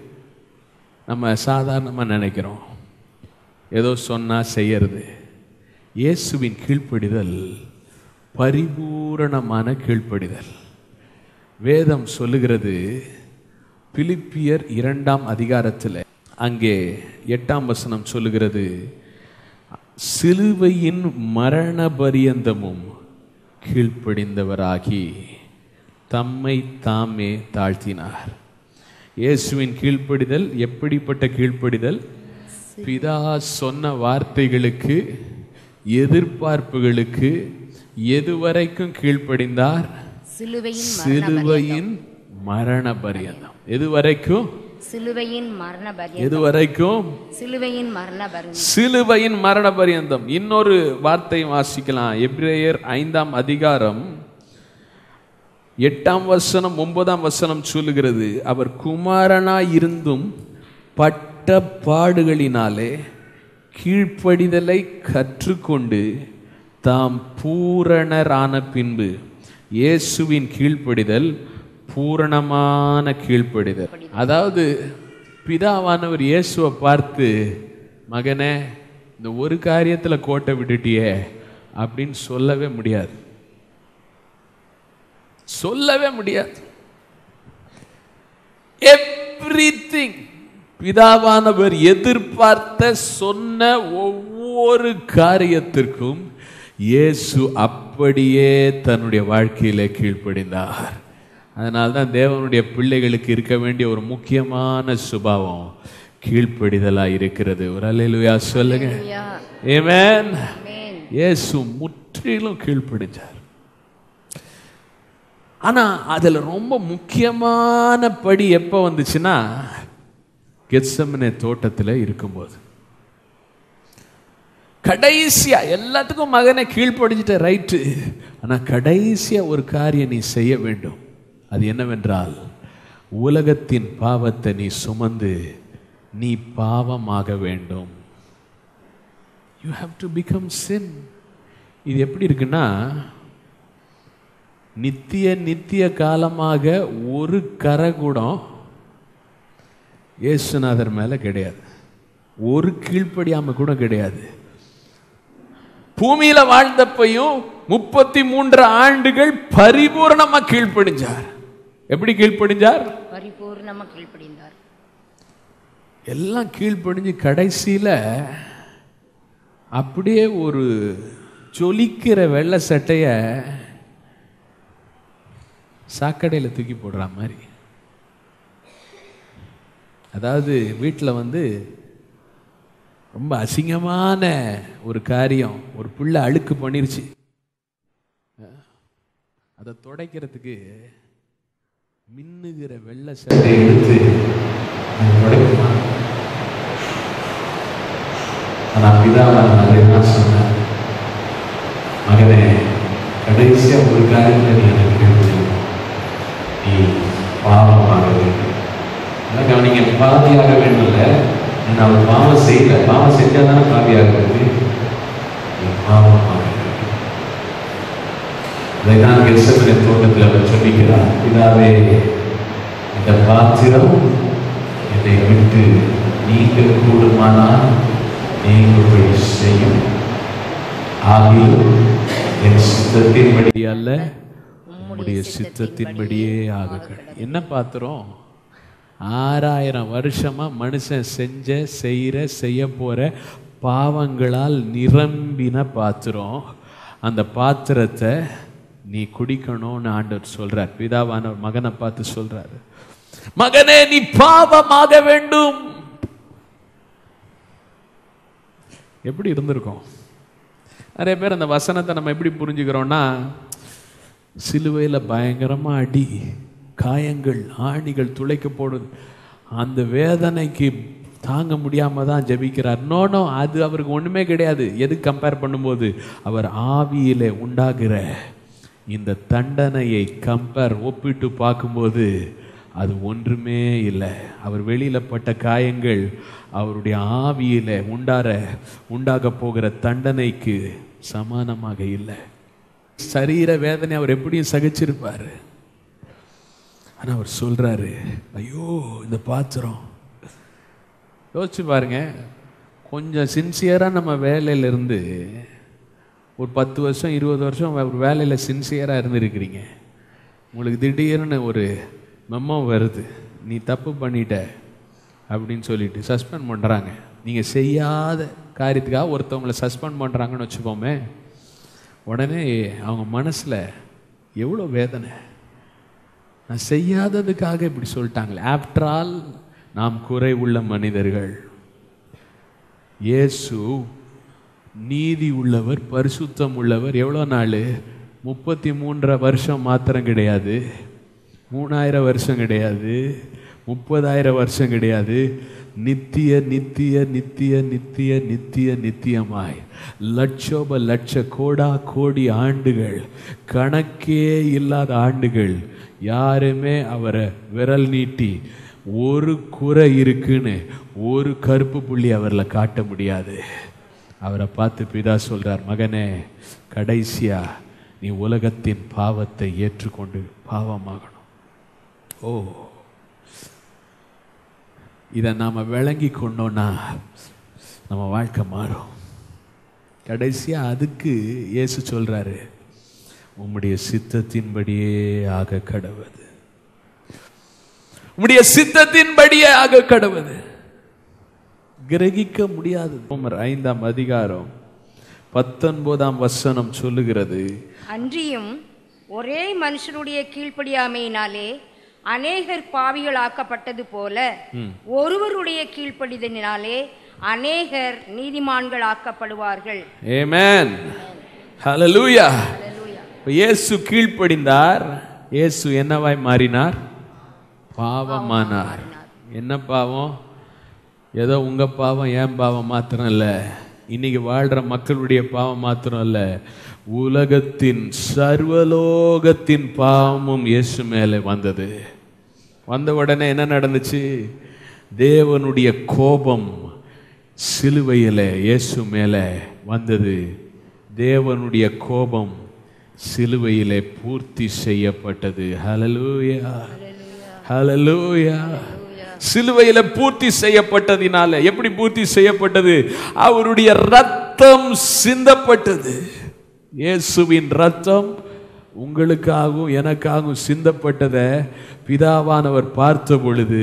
நம்ம சாதாரணமாக நினைக்கிறோம் ஏதோ சொன்னா செய்யறது இயேசுவின் கீழ்ப்படிதல் பரிபூரணமான கீழ்ப்படிதல் வேதம் சொல்லுகிறது பிலிப்பியர் இரண்டாம் அதிகாரத்தில் அங்கே எட்டாம் வசனம் சொல்லுகிறது சிலுவையின் மரண பரியந்தமும் கீழ்ப்படிந்தவராகி தம்மை தாமே தாழ்த்தினார் இயேசுவின் கீழ்ப்படிதல் எப்படிப்பட்ட கீழ்ப்படிதல் பிதா சொன்ன வார்த்தைகளுக்கு எதிர்பார்ப்புகளுக்கு எதுவரைக்கும் கீழ்ப்படிந்தார் சிலுவையின் மரண சிலுவையின் மரண பரியந்தம் எது வரைக்கும் சிலுவையின் மரண பரியந்தம் எது வரைக்கும் சிலுவையின் மரண பரியந்தம் சிலுவையின் மரண பரியந்தம் இன்னொரு வார்த்தை வாசிக்கலாம் எப்ரேயர் ஐந்தாம் அதிகாரம் எட்டாம் வசனம் ஒன்பதாம் வசனம் சொல்லுகிறது அவர் குமாரனாய் இருந்தும் பட்ட பாடுகளினாலே கீழ்ப்படிதலை கற்றுக்கொண்டு தாம் பூரணரான பின்பு இயேசுவின் கீழ்ப்படிதல் பூரணமான கீழ்ப்படிதல் அதாவது பிதாவானவர் இயேசுவை பார்த்து மகனே இந்த ஒரு காரியத்துல கோட்டை விட்டுட்டியே அப்படின்னு சொல்லவே முடியாது சொல்லவே முடியாது எவ்ரிதிங் பிதாவானவர் எதிர்பார்த்த சொன்ன ஒவ்வொரு காரியத்திற்கும் இயேசு அப்படியே தன்னுடைய வாழ்க்கையில கீழ்ப்படிந்தார் அதனால தான் தேவனுடைய பிள்ளைகளுக்கு இருக்க வேண்டிய ஒரு முக்கியமான சுபாவம் கீழ்ப்படிதலா இருக்கிறது ஒரு அல்லேலூயா சொல்லுங்க ஆமென் இயேசு முற்றிலும் கீழ்ப்படிஞ்சார் ஆனா அதுல ரொம்ப முக்கியமான படி எப்ப வந்துச்சுன்னா கெத்சமனே தோட்டத்துல இருக்கும்போது கடைசியா எல்லாத்துக்கும் மகனை கீழ்ப்படிஞ்சிட்ட ரைட்டு ஆனா கடைசியா ஒரு காரியம் நீ செய்ய வேண்டும் அது என்னவென்றால் உலகத்தின் பாவத்தை நீ சுமந்து நீ பாவமாக வேண்டும் you have to become sin இது எப்படி இருக்குன்னா நித்திய நித்திய காலமாக ஒரு கரகுடம் இயேசுநாதர் மேல கிடையாது ஒரு கீழ்ப்படியாம கூட கிடையாது பூமியில வாழ்ந்தப்பையும் முப்பத்தி மூன்று ஆண்டுகள் பரிபூர்ணமா கீழ்ப்படிஞ்சார் எப்படி கீழ்ப்படிஞ்சார் பரிபூர்ணமா கீழ்ப்படிந்தார் எல்லாம் கீழ்ப்படிஞ்சு கடைசியில அப்படியே ஒரு ஜொலிக்கிற வெள்ளை சட்டைய சாக்கடையில் தூக்கி போடுற மாதிரி அதாவது வீட்டில் வந்து ரொம்ப அசிங்கமான ஒரு காரியம் ஒரு பிள்ளை அழுக்கு பண்ணிருச்சு அதை துடைக்கிறதுக்கு மின்னுகிற வெள்ளை சட்டையை எடுத்து அது துடைக்குமா ஆனால் பிதாவானவர் என்ன சொன்னார் மகனே கடைசியா ஒரு காரியத்தில் நீ எனக்கு கீழ்ப்படியணும். நீ பாவமாக வேண்டும் அதான் கவனிங்க பாவியாக வேண்டும் இல்லை நான் அவர் பாவம் செய்யல பாவம் செஞ்சால் தானே பாவியாக இருக்கு நீ பாவமாக வேண்டும் அதைதான் கெசமனை தோட்டத்தில் அவர் சொல்லிக்கிறார் பிதாவே இந்த பாத்திரம் என்னை விட்டு நீங்க கூடுமானால் நீங்கும்படி செய்யும் ஆகியும் என் சித்தத்தின்படி அல்ல உம்முடைய சித்தத்தின்படியே ஆக கடவுள். என்ன பாத்திரம் ஆறாயிரம் வருஷமா மனுஷன் செஞ்ச செய்யற செய்ய போற பாவங்களால் நிரம்பின பாத்திரம் அந்த பாத்திரத்தை நீ குடிக்கணும்னு ஆண்டவர் சொல்றார் பிதாவானவர் மகனை பார்த்து சொல்றாரு மகனே நீ பாவமாக வேண்டும் எப்படி இருந்திருக்கும் நிறைய பேர் அந்த வசனத்தை நம்ம எப்படி புரிஞ்சுக்கிறோம்னா சிலுவையில் பயங்கரமாக அடி காயங்கள் ஆணிகள் துளைக்க போடுது அந்த வேதனைக்கு தாங்க முடியாமல் தான் ஜெபிக்கிறார் நோனோ அது அவருக்கு ஒன்றுமே கிடையாது எது கம்பேர் பண்ணும்போது அவர் ஆவியிலே உண்டாகிற இந்த தண்டனையை கம்பேர் ஒப்பிட்டு பார்க்கும்போது அது ஒன்றுமே இல்லை அவர் வெளியில் பட்ட காயங்கள் அவருடைய ஆவியில உண்டார உண்டாக போகிற தண்டனைக்கு சமானமாக இல்லை சரீர வேதனை அவர் எப்படியும் சகிச்சிருப்பாரு ஆனா அவர் சொல்றாரு ஐயோ இந்த பாத்திரம் யோசிச்சு பாருங்க கொஞ்சம் சின்சியரா நம்ம வேலையில இருந்து ஒரு பத்து வருஷம் இருபது வருஷம் ஒரு வேலையில் சின்சியராக இருந்திருக்கிறீங்க உங்களுக்கு திடீர்னு ஒரு மெம்மோ வருது நீ தப்பு பண்ணிட்ட அப்படின்னு சொல்லிட்டு சஸ்பெண்ட் பண்ணுறாங்க நீங்கள் செய்யாத காரியத்துக்காக ஒருத்தவங்களை சஸ்பெண்ட் பண்ணுறாங்கன்னு வச்சுப்போமே உடனே அவங்க மனசில் எவ்வளோ வேதனை நான் செய்யாததுக்காக இப்படி சொல்லிட்டாங்களே ஆஃப்டர் ஆல் நாம் குறை உள்ள மனிதர்கள் இயேசு நீதி உள்ளவர் பரிசுத்தம் உள்ளவர் எவ்வளோ நாள் முப்பத்தி மூன்றரை வருஷம் மாத்திரம் கிடையாது மூணாயிரம் வருஷம் கிடையாது முப்பதாயிரம் வருஷம் கிடையாது நித்திய நித்திய நித்திய நித்திய நித்திய நித்தியமாய் லட்சோப லட்ச கோடா கோடி ஆண்டுகள் கணக்கே இல்லாத ஆண்டுகள் யாருமே அவரை விரல் நீட்டி ஒரு குறை இருக்குன்னு ஒரு கருப்பு புள்ளி அவரில் காட்ட முடியாது அவரை பார்த்து பிதா சொல்றார் மகனே கடைசியா நீ உலகத்தின் பாவத்தை ஏற்றுக்கொண்டு பாவமாகணும் ஓ இதை நாம் விளங்கி கொண்டோன்னா நம்ம வாழ்க்கை மாறும் கடைசியா அதுக்கு இயேசு சொல்றாரு உம்முடைய சித்தத்தின்படியே ஆக கடவுது உம்முடைய சித்தத்தின்படியே ஆக கடவுது கிரகிக்க முடியாது ரோமர் ஐந்தாம் அதிகாரம் பத்தொன்பதாம் வசனம் சொல்லுகிறது அன்றியும் ஒரே மனுஷனுடைய கீழ்ப்படியாமையினாலே அநேகர் பாவிகளாக்கப்பட்டது போல ஒருவருடைய கீழ்ப்படிதலினாலே அநேகர் நீதிமான்களாக்கப்படுவார்கள் ஏமேன் ஹalleluya இப்ப இயேசு கீழ்ப்படிந்தார் இயேசு என்னவாய் மாறினார் பாவமானார் என்ன பாவம் ஏதோ உங்க பாவம் ஏன் பாவம் மாத்திரம் இல்ல இன்னைக்கு வாழ்ற மக்களுடைய பாவம் மாத்திரம் இல்ல உலகத்தின் சர்வலோகத்தின் பாவமும் இயேசு மேலே வந்தது வந்த உடனே என்ன நடந்துச்சு தேவனுடைய கோபம் சிலுவையில் இயேசு மேலே வந்தது தேவனுடைய கோபம் சிலுவையிலே பூர்த்தி செய்யப்பட்டது ஹalleluya ஹalleluya சிலுவையில பூர்த்தி செய்யப்பட்டதினால எப்படி பூர்த்தி செய்யப்பட்டது அவருடைய ரத்தம் சிந்தப்பட்டது இயேசுவின் ரத்தம் உங்களுக்காகவும் எனக்காகவும் சிந்தப்பட்டதை பிதாவானவர் பார்த்த பொழுது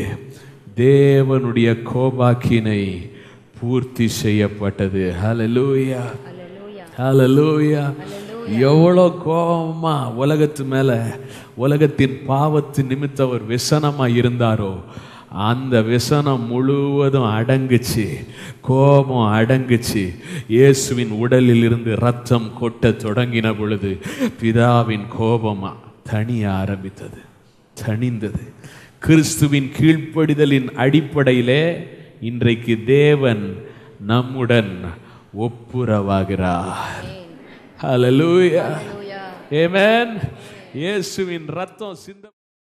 தேவனுடைய கோபாக்கினை பூர்த்தி செய்யப்பட்டது ஹalleluya ஹalleluya எவ்வளோ கோபமா உலகத்து மேல உலகத்தின் பாவத்து நிமித்த அவர் விசனமா இருந்தாரோ அந்த விசனம் முழுவதும் அடங்குச்சு கோபம் அடங்குச்சு இயேசுவின் உடலில் இருந்து ரத்தம் கொட்ட தொடங்கின பொழுது பிதாவின் கோபம் தணிய ஆரம்பித்தது தணிந்தது கிறிஸ்துவின் கீழ்ப்படிதலின் அடிப்படையிலே இன்றைக்கு தேவன் நம்முடன் ஒப்புரவாகிறார் ஹalleluya ஆமென் இயேசுவின் ரத்தம் சிந்த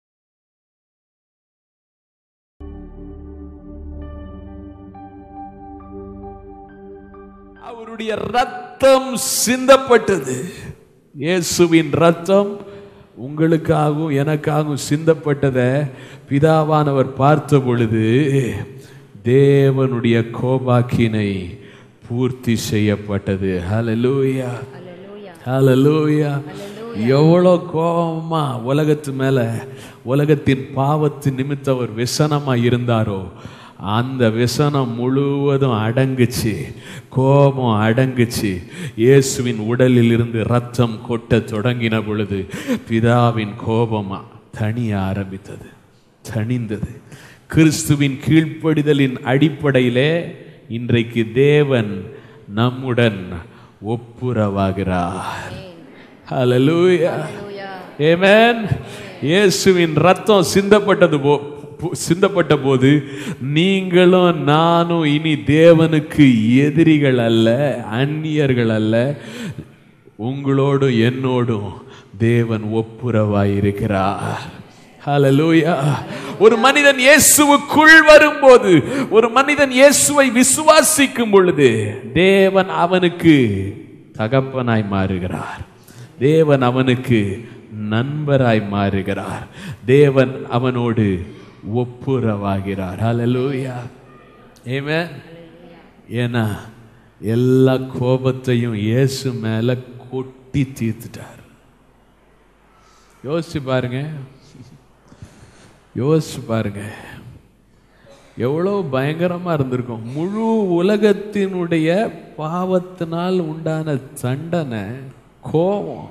அவருடைய ரத்தம் சிந்தப்பட்டது இயேசுவின் ரத்தம் உங்களுக்காகவும் எனக்காகவும் சிந்தப்பட்டதை பிதாவானவர் பார்த்த பொழுது தேவனுடைய கோபாக்கினை பூர்த்தி செய்யப்பட்டது ஹalleluya ஹalleluya எவ்வளோ கோபமா உலகத்து மேல உலகத்தின் பாவத்து நிமித்த அவர் விசனமா இருந்தாரோ அந்த விசனம் முழுவதும் அடங்குச்சு கோபம் அடங்குச்சு இயேசுவின் உடலில் இருந்து ரத்தம் கொட்ட தொடங்கின பொழுது பிதாவின் கோபம் தணிய ஆரம்பித்தது தணிந்தது கிறிஸ்துவின் கீழ்ப்படிதலின் அடிப்படையிலே இன்றைக்கு தேவன் நம்முடன் ஒப்புரவாகிறார் ஹalleluya ஆமென் இயேசுவின் ரத்தம் சிந்தப்பட்டது போ பு- சிந்தப்பட்ட போது நீங்களும் நானும் இனி தேவனுக்கு எதிரிகள் அல்ல அந்நியர்கள் அல்ல உங்களோடும் என்னோடும் தேவன் ஒப்புரவாயிருக்கிறார் ஹalleluya ஒரு மனிதன் இயேசுவுக்குள் வரும்போது ஒரு மனிதன் இயேசுவை விசுவாசிக்கும் பொழுது தேவன் அவனுக்கு தகப்பனாய் மாறுகிறார் தேவன் அவனுக்கு நண்பராய் மாறுகிறார் தேவன் அவனோடு ஒப்புரவாகிறார் ஹalleluya ஆமென் ஏன்னா எல்லா கோபத்தையும் இயேசு மேல கொட்டி தீர்த்துட்டார் யோசிச்சு பாருங்க யோசிச்சு பாருங்க எவ்வளவு பயங்கரமா இருந்திருக்கும் முழு உலகத்தினுடைய பாவத்தினால் உண்டான தண்டனை கோபம்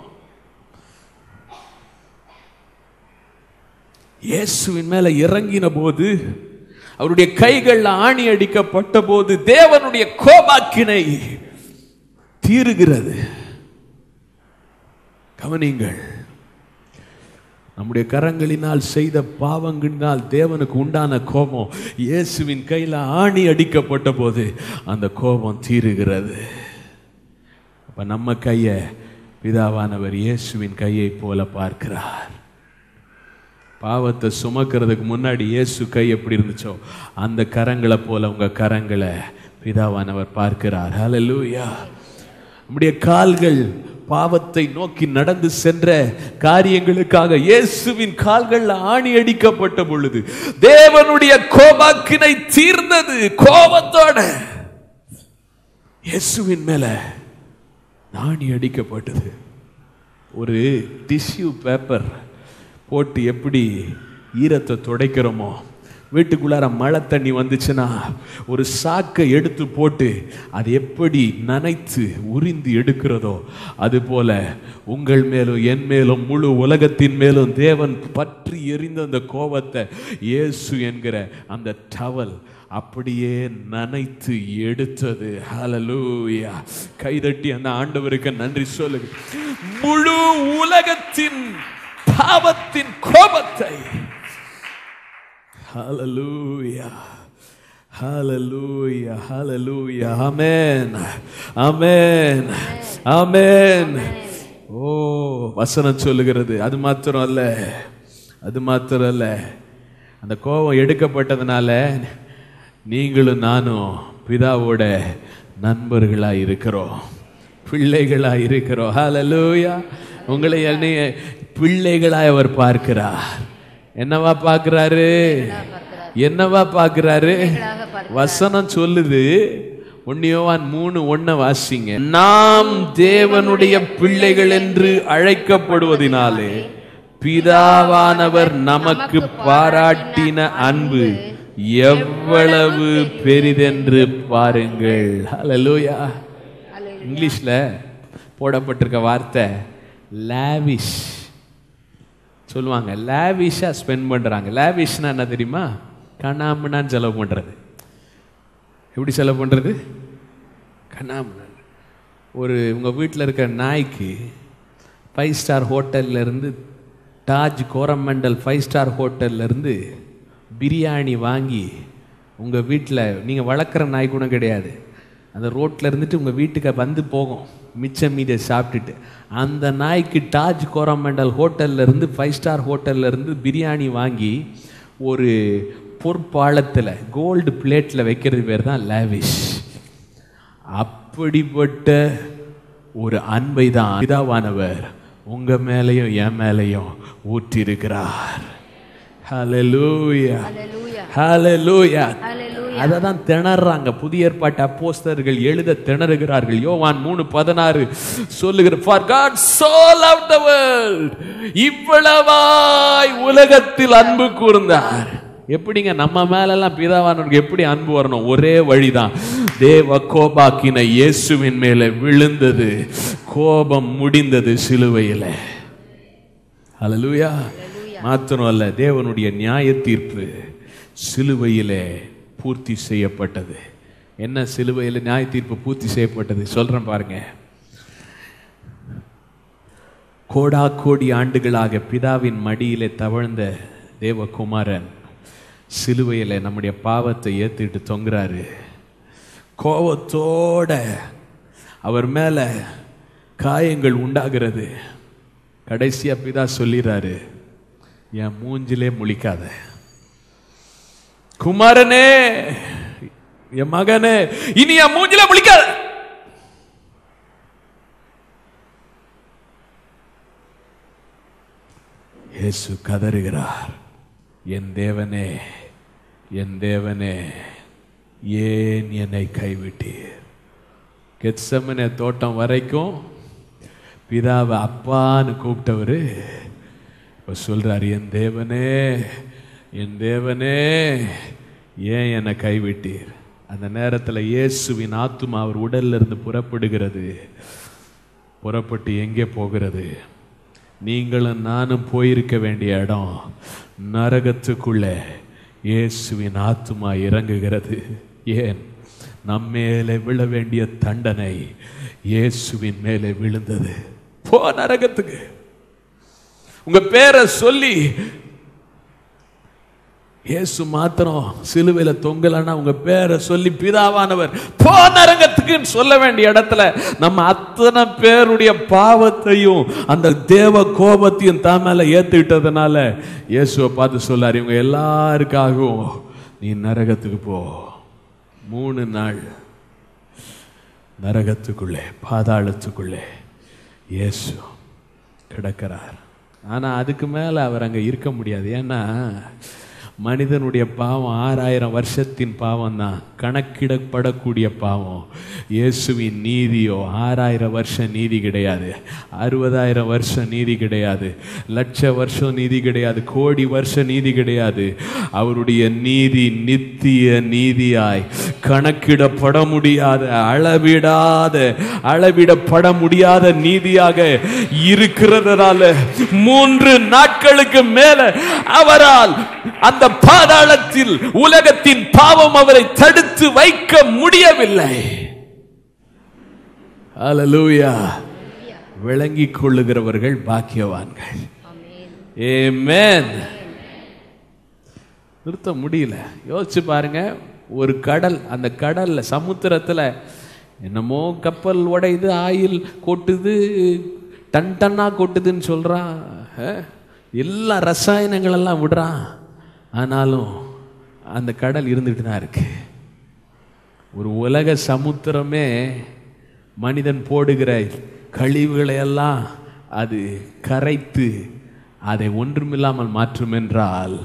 இயேசுவின் மேல இறங்கின போது அவருடைய கைகள்ல ஆணி அடிக்கப்பட்ட போது தேவனுடைய கோபாக்கினை தீருகிறது கவனிங்கள் நம்முடைய கரங்களினால் செய்த பாவங்களினால் தேவனுக்கு உண்டான கோபம் இயேசுவின் கையில ஆணி அடிக்கப்பட்ட போது அந்த கோபம் தீருகிறது அப்ப நம்ம கைய பிதாவானவர் இயேசுவின் கையை போல பார்க்கிறார் பாவத்தை சுமக்கிறதுக்கு முன்னாடி இயேசு கை எப்படி இருந்துச்சோ அந்த கரங்களை போல உங்க கரங்களை பிதாவானவர் பார்க்கிறார் ஹalleluya நம்முடைய கால்கள் பாவத்தை நோக்கி நடந்து சென்ற காரியங்களுக்காக இயேசுவின் கால்கள் ஆணி அடிக்கப்பட்ட பொழுது தேவனுடைய கோபாக்கினை தீர்ந்தது கோபத்தோட இயேசுவின் மேல ஆணி அடிக்கப்பட்டது ஒரு டிஷ்யூ பேப்பர் போட்டு எப்படி ஈரத்தை துடைக்கிறோமோ வீட்டுக்குள்ளார மழை தண்ணி வந்துச்சுன்னா ஒரு சாக்கை எடுத்து போட்டு அது எப்படி நனைத்து உறிந்து எடுக்கிறதோ அது போல உங்கள் மேலும் என் மேலும் முழு உலகத்தின் மேலும் தேவன் பற்றி எரிந்த அந்த கோபத்தை இயேசு என்கிற அந்த டவல் அப்படியே நனைத்து எடுத்தது ஹalleluya கைதட்டி அந்த ஆண்டவருக்கு நன்றி சொல்லுங்க முழு உலகத்தின் பாவத்தின் கோபத்தை ஹalleluya ஹalleluya ஹalleluya ஆமென் ஆமென் ஆமென் ஓ வசனம் சொல்லுகிறது அது மாத்திரம் அல்ல அது மாத்திரம் அல்ல அந்த கோபம் எடுக்கப்பட்டதுனால நீங்களும் நானும் பிதாவோட நண்பர்களா இருக்கிறோம் பிள்ளைகளா இருக்கிறோம் ஹalleluya உங்களை என்னைய பிள்ளைகளாய் அவர் பார்க்கிறார் என்னவா பார்க்கிறாரு என்னவா பார்க்கிறாரு வசனம் சொல்லுது ஒன்னியோவான் மூணு ஒன்ன வாசிங்க நாம் தேவனுடைய பிள்ளைகள் என்று அழைக்கப்படுவதினாலே பிதாவானவர் நமக்கு பாராட்டின அன்பு எவ்வளவு பெரிதென்று பாருங்கள் ஹalleluya இங்கிலீஷ்ல போடப்பட்டிருக்க வார்த்தை லாவிஷ் சொல்லுவாங்க லாவிஷா ஸ்பெண்ட் பண்றாங்க லாவிஷ்னா என்ன தெரியுமா கண்ணாமண்ணான்னு செலவு பண்றது எப்படி செலவு பண்றது கண்ணாமண்ணான் ஒரு உங்க வீட்டில் இருக்க நாய்க்கு ஃபைவ் ஸ்டார் ஹோட்டல்ல இருந்து தாஜ் கோரமண்டல் ஃபைவ் ஸ்டார் ஹோட்டல்ல இருந்து பிரியாணி வாங்கி உங்க வீட்டில் நீங்க வளர்க்குற நாய் கூட கிடையாது அந்த ரோட்ல இருந்துட்டு உங்க வீட்டுக்கு வந்து போகும் மிச்சம் மீதியை சாப்பிட்டுட்டு அந்த நாய்க்கு தாஜ் கோரமண்டல் ஹோட்டல்ல இருந்து ஃபைவ் ஸ்டார் ஹோட்டல்ல இருந்து பிரியாணி வாங்கி ஒரு பொற்பாளத்தில் கோல்டு பிளேட்டில் வைக்கிறது பேர் தான் லேவிஷ் அப்படிப்பட்ட ஒரு அன்பை தான் பிதாவானவர் உங்க மேலையும் என் மேலையும் ஊற்றிருக்கிறார் ஹalleluya ஹalleluya அதை தான் திணறாங்க புதிய ஏற்பாட்டு அப்போஸ்தலர்கள் எழுத திணறுகிறார்கள் யோவான் மூணு பதினாறு சொல்லுகிற for God so loved the world இவ்வளவாய் உலகத்தில் அன்பு கூர்ந்தார் எப்படிங்க நம்ம மேலெல்லாம் பிதாவானவருக்கு எப்படி அன்பு வரணும் ஒரே வழிதான் தேவ கோபாக்கின இயேசுவின் மேல விழுந்தது கோபம் முடிந்தது சிலுவையில் ஹalleluya மாத்திரம் அல்ல தேவனுடைய நியாய தீர்ப்பு சிலுவையிலே பூர்த்தி செய்யப்பட்டது என்ன சிலுவையில் நியாய தீர்ப்பு பூர்த்தி செய்யப்பட்டது சொல்றேன் பாருங்க கோடா கோடி ஆண்டுகளாக பிதாவின் மடியிலே தவழ்ந்த தேவகுமாரன் சிலுவையில் நம்முடைய பாவத்தை ஏத்திட்டு தொங்குறாரு கோபத்தோட அவர் மேல காயங்கள் உண்டாகிறது கடைசியா பிதா சொல்லிடுறாரு என் மூஞ்சிலே முழிக்காத குமாரனே என் மகனே இனி என் மூஞ்சில முழிக்காத இயேசு கதறுகிறார் என் தேவனே என் தேவனே ஏன் என்னை கைவிட்டீர் கெத்சமனே தோட்டம் வரைக்கும் பிதாவை அப்பான்னு கூப்பிட்டவர் இப்போ சொல்றாரு என் தேவனே என் தேவனே ஏன் என்னை கைவிட்டீர் அந்த நேரத்தில் இயேசுவின் ஆத்துமா அவர் உடல்ல இருந்து புறப்படுகிறது புறப்பட்டு எங்கே போகிறது நீங்களும் நானும் போயிருக்க வேண்டிய இடம் நரகத்துக்குள்ளே இயேசுவின் ஆத்துமா இறங்குகிறது ஏன் நம்மேலே விழ வேண்டிய தண்டனை இயேசுவின் மேலே விழுந்தது போ நரகத்துக்கு உங்க பேரை சொல்லி இயேசு மாத்திரம் சிலுவையில தொங்கலன்னா உங்க பேரை சொல்லி பிதாவானவர் போ நரகத்துக்குன்னு சொல்ல வேண்டிய இடத்துல நம்ம அத்தனை பேருடைய பாவத்தையும் அந்த தேவ கோபத்தையும் தான் மேல ஏத்துக்கிட்டதுனால இயேசுவை பார்த்து சொல்லாரு இவங்க எல்லாருக்காகவும் நீ நரகத்துக்கு போ மூணு நாள் நரகத்துக்குள்ளே பாதாளத்துக்குள்ளே இயேசு கிடக்கிறார் ஆனா அதுக்கு மேல அவர் அங்க இருக்க முடியாது ஏன்னா மனிதனுடைய பாவம் ஆறாயிரம் வருஷத்தின் பாவம் தான் கணக்கிடப்படக்கூடிய பாவம் இயேசுவின் நீதியோ ஆறாயிரம் வருஷம் நீதி கிடையாது அறுபதாயிரம் வருஷம் நீதி கிடையாது லட்ச வருஷம் நீதி கிடையாது கோடி வருஷம் நீதி கிடையாது அவருடைய நீதி நித்திய நீதியாய் கணக்கிடப்பட முடியாத அளவிடாத அளவிடப்பட முடியாத நீதியாக இருக்கிறதுனால மூன்று நாட்களுக்கு மேல அவரால் அந்த பாதாளத்தில் உலகத்தின் பாவம் அவரை தடுத்து வைக்க முடியவில்லை அல்லேலூயா விளங்கிக் கொள்ளுகிறவர்கள் பாக்கியவான்கள் ஏமேன் நிறுத்த முடியல யோசிச்சு பாருங்க ஒரு கடல் அந்த கடல்ல சமுத்திரத்துல என்னமோ கப்பல் உடையுது ஆயில் கொட்டுது டன் டன்னா கொட்டுதுன்னு சொல்றான் அஹ், எல்லா ரசாயனங்கள் எல்லாம் விடுறான் ஆனாலும் அந்த கடல் இருந்துட்டு தான் இருக்கு ஒரு உலக சமுத்திரமே மனிதன் போடுகிற கழிவுகளை எல்லாம் அது கரைத்து அதை ஒன்றுமில்லாமல் மாற்றும் என்றால்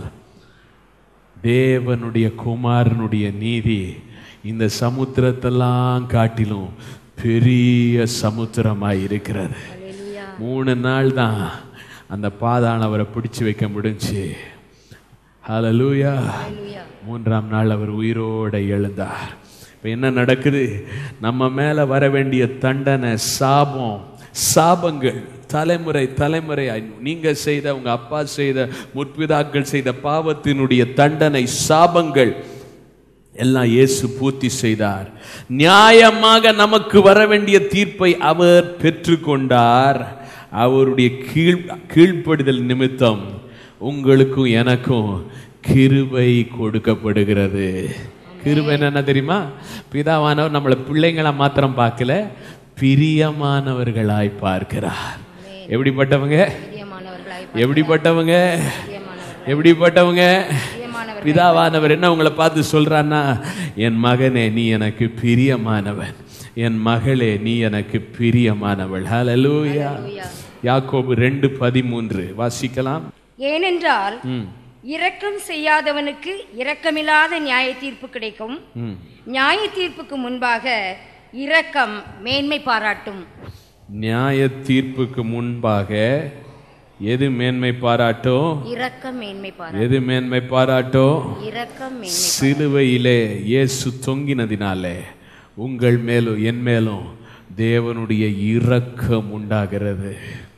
தேவனுடைய குமாரனுடைய நீதி இந்த சமுத்திரத்தெல்லாம் காட்டிலும் பெரிய சமுத்திரமாய் இருக்கிறது மூணு நாள் தான் அந்த பாதாளம் அவரை பிடிச்சு வைக்க முடிஞ்சு ஹalleluya மூன்றாம் நாள் அவர் உயிரோட எழுந்தார் இப்போ என்ன நடக்குது நம்ம மேல வர வேண்டிய தண்டனை சாபம் சாபங்கள் தலைமுறை தலைமுறை நீங்க செய்த உங்க அப்பா செய்த முற்பிதாக்கள் செய்த பாவத்தினுடைய தண்டனை சாபங்கள் எல்லாம் இயேசு பூர்த்தி செய்தார் நியாயமாக நமக்கு வர வேண்டிய தீர்ப்பை அவர் பெற்றுக்கொண்டார் அவருடைய கீழ் கீழ்ப்படிதல் நிமித்தம் உங்களுக்கும் எனக்கும் கிருபை கொடுக்கப்படுகிறது கிருபை என்ன தெரியுமா பிதாவானவர் நம்மளை பிள்ளைங்களா மாத்திரம் பார்க்கல பிரியமானவர்களாய் பார்க்கிறார் எப்படிப்பட்டவங்க பிரியமானவர்களாய் எப்படிப்பட்டவங்க பிரியமானவர்கள் எப்படிப்பட்டவங்க பிரியமானவர்கள் பிதாவானவர் என்ன உங்களை பார்த்து சொல்றான்னா என் மகனே நீ எனக்கு பிரியமானவன் என் மகளே நீ எனக்கு பிரியமானவள் ஹalleluya யாக்கோபு ரெண்டு பதிமூன்று வாசிக்கலாம் ஏனென்றால் ம் இரக்கம் செய்யாதவனுக்கு இரக்கமில்லாத நியாய தீர்ப்பு கிடைக்கும் ம் நியாய தீர்ப்புக்கு முன்பாக இரக்கம் மேன்மை பாராட்டும் நியாய தீர்ப்புக்கு முன்பாக எது மேன்மை பாராட்டும் இரக்கம் மேன்மை பாராட்டு எது மேன்மை பாராட்டும் இரக்கம் மேன்மை சிலுவையிலே இயேசு தொங்கினதினாலே உங்கள் மேலும் என் மேலும் தேவனுடைய இரக்கம் உண்டாகிறது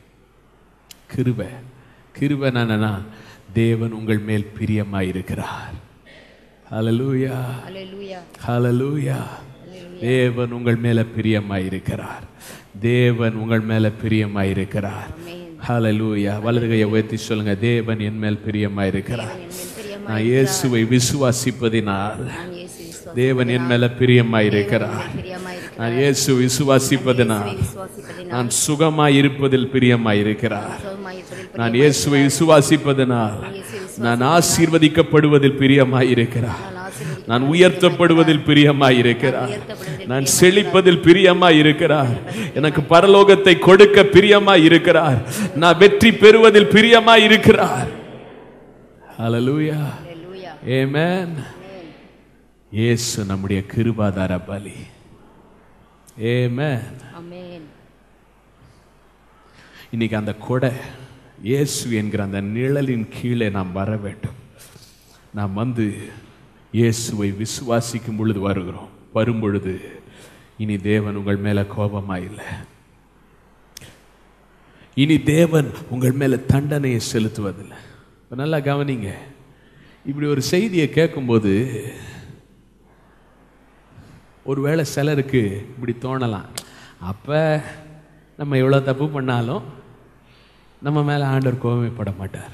கிருபை கிருபை என்னன்னா தேவன் உங்கள் மேல் பிரியமாயிருக்கிறார் ஹalleluya அல்லேலூயா ஹalleluya தேவன் உங்கள் மேல பிரியமாயிருக்கிறார் தேவன் உங்கள் மேல பிரியமாயிருக்கிறார் ஹalleluya வலது கையை உயர்த்தி சொல்லுங்க தேவன் என் மேல் பிரியமாயிருக்கிறார் நான் இயேசுவை விசுவாசிப்பதினால் நான் இயேசு விசுவாசி தேவன் என் மேல பிரியமாயிருக்கிறார் பிரியமாயிருக்கிறார் நான் இயேசு விசுவாசிப்பதினால் விசுவாசிப்பதினால் நான் சுகமாய் இருப்பதில் பிரியமாயிருக்கிறார் சுகமாயிருப்பதில் நான் இயேசுவை விசுவாசிப்பதினால் நான் ஆசீர்வதிக்கப்படுவதில் பிரியமாயிருக்கிறார் நான் உயர்த்தப்படுவதில் பிரியமாயிருக்கிறார் நான் செழிப்பதில் பிரியமாயிருக்கிறார் எனக்கு பரலோகத்தை கொடுக்க பிரியமாயிருக்கிறார் நான் வெற்றி பெறுவதில் பிரியமாயிருக்கிறார் ஹalleluya அல்லேலூயா ஆமென் இயேசு நம்முடைய கிருபாதார பலி Amen. அமேன் இன்னைக்கு அந்த கொடை இயேசு என்கிற அந்த நிழலின் கீழே நாம் வர வேண்டும் நாம் வந்து இயேசுவை விசுவாசிக்கும் பொழுது வருகிறோம் வரும் பொழுது இனி தேவன் உங்கள் மேல கோபமா இல்லை இனி தேவன் உங்கள் மேல தண்டனையை செலுத்துவதில்லை இப்ப நல்லா கவனிங்க இப்படி ஒரு செய்தியை கேட்கும்போது ஒருவேளை சிலருக்கு இப்படி தோணலாம் அப்போ நம்ம எவ்வளோ தப்பு பண்ணாலும் நம்ம மேலே ஆண்டவர் கோபப்பட மாட்டார்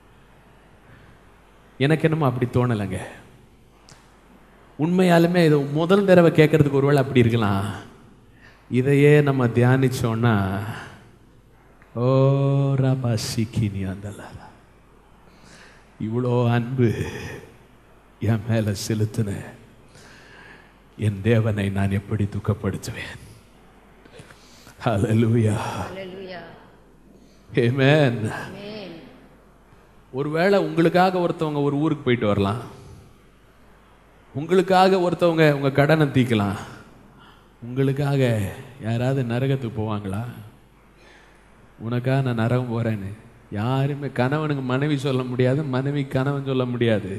எனக்கு என்னமோ அப்படி தோணலைங்க உண்மையாலுமே இது முதல் தடவை கேட்கறதுக்கு ஒருவேளை அப்படி இருக்கலாம் இதையே நம்ம தியானிச்சோன்னா ஓ ரபா சிக்கினி அந்த இவ்வளோ அன்பு என் மேலே செலுத்தின என் தேவனை நான் எப்படி துக்கப்படுத்துவேன் ஹalleluya ஹalleluya amen ஆமென் ஒருவேளை உங்களுக்காக ஒருத்தவங்க ஒரு ஊருக்கு போயிட்டு வரலாம் உங்களுக்காக ஒருத்தவங்க உங்க கடனை தீக்கலாம் உங்களுக்காக யாராவது நரகத்துக்கு போவாங்களா உனக்காக நான் நரகம் போறேன்னு யாருமே கணவனுக்கு மனைவி சொல்ல முடியாது மனைவி கணவன் சொல்ல முடியாது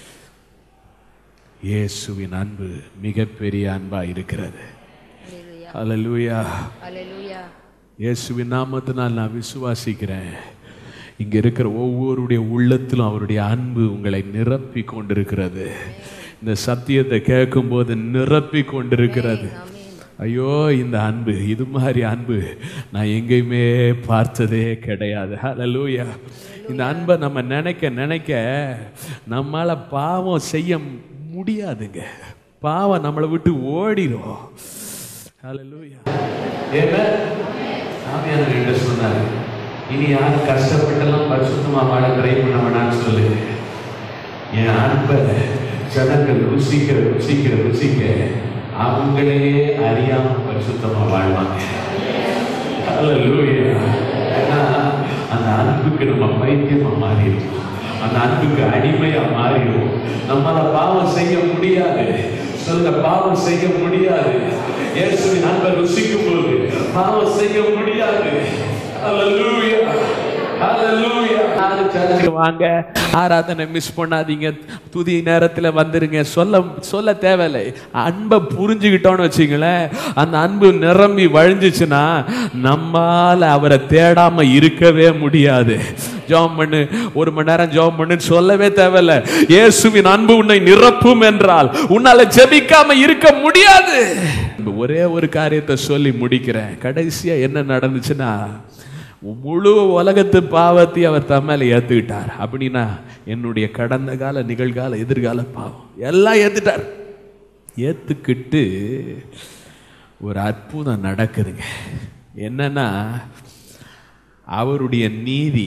இயேசுவின் அன்பு மிகப்பெரிய அன்பா இருக்கிறது ஹalleluya ஹalleluya ஹalleluya இயேசுவின் நாமத்தினால் நான் விசுவாசிக்கிறேன் இங்க இருக்கிற ஒவ்வொருடைய உள்ளத்திலும் அவருடைய அன்பு உங்களை நிரப்பி கொண்டிருக்கிறது இந்த சத்தியத்தை கேட்கும்போது நிரப்பி கொண்டிருக்கிறது ஐயோ இந்த அன்பு இது மாதிரி அன்பு நான் எங்கேயுமே பார்த்ததே கிடையாது ஹalleluya இந்த அன்பை நம்ம நினைக்க நினைக்க நம்மால பாவம் செய்ய முடியாதுங்க பாவம் நம்மளை விட்டு ஓடிடும் ஹalleluya Amen. ஆவியானவர் என்கிட்ட சொன்னாரு இனி யாரும் கஷ்டப்பட்டெல்லாம் பரிசுத்தமா வாழ ட்ரை பண்ண வேணாம்னு சொல்லு என் அன்பை ஜனங்கள் ருசிக்கிற ருசிக்கிற ருசிக்க அவங்களே அறியாம பரிசுத்தமா வாழ்வாங்க Hallelujah. ஏன்னா அந்த அன்புக்கு நம்ம பைத்தியமா மாறிடும் அந்த அன்புக்கு அடிமையா மாறிடும் நம்மளால பாவம் செய்ய முடியாது சொல்லுங்க பாவம் செய்ய முடியாது இயேசுவின் அன்பை ருசிக்கும் போது பாவம் செய்ய முடியாது Hallelujah. Hallelujah. யாரு சர்ச்சுக்கு வாங்க ஆராதனை மிஸ் பண்ணாதீங்க துதி நேரத்தில் வந்துருங்க சொல்ல சொல்ல தேவையில்லை அன்பை புரிஞ்சுக்கிட்டோம்னு வச்சுங்களேன் அந்த அன்பு நிரம்பி வழிஞ்சிச்சுன்னா நம்மால அவரை தேடாம இருக்கவே முடியாது ஜெபம் பண்ணு ஒரு மணி நேரம் ஜெபம் பண்ணுன்னு சொல்லவே தேவையில்ல இயேசுவின் அன்பு உன்னை நிரப்பும் என்றால் உன்னால ஜெபிக்காம இருக்க முடியாது ஒரே ஒரு காரியத்தை சொல்லி முடிக்கிறேன் கடைசியா என்ன நடந்துச்சுன்னா முழு உலகத்து பாவத்தை அவர் தம்மேல ஏத்துக்கிட்டார் அப்படின்னா என்னுடைய கடந்த கால நிகழ்கால எதிர்கால பாவம் எல்லாம் ஏத்துட்டார் ஏத்துக்கிட்டு ஒரு அற்புதம் நடக்குதுங்க என்னன்னா அவருடைய நீதி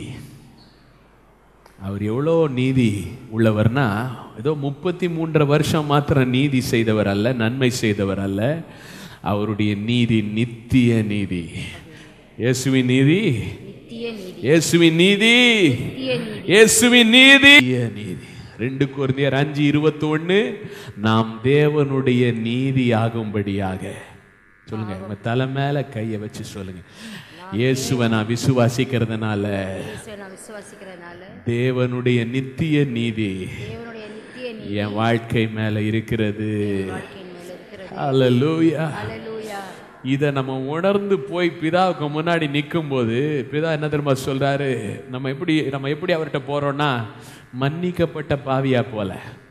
அவர் எவ்வளோ நீதி உள்ளவர்னா ஏதோ முப்பத்தி மூன்றரை வருஷம் மாத்திரம் நீதி செய்தவர் அல்ல நன்மை செய்தவர் அல்ல அவருடைய நீதி நித்திய நீதி இயேசுவின் நீதி நித்திய நீதி இயேசுவின் நீதி நித்திய நீதி இயேசுவின் நீதி நித்திய நீதி ரெண்டு குழந்தையர் அஞ்சு இருபத்தி ஒண்ணு நாம் தேவனுடைய நீதி ஆகும்படியாக சொல்லுங்க உங்க தலை மேல கையை வச்சு சொல்லுங்க இயேசுவை நான் விசுவாசிக்கிறதுனால இயேசுவை நான் விசுவாசிக்கிறதுனால தேவனுடைய நித்திய நீதி தேவனுடைய நித்திய நீதி என் வாழ்க்கை மேல இருக்கிறது வாழ்க்கையின் மேல் இருக்கிறது அல்லேலூயா ஹalleluya இதை நம்ம உணர்ந்து போய் பிதாவுக்கு முன்னாடி நிற்கும்போது பிதா என்ன தெரியுமா சொல்றாரு நம்ம எப்படி நம்ம எப்படி அவர்கிட்ட போறோம்னா மன்னிக்கப்பட்ட பாவியா போல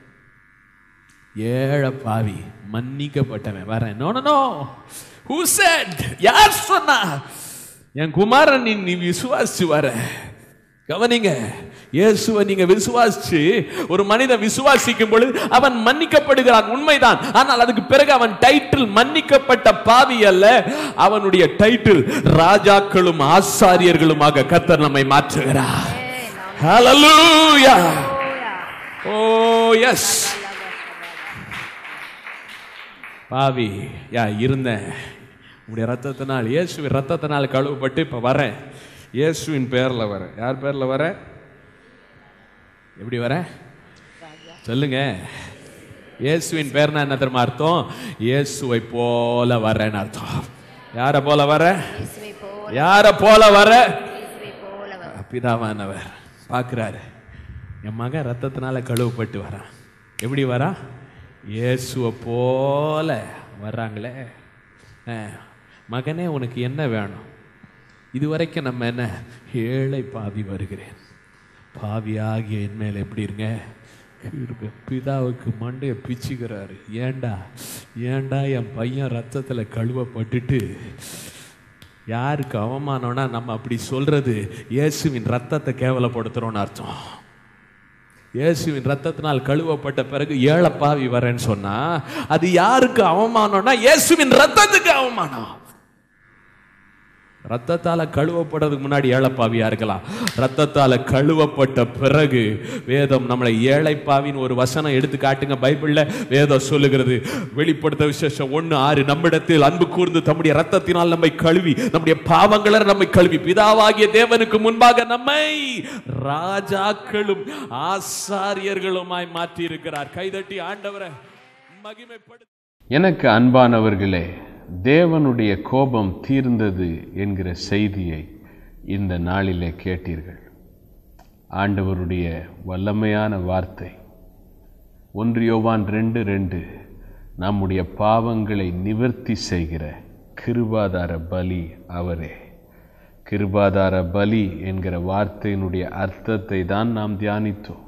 ஏழை பாவி மன்னிக்கப்பட்டவன் வரேன் நோ நோ ஹூ செட் யார் சொன்னா என் குமாரன் நீ நீ விசுவாசிச்சு வர கவனிங்க இயேசுவை நீங்க விசுவாசிச்சு ஒரு மனிதன் விசுவாசிக்கும் பொழுது அவன் மன்னிக்கப்படுகிறான் உண்மைதான் ஆனால் அதுக்கு பிறகு அவன் டைட்டில் மன்னிக்கப்பட்ட பாவி அல்ல அவனுடைய டைட்டில் ராஜாக்களும் ஆசாரியர்களுமாக கர்த்தர் நம்மை மாற்றுகிறார் ஹalleluya ஓ எஸ் பாவி யா இருந்தேன் உடைய ரத்தத்தினால் இயேசுவின் ரத்தத்தினால் கழுவப்பட்டு இப்ப வரேன் இயேசுவின் பேர்ல வரேன் யார் பேர்ல வரேன் எப்படி வரேன் சொல்லுங்க இயேசுவின் பேர்னா என்ன தெரியுமா அர்த்தம் இயேசுவை போல வரேன்னு அர்த்தம் யாரை போல வர இயேசுவை போல யாரை போல வர இயேசுவை போல வர பிதாவானவர் பார்க்குறாரு என் மகன் ரத்தத்தினால கழுவப்பட்டு வரான் எப்படி வரான் இயேசுவை போல வர்றாங்களே அஹ், மகனே உனக்கு என்ன வேணும் இதுவரைக்கும் நம்ம என்ன ஏழை பாவி வருகிறேன் பாவியாகிய என் மேல எப்படி இருங்க இருங்க. பிதாவுக்கு மண்டையை பிச்சுக்கிறாரு ஏன்டா ஏன்டா என் பையன் ரத்தத்துல கழுவப்பட்டுட்டு யாருக்கு அவமானம்னா நம்ம அப்படி சொல்றது இயேசுவின் ரத்தத்தை கேவலப்படுத்துறோம்னு அர்த்தம் இயேசுவின் ரத்தத்தினால் கழுவப்பட்ட பிறகு ஏழப்பாவி வரேன்னு சொன்னா அது யாருக்கு அவமானம்னா இயேசுவின் ரத்தத்துக்கு அவமானம் ரத்தத்தால கழுவப்படுறதுக்கு முன்னாடி ஏழைப்பாவியா இருக்கலாம் ரத்தத்தால கழுவப்பட்ட பிறகு வேதம் நம்மளை ஏழைப்பாவின்னு ஒரு வசனம் எடுத்து காட்டுங்க பைபிள்ல வேதம் சொல்லுகிறது வெளிப்படுத்த விசேஷம் ஒண்ணு ஆறு நம்மிடத்தில் அன்பு கூர்ந்து தம்முடைய ரத்தத்தினால் நம்மை கழுவி நம்முடைய பாவங்களை நம்மை கழுவி பிதாவாகிய தேவனுக்கு முன்பாக நம்மை ராஜாக்களும் ஆசாரியர்களுமாய் மாற்றி இருக்கிறார் கைதட்டி ஆண்டவரை மகிமைப்படு எனக்கு அன்பானவர்களே தேவனுடைய கோபம் தீர்ந்தது என்கிற செய்தியை இந்த நாளிலே கேட்டீர்கள் ஆண்டவருடைய வல்லமையான வார்த்தை ஒன்று யோவான் ரெண்டு ரெண்டு நம்முடைய பாவங்களை நிவர்த்தி செய்கிற கிருபாதார பலி அவரே கிருபாதார பலி என்கிற வார்த்தையினுடைய அர்த்தத்தை தான் நாம் தியானித்தோம்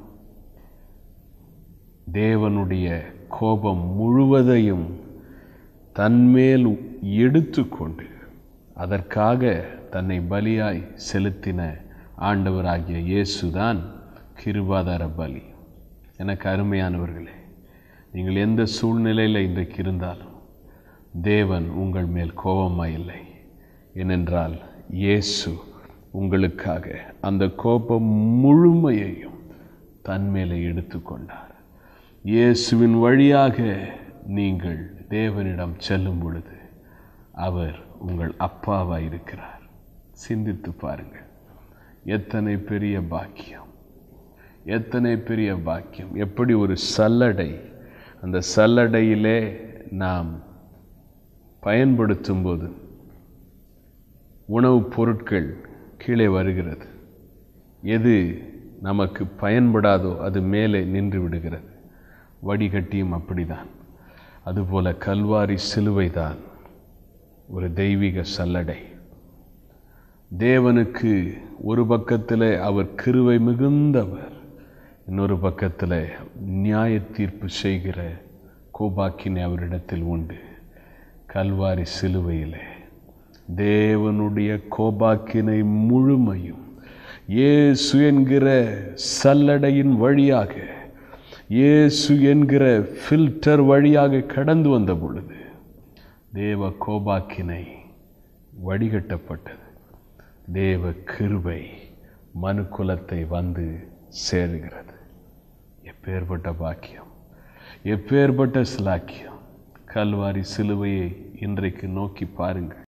தேவனுடைய கோபம் முழுவதையும் தன்மேல் எடுத்துக்கொண்டு அதற்காக தன்னை பலியாய் செலுத்தின ஆண்டவராகிய இயேசுதான் கிருபாதார பலி எனக்கு அருமையானவர்களே நீங்கள் எந்த சூழ்நிலையில் இன்றைக்கு இருந்தாலும் தேவன் உங்கள் மேல் கோபமாய் இல்லை ஏனென்றால் இயேசு உங்களுக்காக அந்த கோபம் முழுமையையும் தன்மேலே எடுத்துக்கொண்டார் இயேசுவின் வழியாக நீங்கள் தேவனிடம் செல்லும் பொழுது அவர் உங்கள் அப்பாவாய் இருக்கிறார் சிந்தித்து பாருங்கள் எத்தனை பெரிய பாக்கியம் எத்தனை பெரிய பாக்கியம் எப்படி ஒரு சல்லடை அந்த சல்லடையிலே நாம் பயன்படுத்தும் போது உணவுப் பொருட்கள் கீழே வருகிறது எது நமக்கு பயன்படாதோ அது மேலே நின்று விடுகிறது வடிகட்டியும் அப்படிதான் அதுபோல கல்வாரி சிலுவைதான் ஒரு தெய்வீக சல்லடை தேவனுக்கு ஒரு பக்கத்தில் அவர் கிருவை மிகுந்தவர் இன்னொரு பக்கத்தில் நியாய தீர்ப்பு செய்கிற கோபாக்கினை அவரிடத்தில் உண்டு கல்வாரி சிலுவையிலே தேவனுடைய கோபாக்கினை முழுமையும் இயேசு என்கிற சல்லடையின் வழியாக இயேசு என்கிற ஃபில்டர் வழியாக கடந்து வந்த பொழுது தேவ கோபாக்கினை வடிகட்டப்பட்டது தேவ கிருபை மனுக்குலத்தை வந்து சேருகிறது எப்பேற்பட்ட பாக்கியம் எப்பேற்பட்ட சிலாக்கியம் கல்வாரி சிலுவையை இன்றைக்கு நோக்கி பாருங்கள்